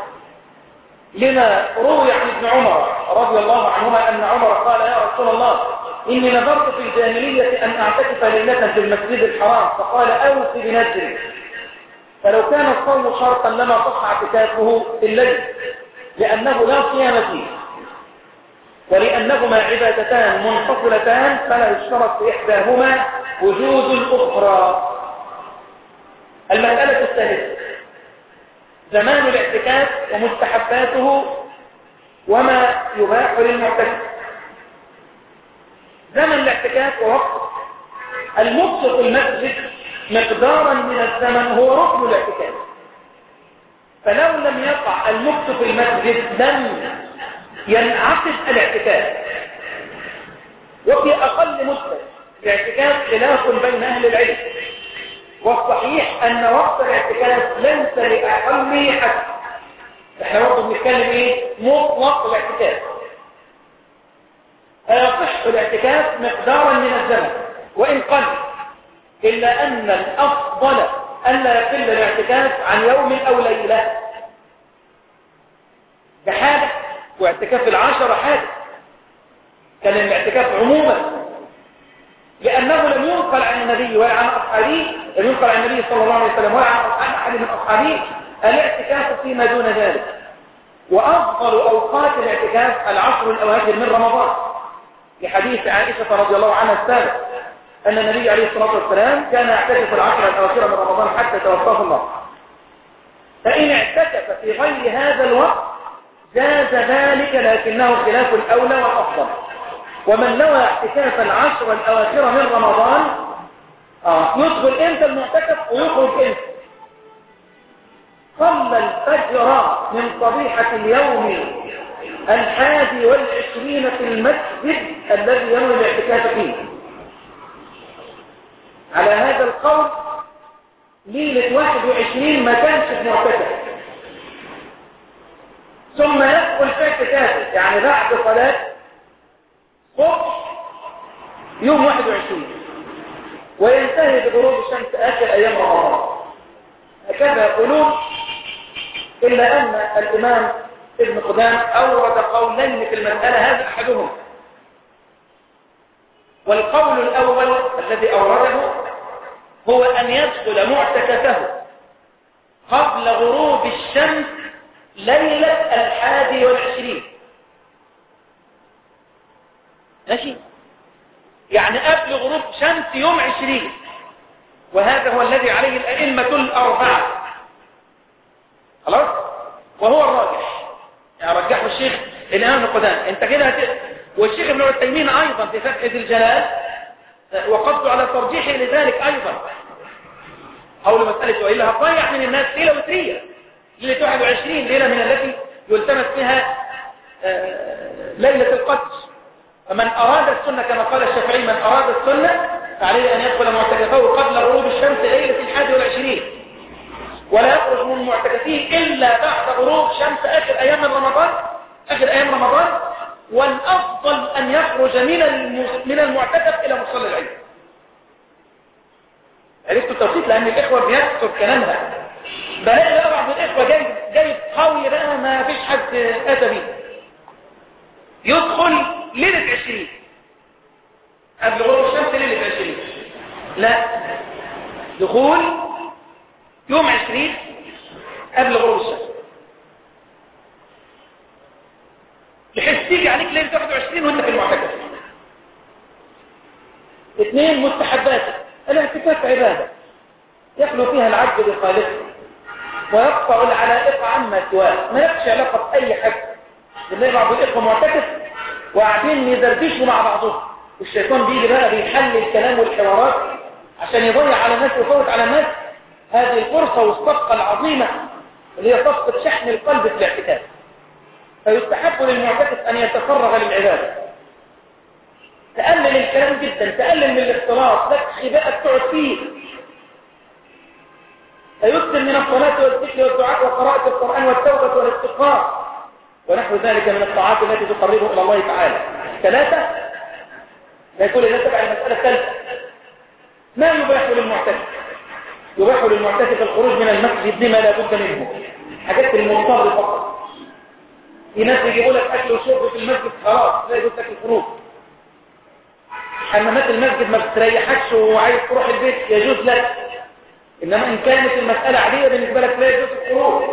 لما روي عن ابن عمر رضي الله عنهما ان عمر قال يا رسول الله اني نظرت في الجاهليه ان اعتكف ليله في المسجد الحرام فقال اوفي بنجري فلو كان الصوم شرطا لما صح اعتكافه في الليل لانه لا صيام فيه ولأنهما عبادتان منفصلتان فلا يشترط في إحداهما وجود الأخرى المسألة الثالثة زمان الاعتكاف ومستحباته وما يباح للمعتكف زمن الاعتكاف ووقت المكث في المسجد مقدارا من الزمن هو ركن الاعتكاف فلو لم يقع المكت في المسجد لم ينعقد الاعتكاف وفي أقل مدة الاعتكاف خلاف بين أهل العلم والصحيح أن وقت الاعتكاف ليس لأقل حد احنا برضه بنتكلم ايه مطلق الاعتكاف فيصح الاعتكاف مقدارا من الزمن وإن قل إلا أن الأفضل ألا يقل الاعتكاف عن يوم أو ليلة بحاجة واعتكاف العشرة حاجة كان الاعتكاف عموما لأنه لم ينقل عن النبي ولا عن أصحابه لم ينقل عن النبي صلى الله عليه وسلم ولا عن أحد من أصحابه الاعتكاف فيما دون ذلك وأفضل أوقات الاعتكاف العشر الأواخر من رمضان لحديث عائشة رضي الله عنها السابق أن النبي عليه الصلاة والسلام كان يعتكف العشر الأواخر من رمضان حتى توفاه الله فإن اعتكف في غير هذا الوقت جاز ذلك لكنه خلاف الأولى والأفضل ومن نوى اعتكاف العشر الأواخر من رمضان آه يدخل امتى المعتكف ويخرج امتى صلى الفجر من صبيحة اليوم الحادي والعشرين في المسجد الذي ينوي الاعتكاف فيه على هذا القول ليلة 21 ما كانش في معتكف ثم يدخل في اعتكافه يعني بعد صلاة صبح يوم 21 وينتهي بغروب الشمس آخر أيام رمضان هكذا يقولون إلا أن الإمام ابن قدام أورد قولين في المسألة هذا أحدهم والقول الأول الذي أورده هو أن يدخل معتكفه قبل غروب الشمس ليلة الحادي والعشرين ماشي يعني قبل غروب شمس يوم عشرين وهذا هو الذي عليه الأئمة الأربعة خلاص وهو الراجح يعني رجحه الشيخ الإمام القدام انت كده هت... والشيخ ابن عثيمين أيضا في فتح ذي الجلال وقفت على ترجيحه لذلك أيضا حول مسألة وإلا هتضيع من الناس ليلة وترية ليلة 21 ليلة من التي يلتمس فيها ليلة القدس فمن أراد السنة كما قال الشافعي من أراد السنة فعليه أن يدخل معتكفه قبل غروب الشمس ليلة الحادي والعشرين ولا يخرج من معتكفه إلا بعد غروب شمس آخر أيام رمضان آخر أيام رمضان والأفضل أن يخرج من من المعتكف إلى مصلى العيد عرفت التوقيت لأن الإخوة بيكتب كلامها بلاقي بقى بعض الإخوة جايب جايب قوي بقى ما فيش حد أتى به يدخل ليلة عشرين قبل غروب الشمس ليلة عشرين لا دخول يوم عشرين قبل غروب الشمس بحيث تيجي عليك ليلة 21 وانت في المعتكف اثنين مستحبات الاعتكاف عبادة يخلو فيها العبد بخالقه ويقطع العلائق عما سواه ما يخشى علاقة بأي حد بالله بعض الإخوة معتكف وقاعدين يدردشوا مع بعضهم والشيطان بيجي بقى بيحل الكلام والحوارات عشان يضيع على الناس ويفوت على الناس هذه الفرصة والصفقة العظيمة اللي هي صفقة شحن القلب في الاعتكاف فيستحب للمعتكف أن يتفرغ للعبادة تقلل الكلام جدا تقلل من الاختلاط لك خباء تقعد فيه فيكثر من الصلاة والذكر والدعاء وقراءة القرآن والتوبة والاستغفار ونحو ذلك من الطاعات التي تقربه إلى الله تعالى ثلاثة لا يكون إذا تبع المسألة الثالثة ما يباح للمعتكف يباح للمعتكف الخروج من المسجد لما لا بد منه حاجات المضطر فقط في ناس يجيبوا لك أكل وشرب في المسجد خلاص لا يجوز لك الخروج حمامات المسجد ما بتريحكش وعايز تروح البيت يجوز لك إنما إن كانت المسألة عادية بالنسبة لك لا يجوز الخروج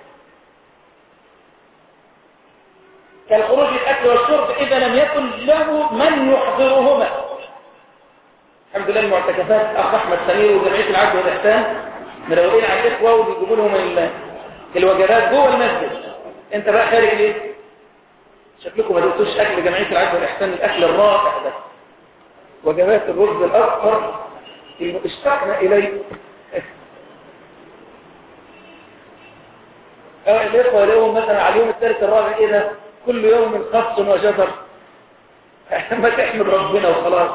كالخروج الأكل والشرب إذا لم يكن له من يحضرهما الحمد لله المعتكفات أخ أحمد سمير وجمعية العدل والإحسان مروقين على الإخوة وبيجيبوا لهم الوجبات جوه المسجد أنت بقى خارج ليه؟ شكلكم ما دقتوش أكل جمعية العدل والإحسان الأكل الرائع ده وجبات الرز الأصفر اشتقنا إليه الإخوة يلاقوهم مثلا على اليوم الثالث الرابع إيه ده كل يوم خص وجزر ما تحمد ربنا وخلاص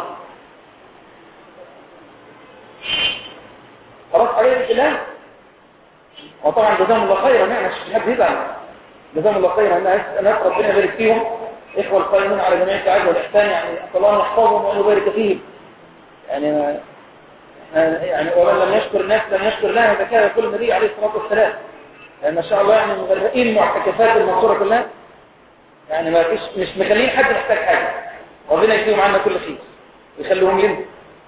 خلاص عليه الكلام وطبعا جزاهم الله خيرا يعني مش حد يزعل جزاهم الله خيرا الناس ربنا يبارك فيهم إخوة القائمين على جميع التعاون والإحسان يعني الله يحفظهم وأن يبارك فيهم يعني يعني ومن لم يشكر الناس لم يشكر الله هذا كان يقول النبي عليه الصلاة والسلام يعني ما شاء الله يعني مغرقين معتكفات المنصورة كلها يعني ما فيش مش مخلين حد محتاج حاجة ربنا يكفيهم عنا كل خير ويخليهم لنا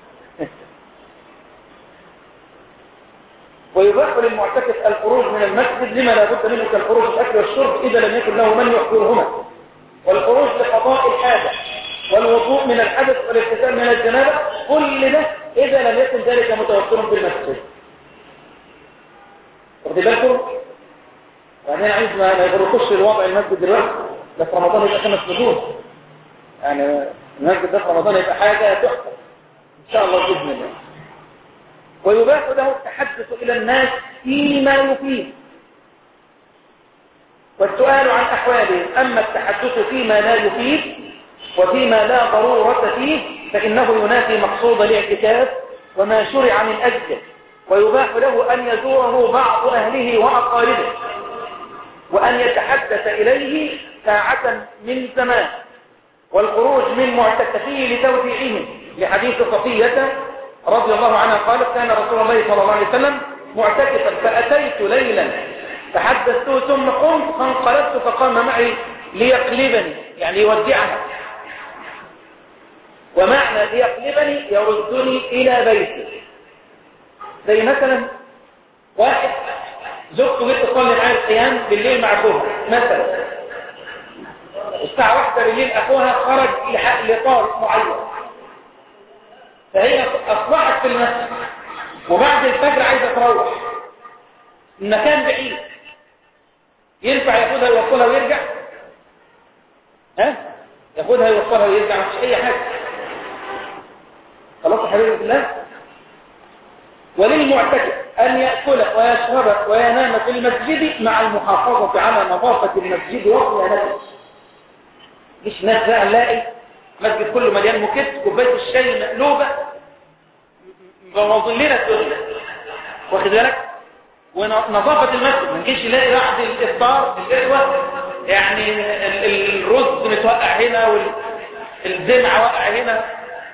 ويباح للمعتكف الخروج من المسجد لما لا بد منه كالخروج الأكل والشرب إذا لم يكن له من يحضرهما والخروج لقضاء الحاجة والوضوء من الحدث والاغتسال من الجنابة كل ده إذا لم يكن ذلك متوفرا في المسجد واخد بالكم بعدين عايز ما ما يغرقوش الوضع المسجد دلوقتي ده في رمضان يبقى خمس نجوم يعني المسجد ده في رمضان يبقى حاجة تحفة إن شاء الله بإذن الله ويباح له التحدث إلى الناس فيما يفيد والسؤال عن أحواله أما التحدث فيما لا يفيد وفيما لا ضرورة فيه فإنه ينافي مقصود الاعتكاف وما شرع من أجله ويباح له أن يزوره بعض أهله وأقاربه وأن يتحدث إليه ساعة من زمان والخروج من معتكفيه لتوديعهم لحديث صفية رضي الله عنها قالت كان رسول الله صلى الله عليه وسلم معتكفا فأتيت ليلا تحدثت ثم قمت فانقلبت فقام معي ليقلبني يعني يودعها ومعنى ليقلبني يردني إلى بيتي زي مثلا واحد زوجته جت تصلي معايا القيام بالليل مع اخوها مثلا الساعة واحدة بالليل أخوها خرج لطارق معين فهي أصبحت في المسجد وبعد الفجر عايزة تروح المكان بعيد ينفع ياخدها يوصلها ويرجع ها ياخدها يوصلها ويرجع مفيش أي حاجة خلاص يا حبيبي الله وللمعتكف أن يأكل ويشرب وينام في المسجد مع المحافظة على نظافة المسجد وصيانته مش ناس بقى نلاقي مسجد كله مليان مكت كوبايه الشاي مقلوبة مبوظين لنا الدنيا واخد بالك ونظافة المسجد ما نجيش نلاقي بعد الإفطار الإخوة يعني الرز متوقع هنا والدمع وقع هنا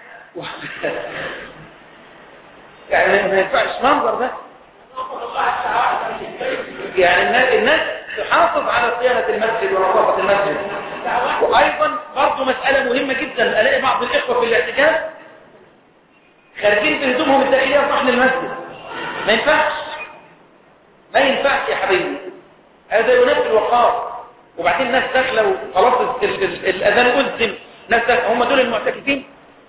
يعني ما ينفعش منظر ده يعني الناس, الناس تحافظ على صيانة المسجد ونظافة المسجد وأيضا برضه مسألة مهمة جدا ألاقي بعض الإخوة في الاعتكاف خارجين بهدومهم الداخلية صحن المسجد ما ينفعش ما ينفعش يا حبيبي هذا ينافي الوقار وبعدين الناس داخله وخلاص الأذان أذن ناس داخله هم دول المعتكفين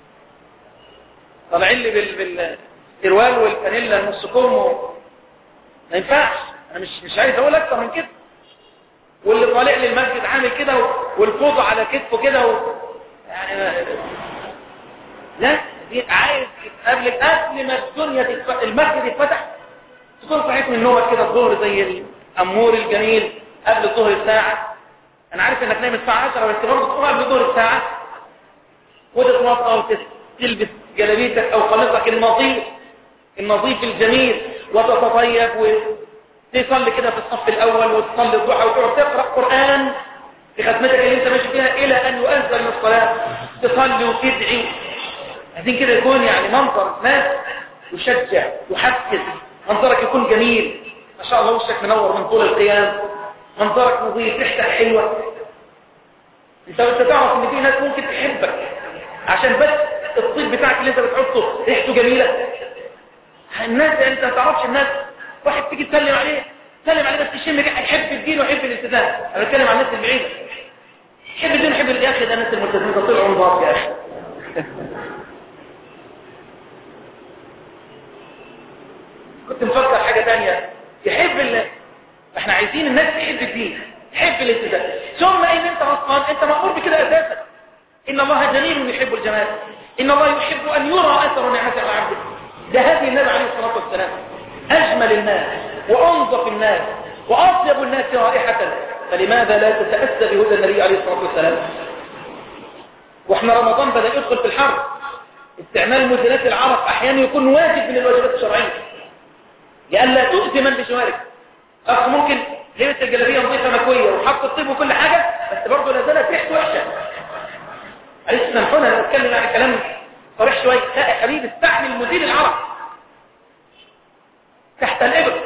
طالعين لي بال بالسروال والفانيلا النص كم ما ينفعش انا مش مش عايز اقول اكتر من كده واللي طالع لي المسجد عامل كده والفوضى على كتفه كده و... يعني لا دي عايز قبل قبل ما الدنيا تتف... المسجد يتفتح تكون صحيت من نومك كده الظهر زي الامور الجميل قبل الظهر بساعه انا عارف انك نايم الساعه 10 بس برضه تقوم قبل الظهر بساعه وتتوضا وتلبس جلابيتك او قميصك النظيف النظيف الجميل وتتطيب وتصلي كده في الصف الاول وتصلي الضحى وتقعد تقرا قران في ختمتك اللي انت ماشي فيها الى ان يؤذن للصلاه تصلي وتدعي عايزين كده يكون يعني منظر ناس يشجع يحفز منظرك يكون جميل ما شاء الله وشك منور من طول القيام منظرك نظيف ريحتك حلوه انت انت تعرف ان في ناس ممكن تحبك عشان بس الطيب بتاعك اللي انت بتحطه ريحته جميله الناس انت ما تعرفش الناس واحد تيجي تسلم عليه تسلم عليه بس تشم ريحه يحب الدين ويحب الالتزام انا بتكلم عن الناس البعيده يحب الدين ويحب يا اخي ده الناس الملتزمين ده طلعوا نضاف يا اخي كنت مفكر حاجه ثانيه يحب ال... احنا عايزين الناس تحب الدين تحب الالتزام ثم ان انت اصلا انت مامور بكده اساسا ان الله جميل يحب الجمال ان الله يحب ان يرى اثر نعمته على عبده ده هذه النبي عليه الصلاه والسلام اجمل الناس وانظف الناس وأطيب الناس رائحة فلماذا لا تتأسى بهدى النبي عليه الصلاة والسلام واحنا رمضان بدأ يدخل في الحر استعمال مزيلات العرق أحيانا يكون واجب من الواجبات الشرعية لألا تؤذي من بجوارك أصل ممكن لبس الجلابية نظيفة مكوية وحط الطيب وكل حاجة بس برضه لا زالت ريحته وحشة معلش سامحونا انا بتكلم عن كلام صريح شوية لا يا حبيبي استعمل مزيل العرق تحت الإبر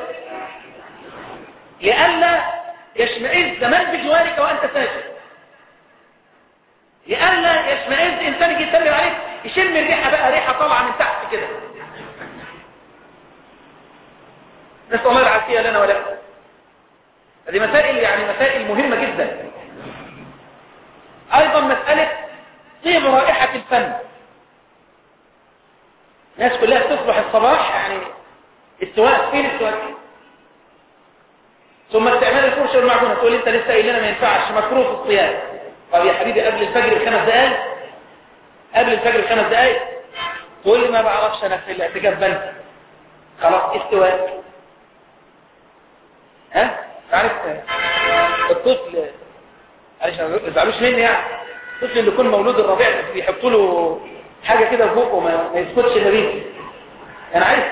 لئلا يشمئز من بجوارك وأنت ساجد لئلا يشمئز إنسان يجي يسلم عليك يشم الريحة بقى ريحة طالعة من تحت كده نسأل الله العافية لنا ولكم هذه مسائل يعني مسائل مهمة جدا أيضا مسألة طيب رائحة الفم الناس كلها تصبح الصباح يعني السواك فين السواك ثم استعمال الفرشة والمعجونة تقول لي انت لسه قايل لنا ما ينفعش مكروه في الصيام طب يا حبيبي قبل الفجر بخمس دقايق قبل الفجر بخمس دقايق تقول لي ما بعرفش انا في الاعتكاف بنسى خلاص استواك ها عارف الطفل معلش ما تزعلوش مني يعني الطفل اللي يكون مولود الربيع بيحطوا له حاجه كده في بقه ما, ما يسكتش الا بيه انا عايز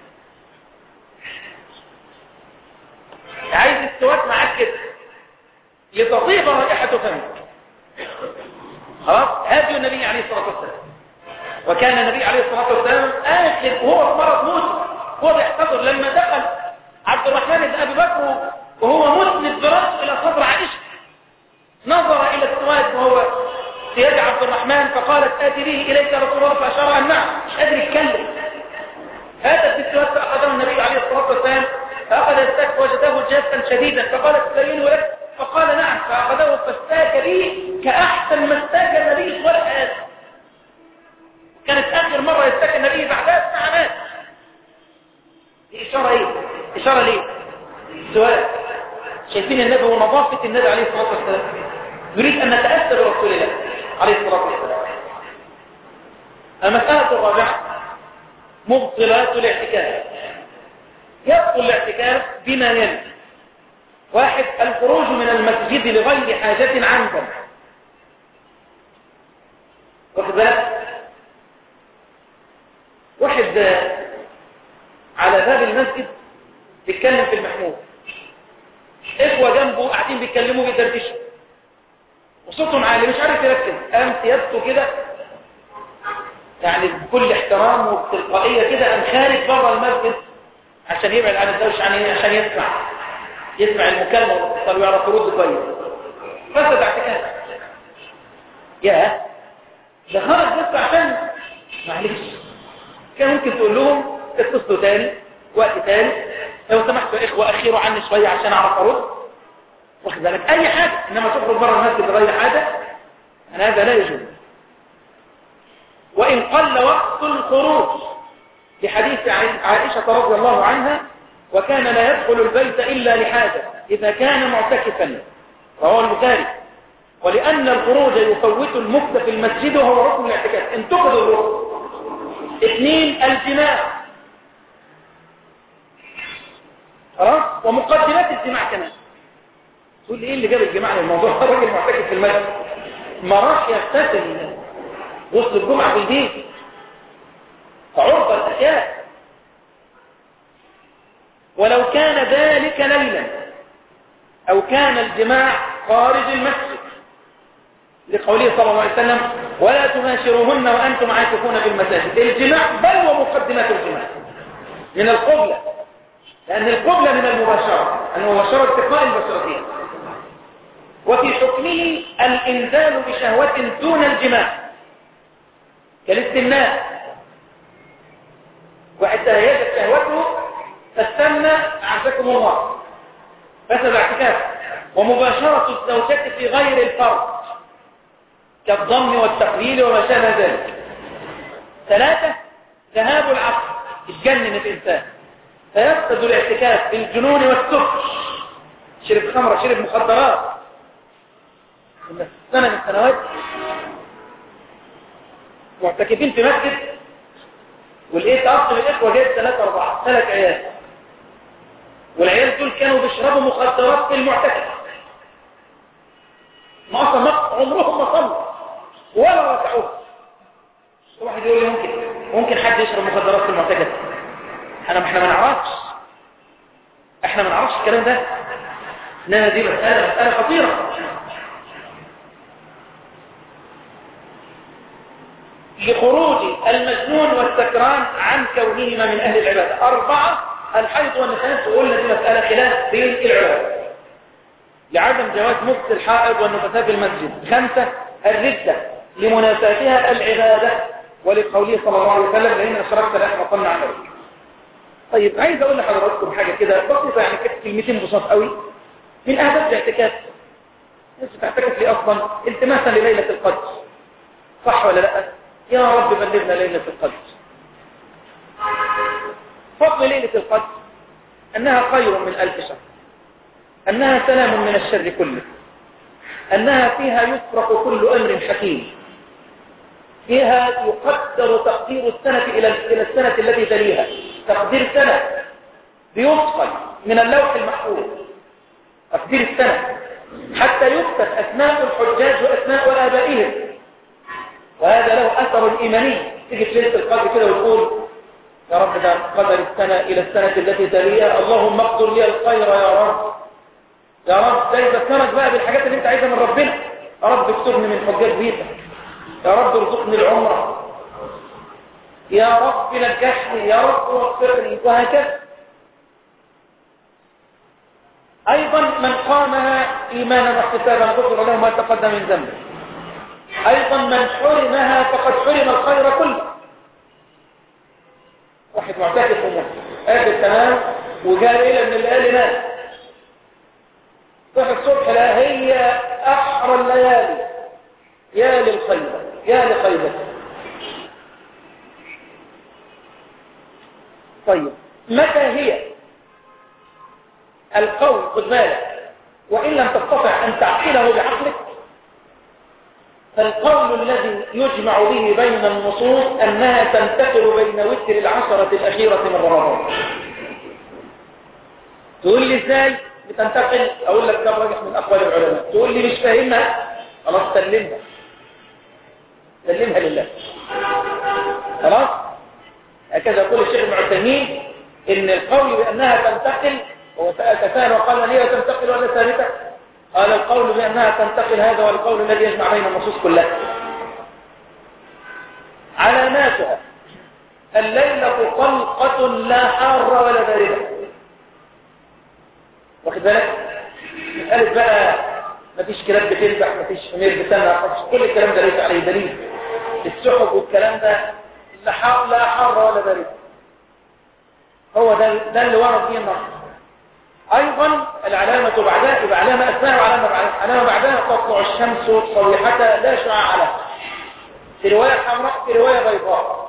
عايز السواك معاك كده لتطيب رائحه فمك خلاص هدي النبي عليه الصلاه والسلام وكان النبي عليه الصلاه والسلام اخر وهو في مرض موت هو بيحتضر لما دخل عبد الرحمن بن ابي بكر وهو مسند براسه الى صدر عائشه نظر الى السواد وهو في يد عبد الرحمن فقالت اتي به اليك يا رسول الله فاشار ان نعم مش قادر يتكلم هذا السواد فاخذه النبي عليه الصلاه والسلام فاخذ السك وجده جافا شديدا فقالت تبينه لك فقال نعم فاخذه فاستاك به كاحسن ما استاك النبي طوال حياته كانت اخر مره يستاك النبي بعدها ساعات دي اشاره ايه اشاره ليه سؤال شايفين النبي ونظافة النبي عليه الصلاة والسلام يريد أن نتأثر برسول الله عليه الصلاة والسلام المسألة الرابعة مبطلات الاعتكاف يبطل الاعتكاف بما يلي واحد الخروج من المسجد لغير حاجة عمدا واخد بالك واحد على باب المسجد بيتكلم في المحمود اخوة جنبه قاعدين بيتكلموا بيدردشوا وصوتهم عالي مش عارف يركز قام ثيابته كده يعني بكل احترام وبتلقائية كده قام خارج بره المسجد عشان يبعد عن الدوش عن عشان يسمع يسمع المكالمة والاتصال ويعرف يرد كويس فسد اعتكاف يا ده خرج بس عشان معلش كان ممكن تقول لهم اتصلوا تاني وقت تاني لو سمحتوا يا اخوة اخيروا عني شوية عشان اعرف ارد واخد بالك اي حاجة انما تخرج بره المسجد بغير حاجة انا هذا لا يجوز وان قل وقت الخروج في حديث عائشة رضي الله عنها وكان لا يدخل البيت الا لحاجة اذا كان معتكفا رواه البخاري ولان الخروج يفوت المكت في المسجد وهو ركن الاعتكاف انتقد الركن اثنين الجماع خلاص ومقدمات الجماع كمان تقول لي ايه اللي جاب الجماع للموضوع الراجل معتكف في المسجد ما راح يغتسل وسط الجمعه في البيت فعرض الاشياء ولو كان ذلك ليلا او كان الجماع خارج المسجد لقوله صلى الله عليه وسلم ولا تباشروهن وانتم عاكفون في المساجد الجماع بل ومقدمات الجماع من القبله لأن القبلة من المباشرة المباشرة اتقاء البشرتين وفي حكمه الإنزال بشهوة دون الجماع كالاستمناء واحد تهيجت شهوته فاستنى أعزكم الله فسد اعتكاف ومباشرة الزوجة في غير الفرد كالضم والتقليل وما شابه ذلك ثلاثة ذهاب العقل يتجنن الإنسان فيفقد الاعتكاف بالجنون والسكر شرب خمرة شرب مخدرات سنة من السنوات معتكفين في مسجد ولقيت أخ من الإخوة جايب ثلاثة أربعة ثلاث عيال والعيال دول كانوا بيشربوا مخدرات في المعتكف ما اصلا ما عمرهم ما صلوا ولا ركعوه واحد يقول لي ممكن ممكن حد يشرب مخدرات في المعتكف احنا احنا ما نعرفش احنا ما نعرفش الكلام ده انما دي مسألة مسألة خطيرة لخروج المجنون والسكران عن كونهما من أهل العبادة أربعة الحيض والنفاس وقلنا دي مسألة خلاف بين العلماء لعدم جواز مكس الحائض والنفساء في المسجد خمسة الردة لمناساتها العبادة ولقوله صلى الله عليه وسلم لأن أشركت لا وصلنا عن ذلك طيب عايز أقول لحضراتكم حاجة كده بسيطة يعني كلمتين بساط قوي من أهداف الاعتكاف الناس بتعتكف لي أصلا التماسا لليلة القدر صح ولا لا يا رب بلغنا ليلة القدر فضل ليلة القدر أنها خير من ألف شهر أنها سلام من الشر كله أنها فيها يفرق كل أمر حكيم فيها يقدر تقدير السنة إلى إلى السنة التي تليها تقدير سنة بيفصل من اللوح المحفوظ تقدير السنة حتى يكتب أسماء الحجاج وأسماء آبائهم وهذا له أثر إيماني تيجي في ليلة القدر كده وتقول يا رب ده قدر السنة إلى السنة التي تليها اللهم اقدر لي الخير يا رب يا رب ده يذكرك بقى بالحاجات اللي انت عايزها من ربنا يا رب اكتبني من حجاج بيتك يا رب ارزقني العمرة يا رب نجحني يا رب وفقني وهكذا أيضا من قامها إيمانا واحتسابا غفر له ما تقدم من ذنبه أيضا من حرمها فقد حرم الخير كله واحد معتكف وموت آخر تمام وجاء ليلة من الليالي مات صحي الصبح لا هي أحرى الليالي يا للخيبة يا لخيبة طيب متى هي القول خد بالك وإن لم تستطع أن تعقله بعقلك فالقول الذي يجمع به بين النصوص أنها تنتقل بين وتر العشرة الأخيرة من رمضان تقول لي ازاي بتنتقل اقول لك ده راجح من اقوال العلماء تقول لي مش فاهمها خلاص سلمها سلمها لله خلاص هكذا يقول الشيخ ابن عثيمين ان القول بانها تنتقل هو تساءل وقال لي تنتقل ولا ثابته قال القول بانها تنتقل هذا هو القول الذي يجمع بين النصوص كلها علاماتها الليله طلقه لا حاره ولا بارده واخد بالك مسألة بقى مفيش كلاب بتنبح مفيش حمير بتنبح كل الكلام ده ليس عليه دليل السحب والكلام ده لا حار لا حار ولا بارد هو ده ده اللي ورد فيه النص ايضا العلامة بعدها يبقى علامة اثناء وعلامة بعدها علامة بعدها تطلع الشمس صبيحتها لا شعاع لها في رواية حمراء في رواية بيضاء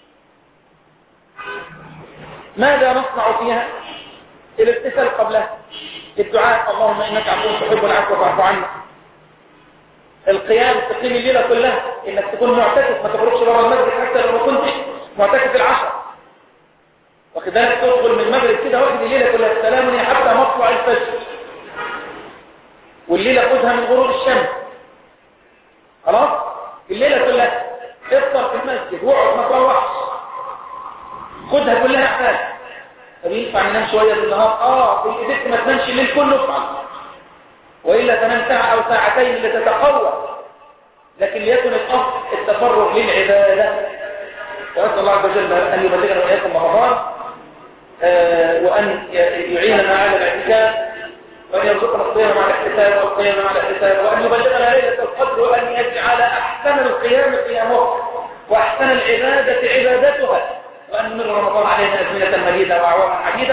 ماذا نصنع فيها الابتسال قبلها الدعاء اللهم انك عفو تحب العفو فاعف عنا القيام تقيم الليله كلها انك تكون معتكف ما تخرجش بره المسجد حتى لو ما كنتش معتكف العشر واخد بالك تدخل من المغرب كده واخد الليله كلها السلام حتى مطلع الفجر والليله خذها من غروب الشمس خلاص الليله كلها افطر في المسجد واقعد ما تروحش خدها كلها احساس طب ينفع ننام شوية بالنهار اه في ايديك ما تنامش الليل كله افعل وإلا تنام ساعة أو ساعتين لتتقوى لكن ليكن الأصل التفرغ للعبادة وأسأل الله عز وجل أن يبلغنا وإياكم رمضان آه وأن يعيننا على الاعتكاف وأن يرزقنا القيام مع الاحتساب والقيام مع الاحتساب وأن يبلغنا ليلة القدر وأن يجعل أحسن القيام قيامه وأحسن العبادة عبادتها وأن من رمضان علينا أزمنة مديدة وأعواما عديدة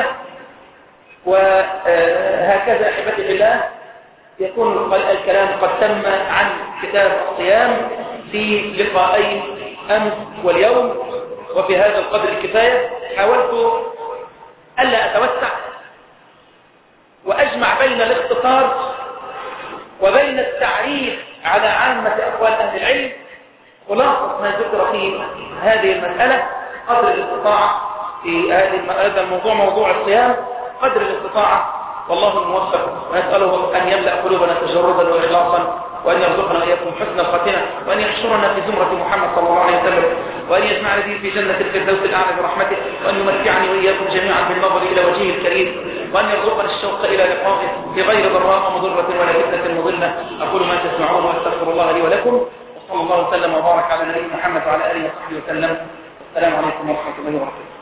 وهكذا أحبتي بالله يكون الكلام قد تم عن كتاب الصيام في لقاءين أمس واليوم وفي هذا القدر الكفاية حاولت ألا أتوسع وأجمع بين الاختصار وبين التعريف على عامة أقوال أهل العلم خلاصة ما ذكر في هذه المسألة قدر الاستطاعة في هذا الموضوع موضوع الصيام قدر الاستطاعة والله الموفق ونسأله أن يملأ قلوبنا تجردا وإخلاصا وأن يرزقنا إياكم حسن الخاتمة وأن يحشرنا في زمرة محمد صلى الله عليه وسلم وأن يجمعنا به في جنة الفردوس الأعلى برحمته وأن يمتعني وإياكم جميعا بالنظر إلى وجهه الكريم وأن يرزقنا الشوق إلى لقائه في غير ضراء مضرة ولا فتنة مضلة أقول ما تسمعون وأستغفر الله لي ولكم وصلى الله وسلم وبارك على نبينا محمد وعلى آله وصحبه وسلم السلام عليكم ورحمة الله وبركاته